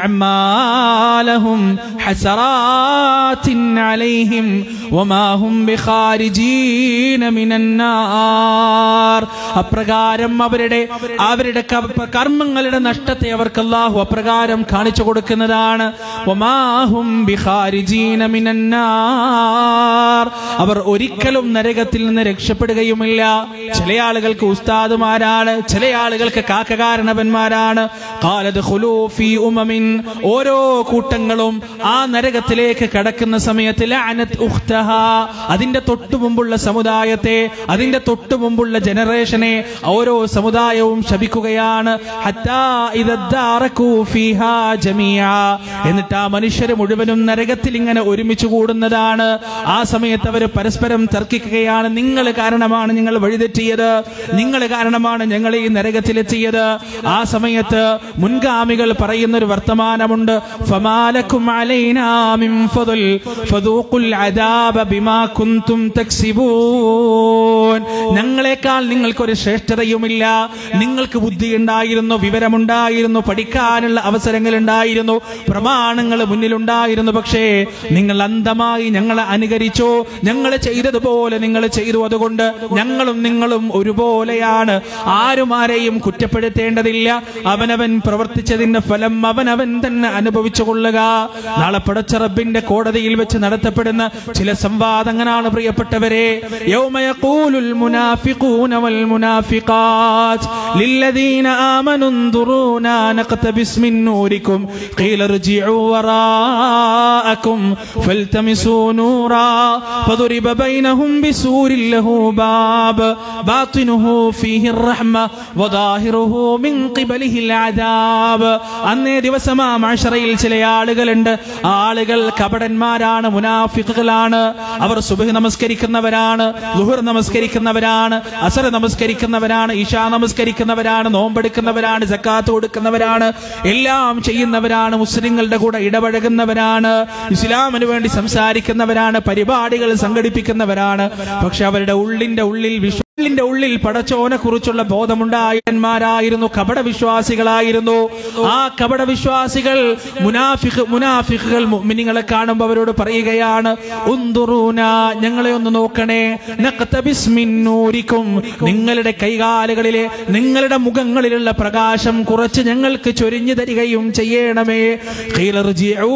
അഅമാലഹും ഹസറാത്തിൻ അലൈഹിം വമാ ഹും ബിഖാരിജീന മിനൻ നാർ അപ്രകാരം അവരുടെ അവരുടെ ക- കർമ്മങ്ങളുടെ നഷ്ടത്തെ അവർക്ക് അല്ലാഹു അപ്രകാരം കാണിച്ചു കൊടുക്കുന്നതാണ് വമാഹും ബിഖാരിജീന മിനൻ നാർ അവർ ഒരിക്കലും നരകത്തിൽ നിന്ന് രക്ഷപ്പെടുകയുമില്ല ചില ആളുകൾക്ക് ഉസ്താദുമാരാണ് ചില ആളുകൾക്ക് കാക്കകാരണവന്മാരാണ് ഖാലദ് ഖുലൂഫി ഉമമിൻ ഓരോ കൂട്ടങ്ങളും ആ നരകത്തിലേക്ക് കടക്കുന്ന സമയത്ത് ലഅനത് ഉഖ്തഹ അതിന്റെ തൊട്ടു മുമ്പുള്ള സമുദായത്തെ അതിന്റെ തൊട്ടു മുമ്പുള്ള ജനറേഷനെ ഓരോ സമുദായവും ശപിക്കുകയാണ് ഹത്താ ഇദദ്ദാറകൂ ഫീഹാ ജമീഅ എന്നിട്ട് ആ മനുഷ്യരെ മുഴുവനും നരകത്തിൽ ഇങ്ങനെ ഒരുമിച്ച് കൂടുന്നതാണ് ആ സമയത്ത് അവർ പരസ്പരം തർക്കിക്കുകയാണ് നിങ്ങൾ കാരണമാണ് ഞങ്ങൾ വഴിതെറ്റിയത് നിങ്ങൾ കാരണമാണ് ഞങ്ങൾ ഈ നരകത്തിലെത്തിയത് ആ സമയത്ത് മുൻഗാമികൾ പറയുന്ന ഒരു വർത്തമാനമുണ്ട് ഫമാലക്കും അലൈനാ മിൻ ഫദൽ ഫദൂഖുൽ അദാബ ബിമാ കുൻതും തക്സിബൂൻ ഞങ്ങളെക്കാൾ നിങ്ങൾക്കൊരു ശ്രേഷ്ഠതയുമില്ല നിങ്ങൾക്ക് ബുദ്ധിയുണ്ടായിരുന്നു വിവരമുണ്ടായിരുന്നു പഠിക്കാനുള്ള അവസരങ്ങൾ ഉണ്ടായിരുന്നു പ്രമാണങ്ങൾ മുന്നിലുണ്ടായിരുന്നു പക്ഷേ നിങ്ങൾ അന്ധമായി ഞങ്ങളെ അനുകരിച്ചു ഞങ്ങൾ ചെയ്തതുപോലെ നിങ്ങൾ ചെയ്തു അതുകൊണ്ട് ഞങ്ങളും നിങ്ങളും ഒരുപോലെയാണ് ആരും ആരെയും കുറ്റപ്പെടുത്തേണ്ടതില്ല അവനവൻ പ്രവർത്തിച്ചതിന്റെ ഫലം അവനവൻ തന്നെ അനുഭവിച്ചു കൊള്ളുക നാളെ പടച്ചറബിന്റെ കോടതിയിൽ വെച്ച് നടത്തപ്പെടുന്ന ചില സംവാദങ്ങളാണ് പ്രിയപ്പെട്ടവരെ يوم يقول المنافقون والمنافقات للذين آمنوا انظرونا نقتبس من نوركم قيل ارجعوا وراءكم فالتمسوا نورا فضرب بينهم بسور له باب باطنه فيه الرحمة وظاهره من قبله العذاب അന്നേ ദിവസം ആ മാഷറയിൽ ചില ആളുകളുണ്ട് ആ ആളുകൾ കപടന്മാരാണ് മുനാഫിക്കുകളാണ് അവർ സുബഹ് നമസ്കരിക്കുന്നവരാണ് ലുഹർ നമസ്കരിക്കുന്നവരാണ് അസർ നമസ്കരിക്കുന്നവരാണ് ഇഷാ നമസ്കരിക്കുന്നവരാണ് നോമ്പെടുക്കുന്നവരാണ് സക്കാത്ത് കൊടുക്കുന്നവരാണ് എല്ലാം ചെയ്യുന്നവരാണ് മുസ്ലിങ്ങളുടെ കൂടെ ഇടപഴകുന്നവരാണ് ഇസ്ലാമിന് വേണ്ടി സംസാരിക്കുന്നവരാണ് പരിപാടികൾ സംഘടിപ്പിക്കുന്നവരാണ് പക്ഷെ അവരുടെ ഉള്ളിന്റെ ഉള്ളിൽ വിശ്വ ഉള്ളിന്റെ ഉള്ളിൽ പടച്ചോനെ കുറിച്ചുള്ള ബോധമുണ്ടായന്മാരായിരുന്നു കപട വിശ്വാസികളായിരുന്നു ആ കപട വിശ്വാസികൾ മുനാഫിഖ് മുനാഫിഖുകൾ മുഅ്മിനീങ്ങളെ കാണുമ്പോൾ അവരോട് പറയുകയാണ് ഉന്തുറൂന ഞങ്ങളെ ഒന്ന് നോക്കണേ നഖ്തബിസ് മിൻ നൂരിക്കും നിങ്ങളുടെ കൈകാലുകളിലെ നിങ്ങളുടെ മുഖങ്ങളിലുള്ള പ്രകാശം കുറച്ച് ഞങ്ങൾക്ക് ചൊരിഞ്ഞു തരികയും ചെയ്യണമേ ഖീലർജിഊ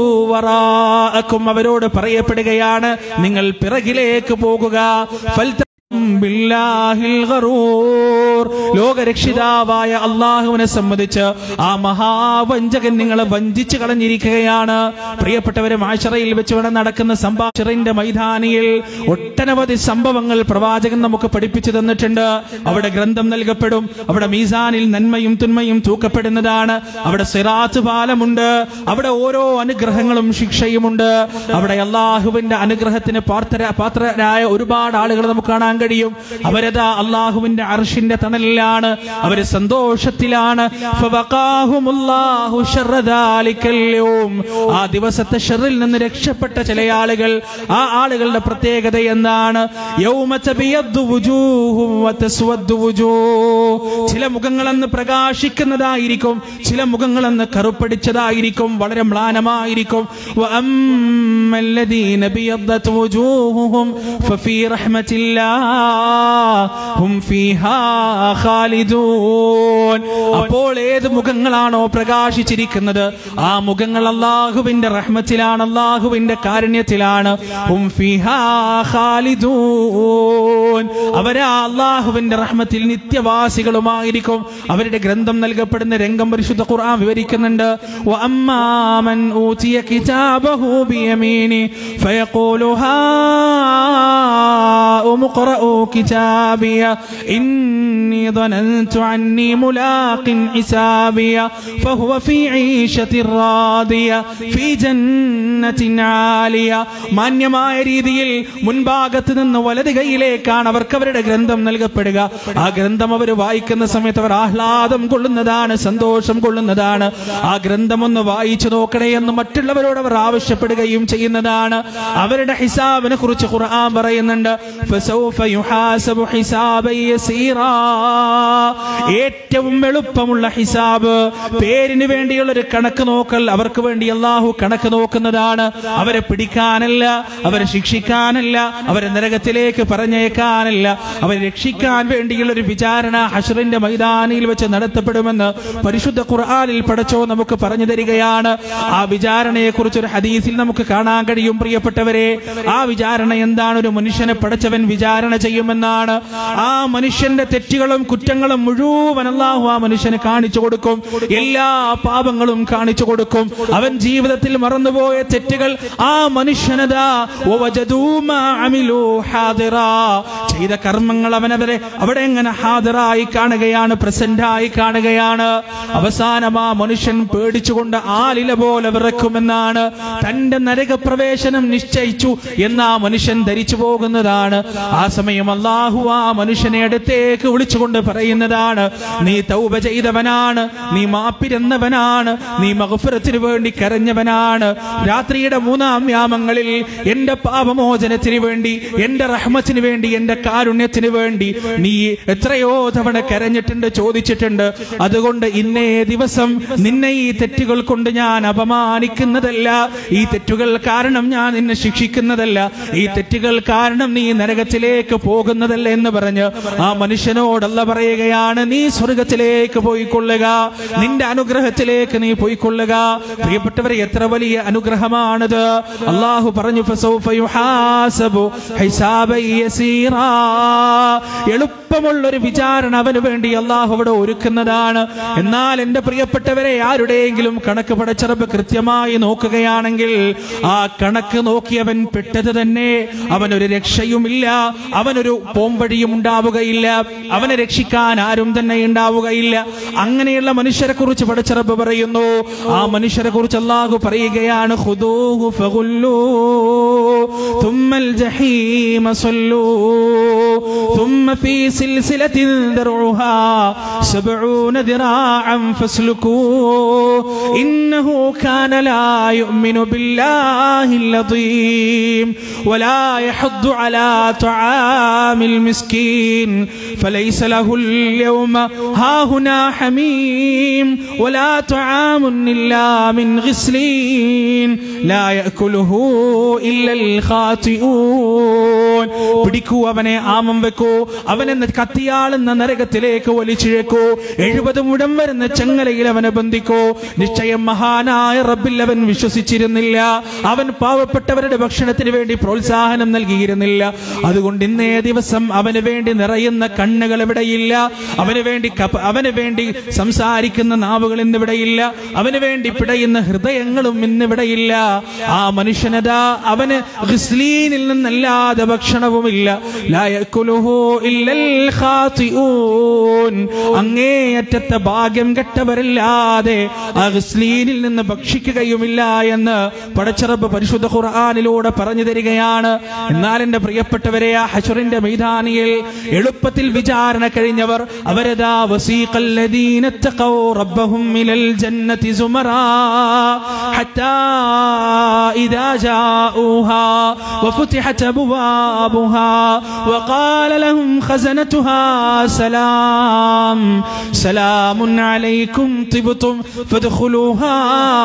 വറാഅക്കും അവരോട് പറയപ്പെടുകയാണ് നിങ്ങൾ പിറകിലേക്ക് പോകുക ഫൽത ബില്ലാഹിൽ ഗറൂർ ലോകരക്ഷിതാവായ അള്ളാഹുവിനെ സംബന്ധിച്ച് ആ മഹാവഞ്ചകൻ നിങ്ങളെ വഞ്ചിച്ചു കളഞ്ഞിരിക്കുകയാണ് പ്രിയപ്പെട്ടവരെ മാഷറയിൽ വെച്ച് ഇവിടെ നടക്കുന്ന സംഭാഷറിന്റെ മൈതാനിയിൽ ഒട്ടനവധി സംഭവങ്ങൾ പ്രവാചകൻ നമുക്ക് പഠിപ്പിച്ചു തന്നിട്ടുണ്ട് അവിടെ ഗ്രന്ഥം നൽകപ്പെടും അവിടെ മീസാനിൽ നന്മയും തുന്മയും തൂക്കപ്പെടുന്നതാണ് അവിടെ സിറാത്ത് പാലമുണ്ട് അവിടെ ഓരോ അനുഗ്രഹങ്ങളും ശിക്ഷയുമുണ്ട് അവിടെ അള്ളാഹുവിന്റെ അനുഗ്രഹത്തിന് പാത്ര പാത്രരായ ഒരുപാട് ആളുകൾ നമുക്ക് കാണാൻ കഴിയും അവരതാ അള്ളാഹുവിന്റെ അർഷിന്റെ തണലിലാണ് അവര് സന്തോഷത്തിലാണ് ഫവഖാഹുമുല്ലാഹു ശർറ ദാലിക്കൽ യൗം. ആ ദിവസത്തെ ഷെറിൽ നിന്ന് രക്ഷപ്പെട്ട ചില ആളുകൾ ആ ആളുകളുടെ പ്രത്യേകത എന്താണ് യൗമ തബിയദ്ദു വുജൂഹും വതസ്വദ്ദു വുജൂഹ്. ചില മുഖങ്ങളെന്ന് പ്രകാശിക്കുന്നതായിരിക്കും ചില മുഖങ്ങളെന്ന് കറുപ്പടിച്ചതായിരിക്കും വളരെ മ്ലാനമായിരിക്കും وأما الذين بيضت وجوههم ففي رحمة الله هم فيها خالدون അപ്പോൾ ഏത് മുഖങ്ങളാണോ പ്രകാശിച്ചിരിക്കുന്നത് ആ മുഖങ്ങൾ അള്ളാഹുവിന്റെ റഹ്മത്തിലാണ് അള്ളാഹുവിന്റെ കാരുണ്യത്തിലാണ് ഹും ഫിഹാ ഖാലിദൂൻ അവരാ അള്ളാഹുവിന്റെ റഹ്മത്തിൽ നിത്യവാസികളുമായിരിക്കും അവരുടെ ഗ്രന്ഥം നൽകപ്പെടുന്ന രംഗം പരിശുദ്ധ ഖുർആൻ വിവരിക്കുന്നുണ്ട് وأما من أوتي كتابه بيمينه فيقول هاؤم اقرءوا كتابي إني ظننت عني ملاق حسابيا فهو في عيشة راضية في جنة عالية മാന്യമായ രീതിയിൽ മുൻഭാഗത്ത് നിന്ന് വലത് കൈയിലേക്കാണ് അവർക്ക് അവരുടെ ഗ്രന്ഥം നൽകപ്പെടുക ആ ഗ്രന്ഥം അവർ വായിക്കുന്ന സമയത്ത് അവർ ആഹ്ലാദം കൊള്ളുന്നതാണ് സന്തോഷം കൊള്ളുന്നതാണ് ആ ഗ്രന്ഥം ഒന്ന് വായിച്ചു നോക്കണേ എന്ന് മറ്റുള്ളവരോട് അവർ ആവശ്യപ്പെടുകയും ചെയ്യുന്നതാണ് അവരുടെ ഹിസാബിനെ കുറിച്ച് ഖുർആൻ പറയുന്നുണ്ട് ഫസൗഫ യുഹാസബു ഹിസാബൻ യസീറാ. ഏറ്റവും എളുപ്പമുള്ള ഹിസാബ് പേരിന് വേണ്ടിയുള്ള ഒരു കണക്ക് നോക്കൽ അവർക്ക് വേണ്ടി അള്ളാഹു കണക്ക് നോക്കുന്നതാണ് അവരെ പിടിക്കാനല്ല അവരെ ശിക്ഷിക്കാനല്ല അവരെ നരകത്തിലേക്ക് പറഞ്ഞേക്കാനല്ല അവരെ രക്ഷിക്കാൻ വേണ്ടിയുള്ള ഒരു വിചാരണ ഹഷറിന്റെ മൈതാനിയിൽ വെച്ച് നടത്തപ്പെടുമെന്ന് പരിശുദ്ധ ഖുർആനിൽ പടച്ചോ നമുക്ക് പറഞ്ഞു തരികയാണ് ആ വിചാരണയെ കുറിച്ച് ഒരു ഹദീസിൽ നമുക്ക് കാണാൻ കഴിയും പ്രിയപ്പെട്ടവരെ ആ വിചാരണ എന്താണ് ഒരു മനുഷ്യനെ പടച്ചവൻ വിചാരണ ചെയ്യുമെന്നാണ് ആ മനുഷ്യന്റെ തെറ്റുകളും കുറ്റങ്ങളും മുഴുവൻ അള്ളാഹു ആ മനുഷ്യന് കാണിച്ചു കൊടുക്കും എല്ലാ പാപങ്ങളും കാണിച്ചു കൊടുക്കും അവൻ ജീവിതത്തിൽ മറന്നുപോയ തെറ്റുകൾ ആ മനുഷ്യനതാ വവജദൂ മാ അമിലൂ ഹാദിറാ. ചെയ്ത കർമ്മങ്ങൾ അവനവരെ അവിടെ എങ്ങനെ ഹാദിറായി കാണുകയാണ് പ്രസന്റ് ആയി കാണുകയാണ് അവസാനം ആ മനുഷ്യൻ പേടിച്ചുകൊണ്ട് ആലില പോലെ വിറക്കുമെന്നാണ് തന്റെ നരകപ്രവേശനം നിശ്ചയിച്ചു എന്ന് ആ മനുഷ്യൻ ധരിച്ചു പോകുന്നതാണ് ആ സമയം അള്ളാഹു ആ മനുഷ്യനെ അടുത്തേക്ക് വിളിച്ചുകൊണ്ട് പറയുന്നതാണ് നീ തൗബ ചെയ്തവനാണ് നീ മാപ്പിരുന്നവനാണ് നീ മഹഫുറത്തിന് വേണ്ടി കരഞ്ഞവനാണ് രാത്രിയുടെ മൂന്നാം യാമങ്ങളിൽ എന്റെ പാപമോചനത്തിന് വേണ്ടി എന്റെ റഹ്മത്തിന് വേണ്ടി എന്റെ കാരുണ്യത്തിന് വേണ്ടി നീ എത്രയോ തവണ കരഞ്ഞിട്ടുണ്ട് ചോദിച്ചിട്ടുണ്ട് അതുകൊണ്ട് ഇന്നേ ദിവസം നിന്നെ ഈ തെറ്റുകൾ കൊണ്ട് ഞാൻ അപമാനിക്കുന്നതല്ല ഈ തെറ്റുകൾ കാരണം ഞാൻ നിന്നെ ശിക്ഷിക്കുന്നതല്ല ഈ തെറ്റുകൾ കാരണം നീ നരകത്തിലേക്ക് പോകുന്നതല്ല എന്ന് പറഞ്ഞ് ആ മനുഷ്യനോടല്ല പറയുകയാണ് നീ സ്വർഗത്തിലേക്ക് പോയിക്കൊള്ളുക നിന്റെ അനുഗ്രഹത്തിലേക്ക് നീ പോയിക്കൊള്ളുക പ്രിയപ്പെട്ടവരെ എത്ര വലിയ അനുഗ്രഹമാണിത് അള്ളാഹു പറഞ്ഞു ഫസൗഫ യുഹാസബു ഹിസാബൻ യസീറാ. എളുപ്പമുള്ള ഒരു വിചാരണ അവന് വേണ്ടി അള്ളാഹു അവിടെ ഒരുക്കുന്നതാണ് എന്നാൽ എന്റെ പ്രിയപ്പെട്ടവരെ ആരുടെയെങ്കിലും കണക്ക് പടച്ചറപ്പ് കൃത്യമായി നോക്കുകയാണെങ്കിൽ ആ കണക്ക് നോക്കിയവൻ പെട്ടത് തന്നെ അവനൊരു രക്ഷയുമില്ല അവനൊരു പോംവഴിയും ഉണ്ടാവുകയില്ല അവനെ രക്ഷിക്കാൻ ആരും തന്നെ ഉണ്ടാവുകയില്ല അങ്ങനെയുള്ള മനുഷ്യരെ കുറിച്ച് പടച്ചറപ്പ് പറയുന്നു ആ മനുഷ്യരെ കുറിച്ച് അള്ളാഹു പറയുകയാണ് ഖുദൂഹു ഫഗുല്ലൂ ثم الجحيم صلوا ثم في سلسلة ذرعها سبعون ذراعا فاسلكوه إنه كان لا يؤمن بالله العظيم ولا يحض على طعام المسكين فليس له اليوم هاهنا حميم ولا طعام إلا من غسلين لا يأكله إلا الخاطئون പിടിക്കൂ അവനെ ആമം വെക്കൂ അവനെ കത്തിയാളുന്ന നരകത്തിലേക്ക് വലിച്ചിഴക്കൂ എഴുപത് മുഴം വരുന്ന ചെങ്ങലയിൽ അവനെ ബന്ധിക്കൂ നിശ്ചയം മഹാനായ റബ്ബിൽ അവൻ വിശ്വസിച്ചിരുന്നില്ല അവൻ പാവപ്പെട്ടവരുടെ ഭക്ഷണത്തിന് വേണ്ടി പ്രോത്സാഹനം നൽകിയിരുന്നില്ല അതുകൊണ്ട് ഇന്നേ ദിവസം അവന് വേണ്ടി നിറയുന്ന കണ്ണുകൾ ഇവിടെയില്ല അവന് വേണ്ടി കപ- അവന് വേണ്ടി സംസാരിക്കുന്ന നാവുകൾ ഇന്നിവിടെയില്ല അവന് വേണ്ടി പിടയുന്ന ഹൃദയങ്ങളും ഇന്നിവിടെയില്ല ആ മനുഷ്യനതാ അവന് ഖിസ്ലീനിൽ നിന്നല്ലാതെ ഭക്ഷണവുമില്ല ലാ യഅ്കുലുഹു ഇല്ലൽ ഖാതിഊൻ അങ്ങേയറ്റത്തെ ഭാഗ്യം കെട്ടവരല്ലാതെ ആ ഖിസ്ലീനിൽ നിന്ന് ഭക്ഷിക്കുകയുമില്ല എന്ന് പടച്ചറബ് പരിശുദ്ധ ഖുർആനിലൂടെ പറഞ്ഞു തരികയാണ് എന്നാൽ എന്റെ പ്രിയപ്പെട്ടവരെ ആ ഹഷറിന്റെ മൈതാനിയിൽ എളുപ്പത്തിൽ വിചാരണ കഴിഞ്ഞവർ അവരതാ വസീഖല്ലദീന തഖൗ റബ്ബഹും മിനൽ ജന്നതി സുമറാ ഹത്താ ഇദാ ജാഊഹാ وفتحت أبوابها وقال لهم خزنتها سلام سلام عليكم طبتم فادخلوها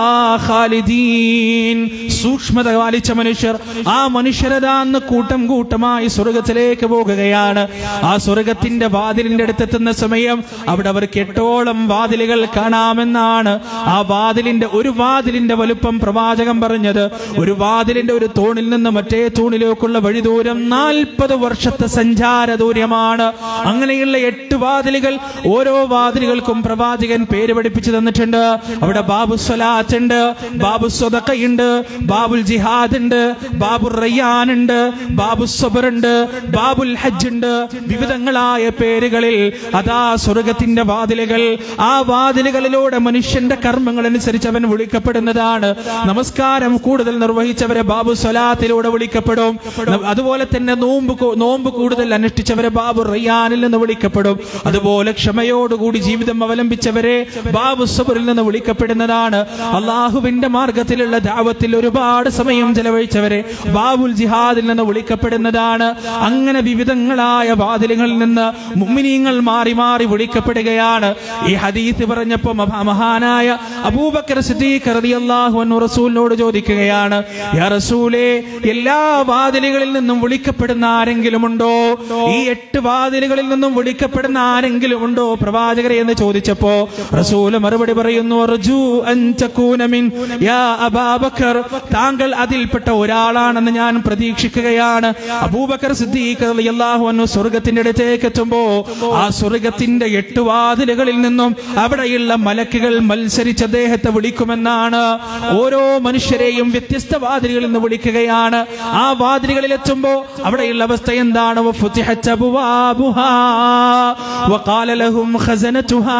خالدين സൂക്ഷ്മത പാലിച്ച മനുഷ്യർ ആ മനുഷ്യരതാ അന്ന് കൂട്ടം കൂട്ടമായി സ്വർഗത്തിലേക്ക് പോകുകയാണ് ആ സ്വർഗത്തിന്റെ വാതിലിന്റെ അടുത്തെത്തുന്ന സമയം അവിടെ അവർക്ക് എട്ടോളം വാതിലുകൾ കാണാമെന്നാണ് ആ വാതിലിന്റെ ഒരു വാതിലിന്റെ വലുപ്പം പ്രവാചകം പറഞ്ഞത് ഒരു വാതിലിന്റെ ഒരു തൂണിൽ നിന്ന് മറ്റേ തൂണിലേക്കുള്ള വഴി ദൂരം നാൽപ്പത് വർഷത്തെ സഞ്ചാര ദൂരമാണ് അങ്ങനെയുള്ള എട്ട് വാതിലുകൾ ഓരോ വാതിലുകൾക്കും പ്രവാചകൻ പേര് പഠിപ്പിച്ചു തന്നിട്ടുണ്ട് അവിടെ ബാബു സ്വലാത്ത് ഉണ്ട് ബാബു സ്വതക്കയുണ്ട് ബാബുൽ ജിഹാദ് ഉണ്ട് ബാബുൽ റയ്യാൻ ഉണ്ട് ബാബു സബർ ഉണ്ട് ബാബുൽ ഹജ്ജ് ഉണ്ട് വിവിധങ്ങളായ പേരുകളിൽ അതാ സ്വർഗത്തിന്റെ വാതിലുകൾ ആ വാതിലുകളിലൂടെ മനുഷ്യന്റെ കർമ്മങ്ങൾ അനുസരിച്ച് അവൻ വിളിക്കപ്പെടുന്നതാണ് നമസ്കാരം കൂടുതൽ നിർവഹിച്ചവരെ ബാബു സ്വലാത്തിലൂടെ വിളിക്കപ്പെടും ന- അതുപോലെ തന്നെ നോമ്പ് കൂ- നോമ്പ് കൂടുതൽ അനുഷ്ഠിച്ചവരെ ബാബു റയ്യാനിൽ നിന്ന് വിളിക്കപ്പെടും അതുപോലെ ക്ഷമയോടുകൂടി ജീവിതം അവലംബിച്ചവരെ ബാബു സബറിൽ നിന്ന് വിളിക്കപ്പെടുന്നതാണ് അള്ളാഹുവിന്റെ മാർഗത്തിലുള്ള ദാവത്തിൽ ഒരുപാട് സമയം ചെലവഴിച്ചവരെ ബാബുൽ ജിഹാദിൽ നിന്ന് വിളിക്കപ്പെടുന്നതാണ് അങ്ങനെ വിവിധങ്ങളായ വാതിലുകളിൽ നിന്ന് മുമ്മിനീങ്ങൾ മാറി മാറി വിളിക്കപ്പെടുകയാണ് ഈ ഹദീസ് പറഞ്ഞപ്പോ മഹാ- മഹാനായ അബൂബക്കർ സിദ്ദീഖ് റളിയല്ലാഹു അൻഹു റസൂലിനോട് ചോദിക്കുകയാണ് യാ റസൂലേ എല്ലാ വാതിലുകളിൽ നിന്നും വിളിക്കപ്പെടുന്ന ആരെങ്കിലും ഉണ്ടോ ഈ എട്ട് വാതിലുകളിൽ നിന്നും വിളിക്കപ്പെടുന്ന ആരെങ്കിലും ഉണ്ടോ പ്രവാചകരെ എന്ന് ചോദിച്ചപ്പോ റസൂല് മറുപടി പറയുന്നു "അർജു അൻ തകൂന മിൻ യാ അബാബക്കർ താങ്കൾ അതിൽപ്പെട്ട ഒരാളാണെന്ന് ഞാൻ പ്രതീക്ഷിക്കുകയാണ് അബൂബക്കർ സിദ്ദീഖ് റളിയല്ലാഹു അൻഹു സ്വർഗത്തിന്റെ അടുത്തേക്ക് എത്തുമ്പോ ആ സ്വർഗത്തിന്റെ എട്ട് വാതിലുകളിൽ നിന്നും അവിടെയുള്ള മലക്കുകൾ മത്സരിച്ച് അദ്ദേഹത്തെ വിളിക്കുമെന്നാണ് ഓരോ മനുഷ്യരെയും വ്യത്യസ്ത വാതിലുകളിൽ നിന്ന് വിളിക്കുകയാണ് ആ വാതിലുകളിൽ എത്തുമ്പോ അവിടെയുള്ള അവസ്ഥ എന്താണ് وفتحت أبوابها وقال لهم خزنتها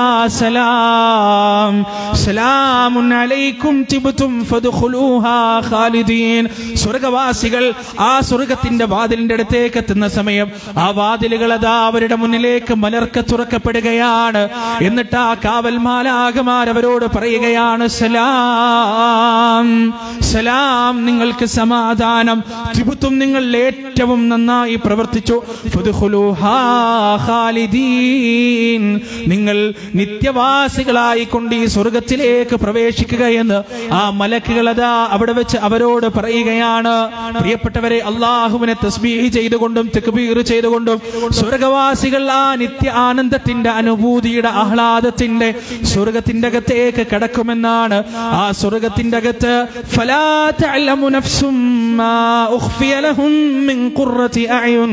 سلام سلام عليكم تبتم فادخلوها خالدين സ്വർഗവാസികൾ ആ സ്വർഗത്തിന്റെ വാതിലിന്റെ അടുത്തേക്ക് എത്തുന്ന സമയം ആ വാതിലുകൾ അതാ അവരുടെ മുന്നിലേക്ക് മലർക്ക തുറക്കപ്പെടുകയാണ് എന്നിട്ട് ആ കാവൽമാലാകമാർ അവരോട് പറയുകയാണ് സലാം സലാം നിങ്ങൾക്ക് സമാധാനം ത്രിപുത്തും നിങ്ങൾ ഏറ്റവും നന്നായി പ്രവർത്തിച്ചു ഫദ്ഖുലൂഹാ ഖാലിദീൻ. നിങ്ങൾ നിത്യവാസികളായി കൊണ്ട് ഈ സ്വർഗത്തിലേക്ക് പ്രവേശിക്കുക എന്ന് ആ മലക്കുകൾ അതാ അവിടെ വെച്ച് അവരോട് പറയുകയാണ് പ്രിയപ്പെട്ടവരെ അള്ളാഹുവിനെ തസ്ബീഹ് ചെയ്തുകൊണ്ടും തെക്കുബീർ ചെയ്തുകൊണ്ടും സ്വർഗവാസികൾ ആ നിത്യ ആനന്ദത്തിന്റെ അനുഭൂതിയുടെ ആഹ്ലാദത്തിന്റെ സ്വർഗത്തിന്റെ അകത്തേക്ക് കടക്കുമെന്നാണ് ആ സ്വർഗത്തിന്റെ അകത്ത് ഫലാ തഅലമു നഫ്സും മാ ഉഖ്ഫിയ ലഹും മിൻ ഖുർറതി അയുൻ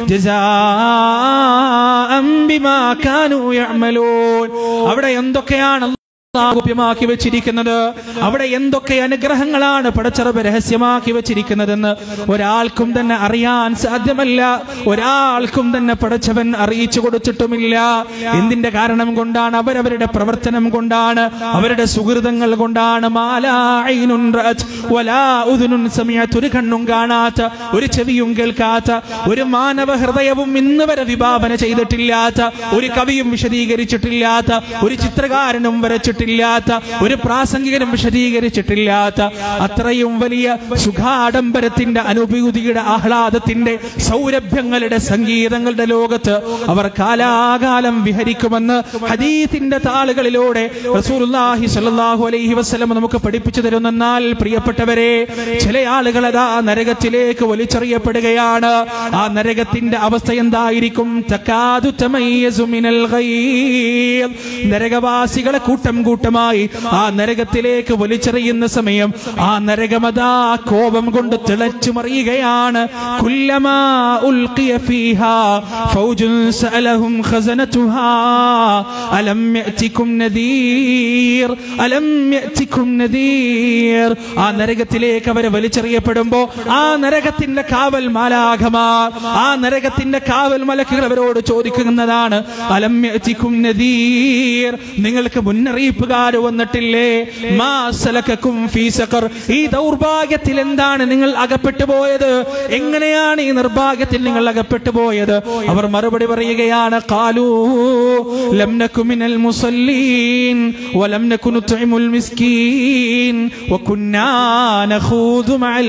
ജസാഅൻ ബിമാ കാനൂ യഅമലൂൻ അവിടെ എന്തൊക്കെയാണ് ഗോപ്യമാക്കി വെച്ചിരിക്കുന്നത് അവിടെ എന്തൊക്കെ അനുഗ്രഹങ്ങളാണ് പടച്ചറബ് രഹസ്യമാക്കി വെച്ചിരിക്കുന്നതെന്ന് ഒരാൾക്കും തന്നെ അറിയാൻ സാധ്യമല്ല ഒരാൾക്കും തന്നെ പടച്ചവൻ അറിയിച്ചു കൊടുത്തിട്ടുമില്ല എന്തിന്റെ കാരണം കൊണ്ടാണ് അവരവരുടെ പ്രവർത്തനം കൊണ്ടാണ് അവരുടെ സുഹൃതങ്ങൾ കൊണ്ടാണ് മാലായിനുൻ റഅത് വലാ ഉദുനുൻ സമയത്ത് ഒരു കണ്ണും കാണാത്ത ഒരു ചെവിയും കേൾക്കാത്ത ഒരു മാനവ ഹൃദയവും ഇന്ന് വരെ വിഭാവന ചെയ്തിട്ടില്ലാത്ത ഒരു കവിയും വിശദീകരിച്ചിട്ടില്ലാത്ത ഒരു ചിത്രകാരനും വരച്ചിട്ടില്ലാത്ത ഒരു പ്രാസംഗികനും വിശദീകരിച്ചിട്ടില്ലാത്ത അത്രയും വലിയ സുഖാഡംബരത്തിന്റെ അനുഭൂതിയുടെ ആഹ്ലാദത്തിന്റെ സൗരഭ്യങ്ങളുടെ സംഗീതങ്ങളുടെ ലോകത്ത് അവർ കാലാകാലം വിഹരിക്കുമെന്ന് ഹദീത്തിന്റെ താളുകളിലൂടെ റസൂലുള്ളാഹി സ്വല്ലല്ലാഹു അലൈഹി വസല്ലം നമുക്ക് പഠിപ്പിച്ചു തരുന്നെന്നാൽ പ്രിയപ്പെട്ടവരെ ചില ആളുകൾ അതാ നരകത്തിലേക്ക് വലിച്ചെറിയപ്പെടുകയാണ് ആ നരകത്തിന്റെ അവസ്ഥ എന്തായിരിക്കും തക്കാതു തമയ്യസു മിനൽ ഗൈദ്. നരകവാസികളെ കൂട്ടം കൂട്ടമായി ആ നരകത്തിലേക്ക് വലിച്ചെറിയുന്ന സമയം ആ നരകമതാ കോപം കൊണ്ട് തിളച്ചു മറിയുകയാണ് കുല്ലമാ ഉൽഖിയ ഫീഹാ ഫൗജുൻ സഅലഹും ഖസനതുഹാ അലം യഅതികും നദീർ അലം യഅതികും നദീർ ആ നരകത്തിലേക്ക് അവരെ വലിച്ചെറിയപ്പെടുമ്പോ ആ നരകത്തിന്റെ കാവൽ മാലാഖമാർ ആ നരകത്തിന്റെ കാവൽ മലക്കുകൾ അവരോട് ചോദിക്കുന്നതാണ് അലം യഅതികും നദീർ നിങ്ങൾക്ക് മുന്നറിയിപ്പുകാർ വന്നിട്ടില്ലേ മാ സലക്കക്കും ഫീ സഖർ ഈ ദൗർഭാഗ്യത്തിൽ എന്താണ് നിങ്ങൾ അകപ്പെട്ടു പോയത് എങ്ങനെയാണ് ഈ നിർഭാഗ്യത്തിൽ നിങ്ങൾ അകപ്പെട്ടു പോയത് അവർ മറുപടി പറയുകയാണ് കാലൂ ലം നകു മിനൽ മുസല്ലീൻ വലം നകു നുത്ഇമുൽ മിസ്കീൻ വകുന്നാ നഖൂദു മഅൽ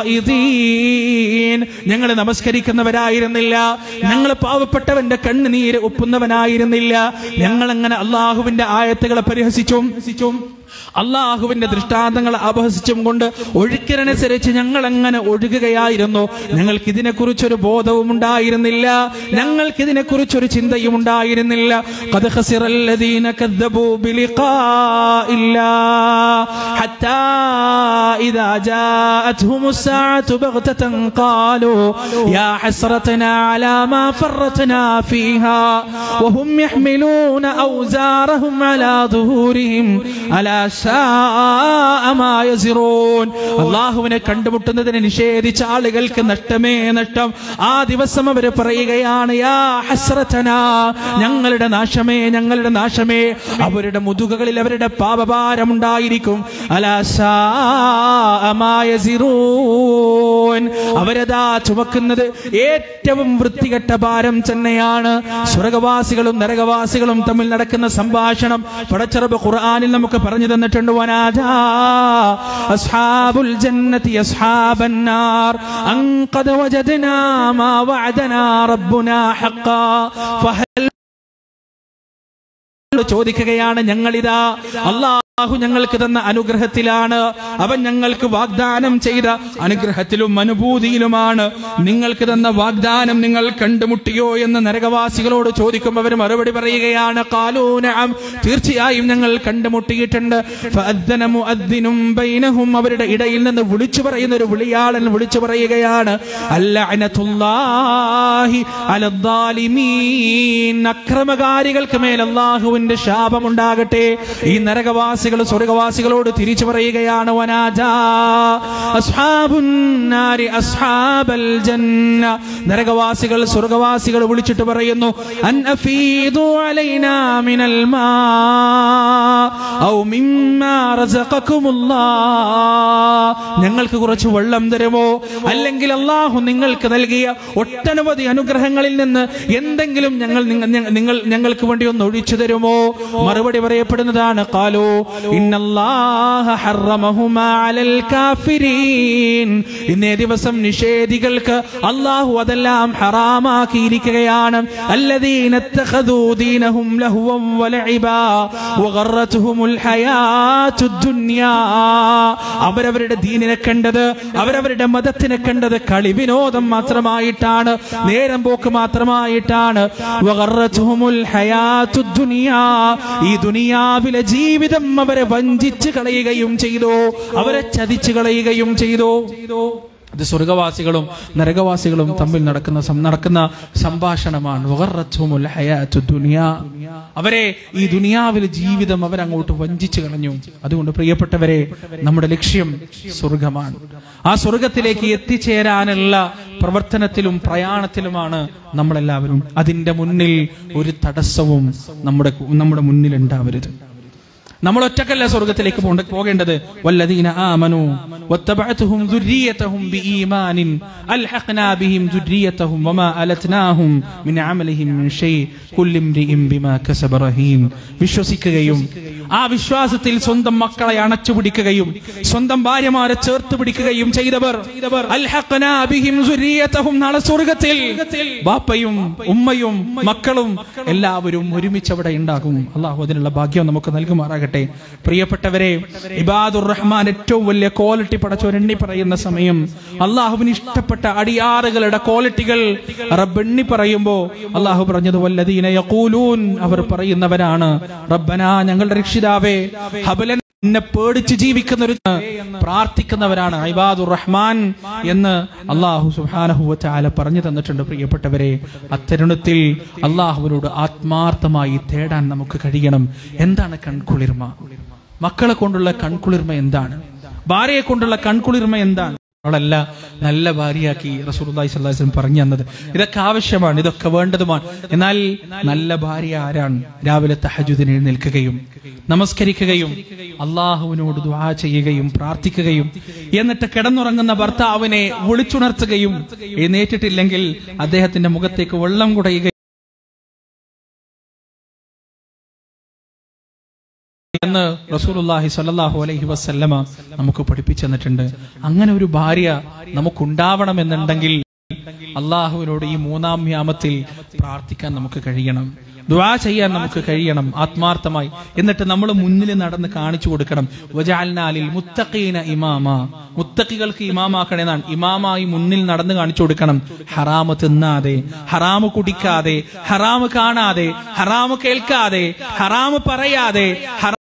ഖായിദീൻ ഞങ്ങൾ നമസ്കരിക്കുന്നവരായിരുന്നില്ല ഞങ്ങൾ പാവപ്പെട്ടവന്റെ കണ്ണുനീര് ഒപ്പുന്നവനായിരുന്നില്ല ഞങ്ങൾ അങ്ങനെ അള്ളാഹുവിന്റെ ആയത്തുകളെ പരിഹസിച്ചും അള്ളാഹുവിന്റെ ദൃഷ്ടാന്തങ്ങൾ അപഹസിച്ചും കൊണ്ട് ഒഴുക്കിനനുസരിച്ച് ഞങ്ങൾ അങ്ങനെ ഒഴുകുകയായിരുന്നു ഞങ്ങൾക്ക് ഇതിനെക്കുറിച്ചൊരു ബോധവും ഉണ്ടായിരുന്നില്ല ഞങ്ങൾക്ക് ഇതിനെക്കുറിച്ചൊരു ചിന്തയും ഉണ്ടായിരുന്നില്ല قد خسر الذين كذبوا بلقاء الله حتى إذا جاءتهم الساعة بغتة قالوا يا حسرتنا على ما فرطنا فيها وهم يحملون أوزارهم على ظهورهم ألا സാഅ മാ യസിറൂൻ. അള്ളാഹുവിനെ കണ്ടുമുട്ടുന്നതിനെ നിഷേധിച്ച ആളുകൾക്ക് നഷ്ടമേ നഷ്ടം ആ ദിവസം അവർ പറയുകയാണ് യാ ഹസ്രതന ഞങ്ങളുടെ നാശമേ ഞങ്ങളുടെ നാശമേ അവരുടെ മുതുകകളിൽ അവരുടെ പാപഭാരമുണ്ടായിരിക്കും അലാ സാഅ മാ യസിറൂൻ. അവരതാ ചുമക്കുന്നത് ഏറ്റവും വൃത്തികെട്ട ഭാരം തന്നെയാണ് സ്വർഗവാസികളും നരകവാസികളും തമ്മിൽ നടക്കുന്ന സംഭാഷണം പടച്ചറബ് ഖുർആനിൽ നമുക്ക് പറഞ്ഞു തന്നിട്ടുണ്ട് വനാദാ അസ്ഹാബുൽ ജന്നതി അസ്ഹാബൻ നാർ അൻ ഖദ് വജദ്നാ മാ വഅദനാ റബ്ബുനാ ഹഖ്ഖാ ഫഹൽ ചോദിക്കുകയാണ് ഞങ്ങളിതാ അള്ളാഹു ഞങ്ങൾക്ക് തന്ന അനുഗ്രഹത്തിലാണ് അവൻ ഞങ്ങൾക്ക് വാഗ്ദാനം ചെയ്ത അനുഗ്രഹത്തിലും അനുഭൂതിയിലുമാണ് നിങ്ങൾക്ക് തന്ന വാഗ്ദാനം നിങ്ങൾ കണ്ടുമുട്ടിയോ എന്ന് നരകവാസികളോട് ചോദിക്കുമ്പോൾ അവർ മറുപടി പറയുകയാണ് കാലൂനം തീർച്ചയായും ഞങ്ങൾ കണ്ടുമുട്ടിയിട്ടുണ്ട് ഫഅദ്ദന മുഅദ്ദിനും ബൈനഹും അവരുടെ ഇടയിൽ നിന്ന് വിളിച്ചു പറയുന്ന ഒരു വിളിയാളൻ വിളിച്ചു പറയുകയാണ് അല്ലഅനതുല്ലാഹി അലദ്ദാലിമീൻ അക്രമകാരികൾക്ക് മേൽ അള്ളാഹുവിന്റെ ശാപമുണ്ടാകട്ടെ ഈ നരകവാസികൾ സ്വർഗവാസികളോട് തിരിച്ചു പറയുകയാണ് വനാജാ അസ്ഹാബുൻ നാരി അസ്ഹാബൽ ജന്ന നരകവാസികൾ സ്വർഗവാസികൾ വിളിച്ചിട്ട് പറയുന്നു അൻ അഫീദു അലൈനാ മിനൽ മാ ഔ മിമ്മാ റസഖകുമുല്ലാഹ് ഞങ്ങൾക്ക് കുറച്ച് വെള്ളം തരുമോ അല്ലെങ്കിൽ അള്ളാഹു നിങ്ങൾക്ക് നൽകിയ ഒട്ടനവധി അനുഗ്രഹങ്ങളിൽ നിന്ന് എന്തെങ്കിലും ഞങ്ങൾ നിങ്ങ- ഞങ്ങ- നിങ്ങൾ ഞങ്ങൾക്ക് വേണ്ടി ഒന്ന് ഒഴിച്ചു തരുമോ മറുപടി പറയപ്പെടുന്നതാണ് കാലോ ഇന്നല്ലാഹ ഹറമഹുമാ അലൽ കാഫിരീൻ ഇന്നേ ദിവസം നിഷേധികൾക്ക് അള്ളാഹു അതെല്ലാം ഹറാമാക്കിയിരിക്കുകയാണ് الذين اتخذوا دينهم لهوا ولعبا وغرتهم الحياة الدنيا അവരവരുടെ ദീനിനെ കണ്ടത് അവരവരുടെ മതത്തിനെ കണ്ടത് കളി വിനോദം മാത്രമായിട്ടാണ് നേരം പോക്ക് മാത്രമായിട്ടാണ് വഗറത്തുഹുമുൽ ഹയാത്തുദ് ദുനിയാ. ഈ ദുനിയാവിലെ ജീവിതം അവരെ വഞ്ചിച്ച് കളയുകയും ചെയ്തു അവരെ ചതിച്ചു കളയുകയും ചെയ്തു ഇത് സ്വർഗവാസികളും നരകവാസികളും തമ്മിൽ നടക്കുന്ന സം- നടക്കുന്ന സംഭാഷണമാണ് വഗറത്തുഹുമുൽ ഹയാത്തുദ് ദുനിയാ. അവരെ ഈ ദുനിയാവിലെ ജീവിതം അവരങ്ങോട്ട് വഞ്ചിച്ചു കളഞ്ഞു അതുകൊണ്ട് പ്രിയപ്പെട്ടവരെ നമ്മുടെ ലക്ഷ്യം സ്വർഗമാണ് ആ സ്വർഗത്തിലേക്ക് എത്തിച്ചേരാനുള്ള പ്രവർത്തനത്തിലും പ്രയാണത്തിലുമാണ് നമ്മളെല്ലാവരും അതിന്റെ മുന്നിൽ ഒരു തടസ്സവും നമ്മുടെ നമ്മുടെ മുന്നിൽ ഉണ്ടാവരുത് നമ്മൾ ഒറ്റക്കല്ല സ്വർഗത്തിലേക്ക് പോണ്ട- പോകേണ്ടത് വല്ലദീന ആമനു വത്തബഅതുഹും ദുർരിയതഹും ബിഈമാനിൻ അൽഹഖ്നാ ബിഹിം ദുർരിയതഹും വമാ അലത്നാഹും മിൻ അമലിഹിം മിൻ ഷൈ കുല്ലു ഇംരിഇൻ ബിമാ കസബ റഹീൻ വിശ്വസിക്കുകയും ആ വിശ്വാസത്തിൽ സ്വന്തം മക്കളെ അണച്ചു പിടിക്കുകയും സ്വന്തം ഭാര്യമാരെ ചേർത്ത് പിടിക്കുകയും ചെയ്തവർ അൽഹഖ്നാ ബിഹിം ദുർരിയതഹും നാളെ സ്വർഗത്തിൽ ബാപ്പയും ഉമ്മയും മക്കളും എല്ലാവരും ഒരുമിച്ച് അവിടെ ഉണ്ടാകും അള്ളാഹു അതിനുള്ള ഭാഗ്യം നമുക്ക് നൽകുമാറാകട്ടെ പ്രിയപ്പെട്ടവരെ ഇബാദുർ റഹ്മാൻ ഏറ്റവും വലിയ ക്വാളിറ്റി പടച്ചവൻ എണ്ണി പറയുന്ന സമയം അള്ളാഹുവിന് ഇഷ്ടപ്പെട്ട അടിയാറുകളുടെ ക്വാളിറ്റികൾ റബ്ബ് എണ്ണി പറയുമ്പോ അള്ളാഹു പറഞ്ഞത് വല്ലദീന യഖൂലൂൻ അവർ പറയുന്നവരാണ് റബ്ബന ഞങ്ങളുടെ രക്ഷിതാവേ ഹബലൻ എന്നെ പേടിച്ച് ജീവിക്കുന്ന ഒരു പ്രാർത്ഥിക്കുന്നവരാണ് ഇബാദുർ റഹ്മാൻ എന്ന് അള്ളാഹു സുഹാനഹുവ ചാല പറഞ്ഞു തന്നിട്ടുണ്ട് പ്രിയപ്പെട്ടവരെ അത്തരുണത്തിൽ അള്ളാഹുവിനോട് ആത്മാർത്ഥമായി തേടാൻ നമുക്ക് കഴിയണം എന്താണ് കൺകുളിർമ മക്കളെ കൊണ്ടുള്ള കൺകുളിർമ എന്താണ് ഭാര്യയെ കൊണ്ടുള്ള കൺകുളിർമ എന്താണ് അവളല്ല നല്ല ഭാര്യയാക്കി റസൂർല്ലാഹി സ്വല്ലല്ലാഹു പറഞ്ഞു തന്നത് ഇതൊക്കെ ആവശ്യമാണ് ഇതൊക്കെ വേണ്ടതുമാണ് എന്നാൽ നല്ല ഭാര്യ ആരാണ് രാവിലെ തഹജുദിന് എഴുന്നേൽക്കുകയും നമസ്കരിക്കുകയും അള്ളാഹുവിനോട് ദുആ ചെയ്യുകയും പ്രാർത്ഥിക്കുകയും എന്നിട്ട് കിടന്നുറങ്ങുന്ന ഭർത്താവിനെ വിളിച്ചുണർത്തുകയും എഴുന്നേറ്റിട്ടില്ലെങ്കിൽ അദ്ദേഹത്തിന്റെ മുഖത്തേക്ക് വെള്ളം കുടയുകയും എന്ന് റസൂലുള്ളാഹി സ്വല്ലല്ലാഹു അലൈഹി വസല്ലമ നമുക്ക് പഠിപ്പിച്ചു തന്നിട്ടുണ്ട് അങ്ങനെ ഒരു ഭാര്യ നമുക്കുണ്ടാവണമെന്നുണ്ടെങ്കിൽ അള്ളാഹുവിനോട് ഈ മൂന്നാം യാമത്തിൽ പ്രാർത്ഥിക്കാൻ നമുക്ക് കഴിയണം ദുആ ചെയ്യാൻ നമുക്ക് കഴിയണം ആത്മാർത്ഥമായി എന്നിട്ട് നമ്മൾ മുന്നിൽ നടന്ന് കാണിച്ചു കൊടുക്കണം വജാൽനാലിൽ മുത്തഖീന ഇമാമ മുത്തഖികൾക്ക് ഇമാമാക്കണേന്നാണ് ഇമാമായി മുന്നിൽ നടന്ന് കാണിച്ചു കൊടുക്കണം ഹറാമ് തിന്നാതെ ഹറാമ് കുടിക്കാതെ ഹറാമ് കാണാതെ ഹറാമ് കേൾക്കാതെ ഹറാമ് പറയാതെ ഹറാ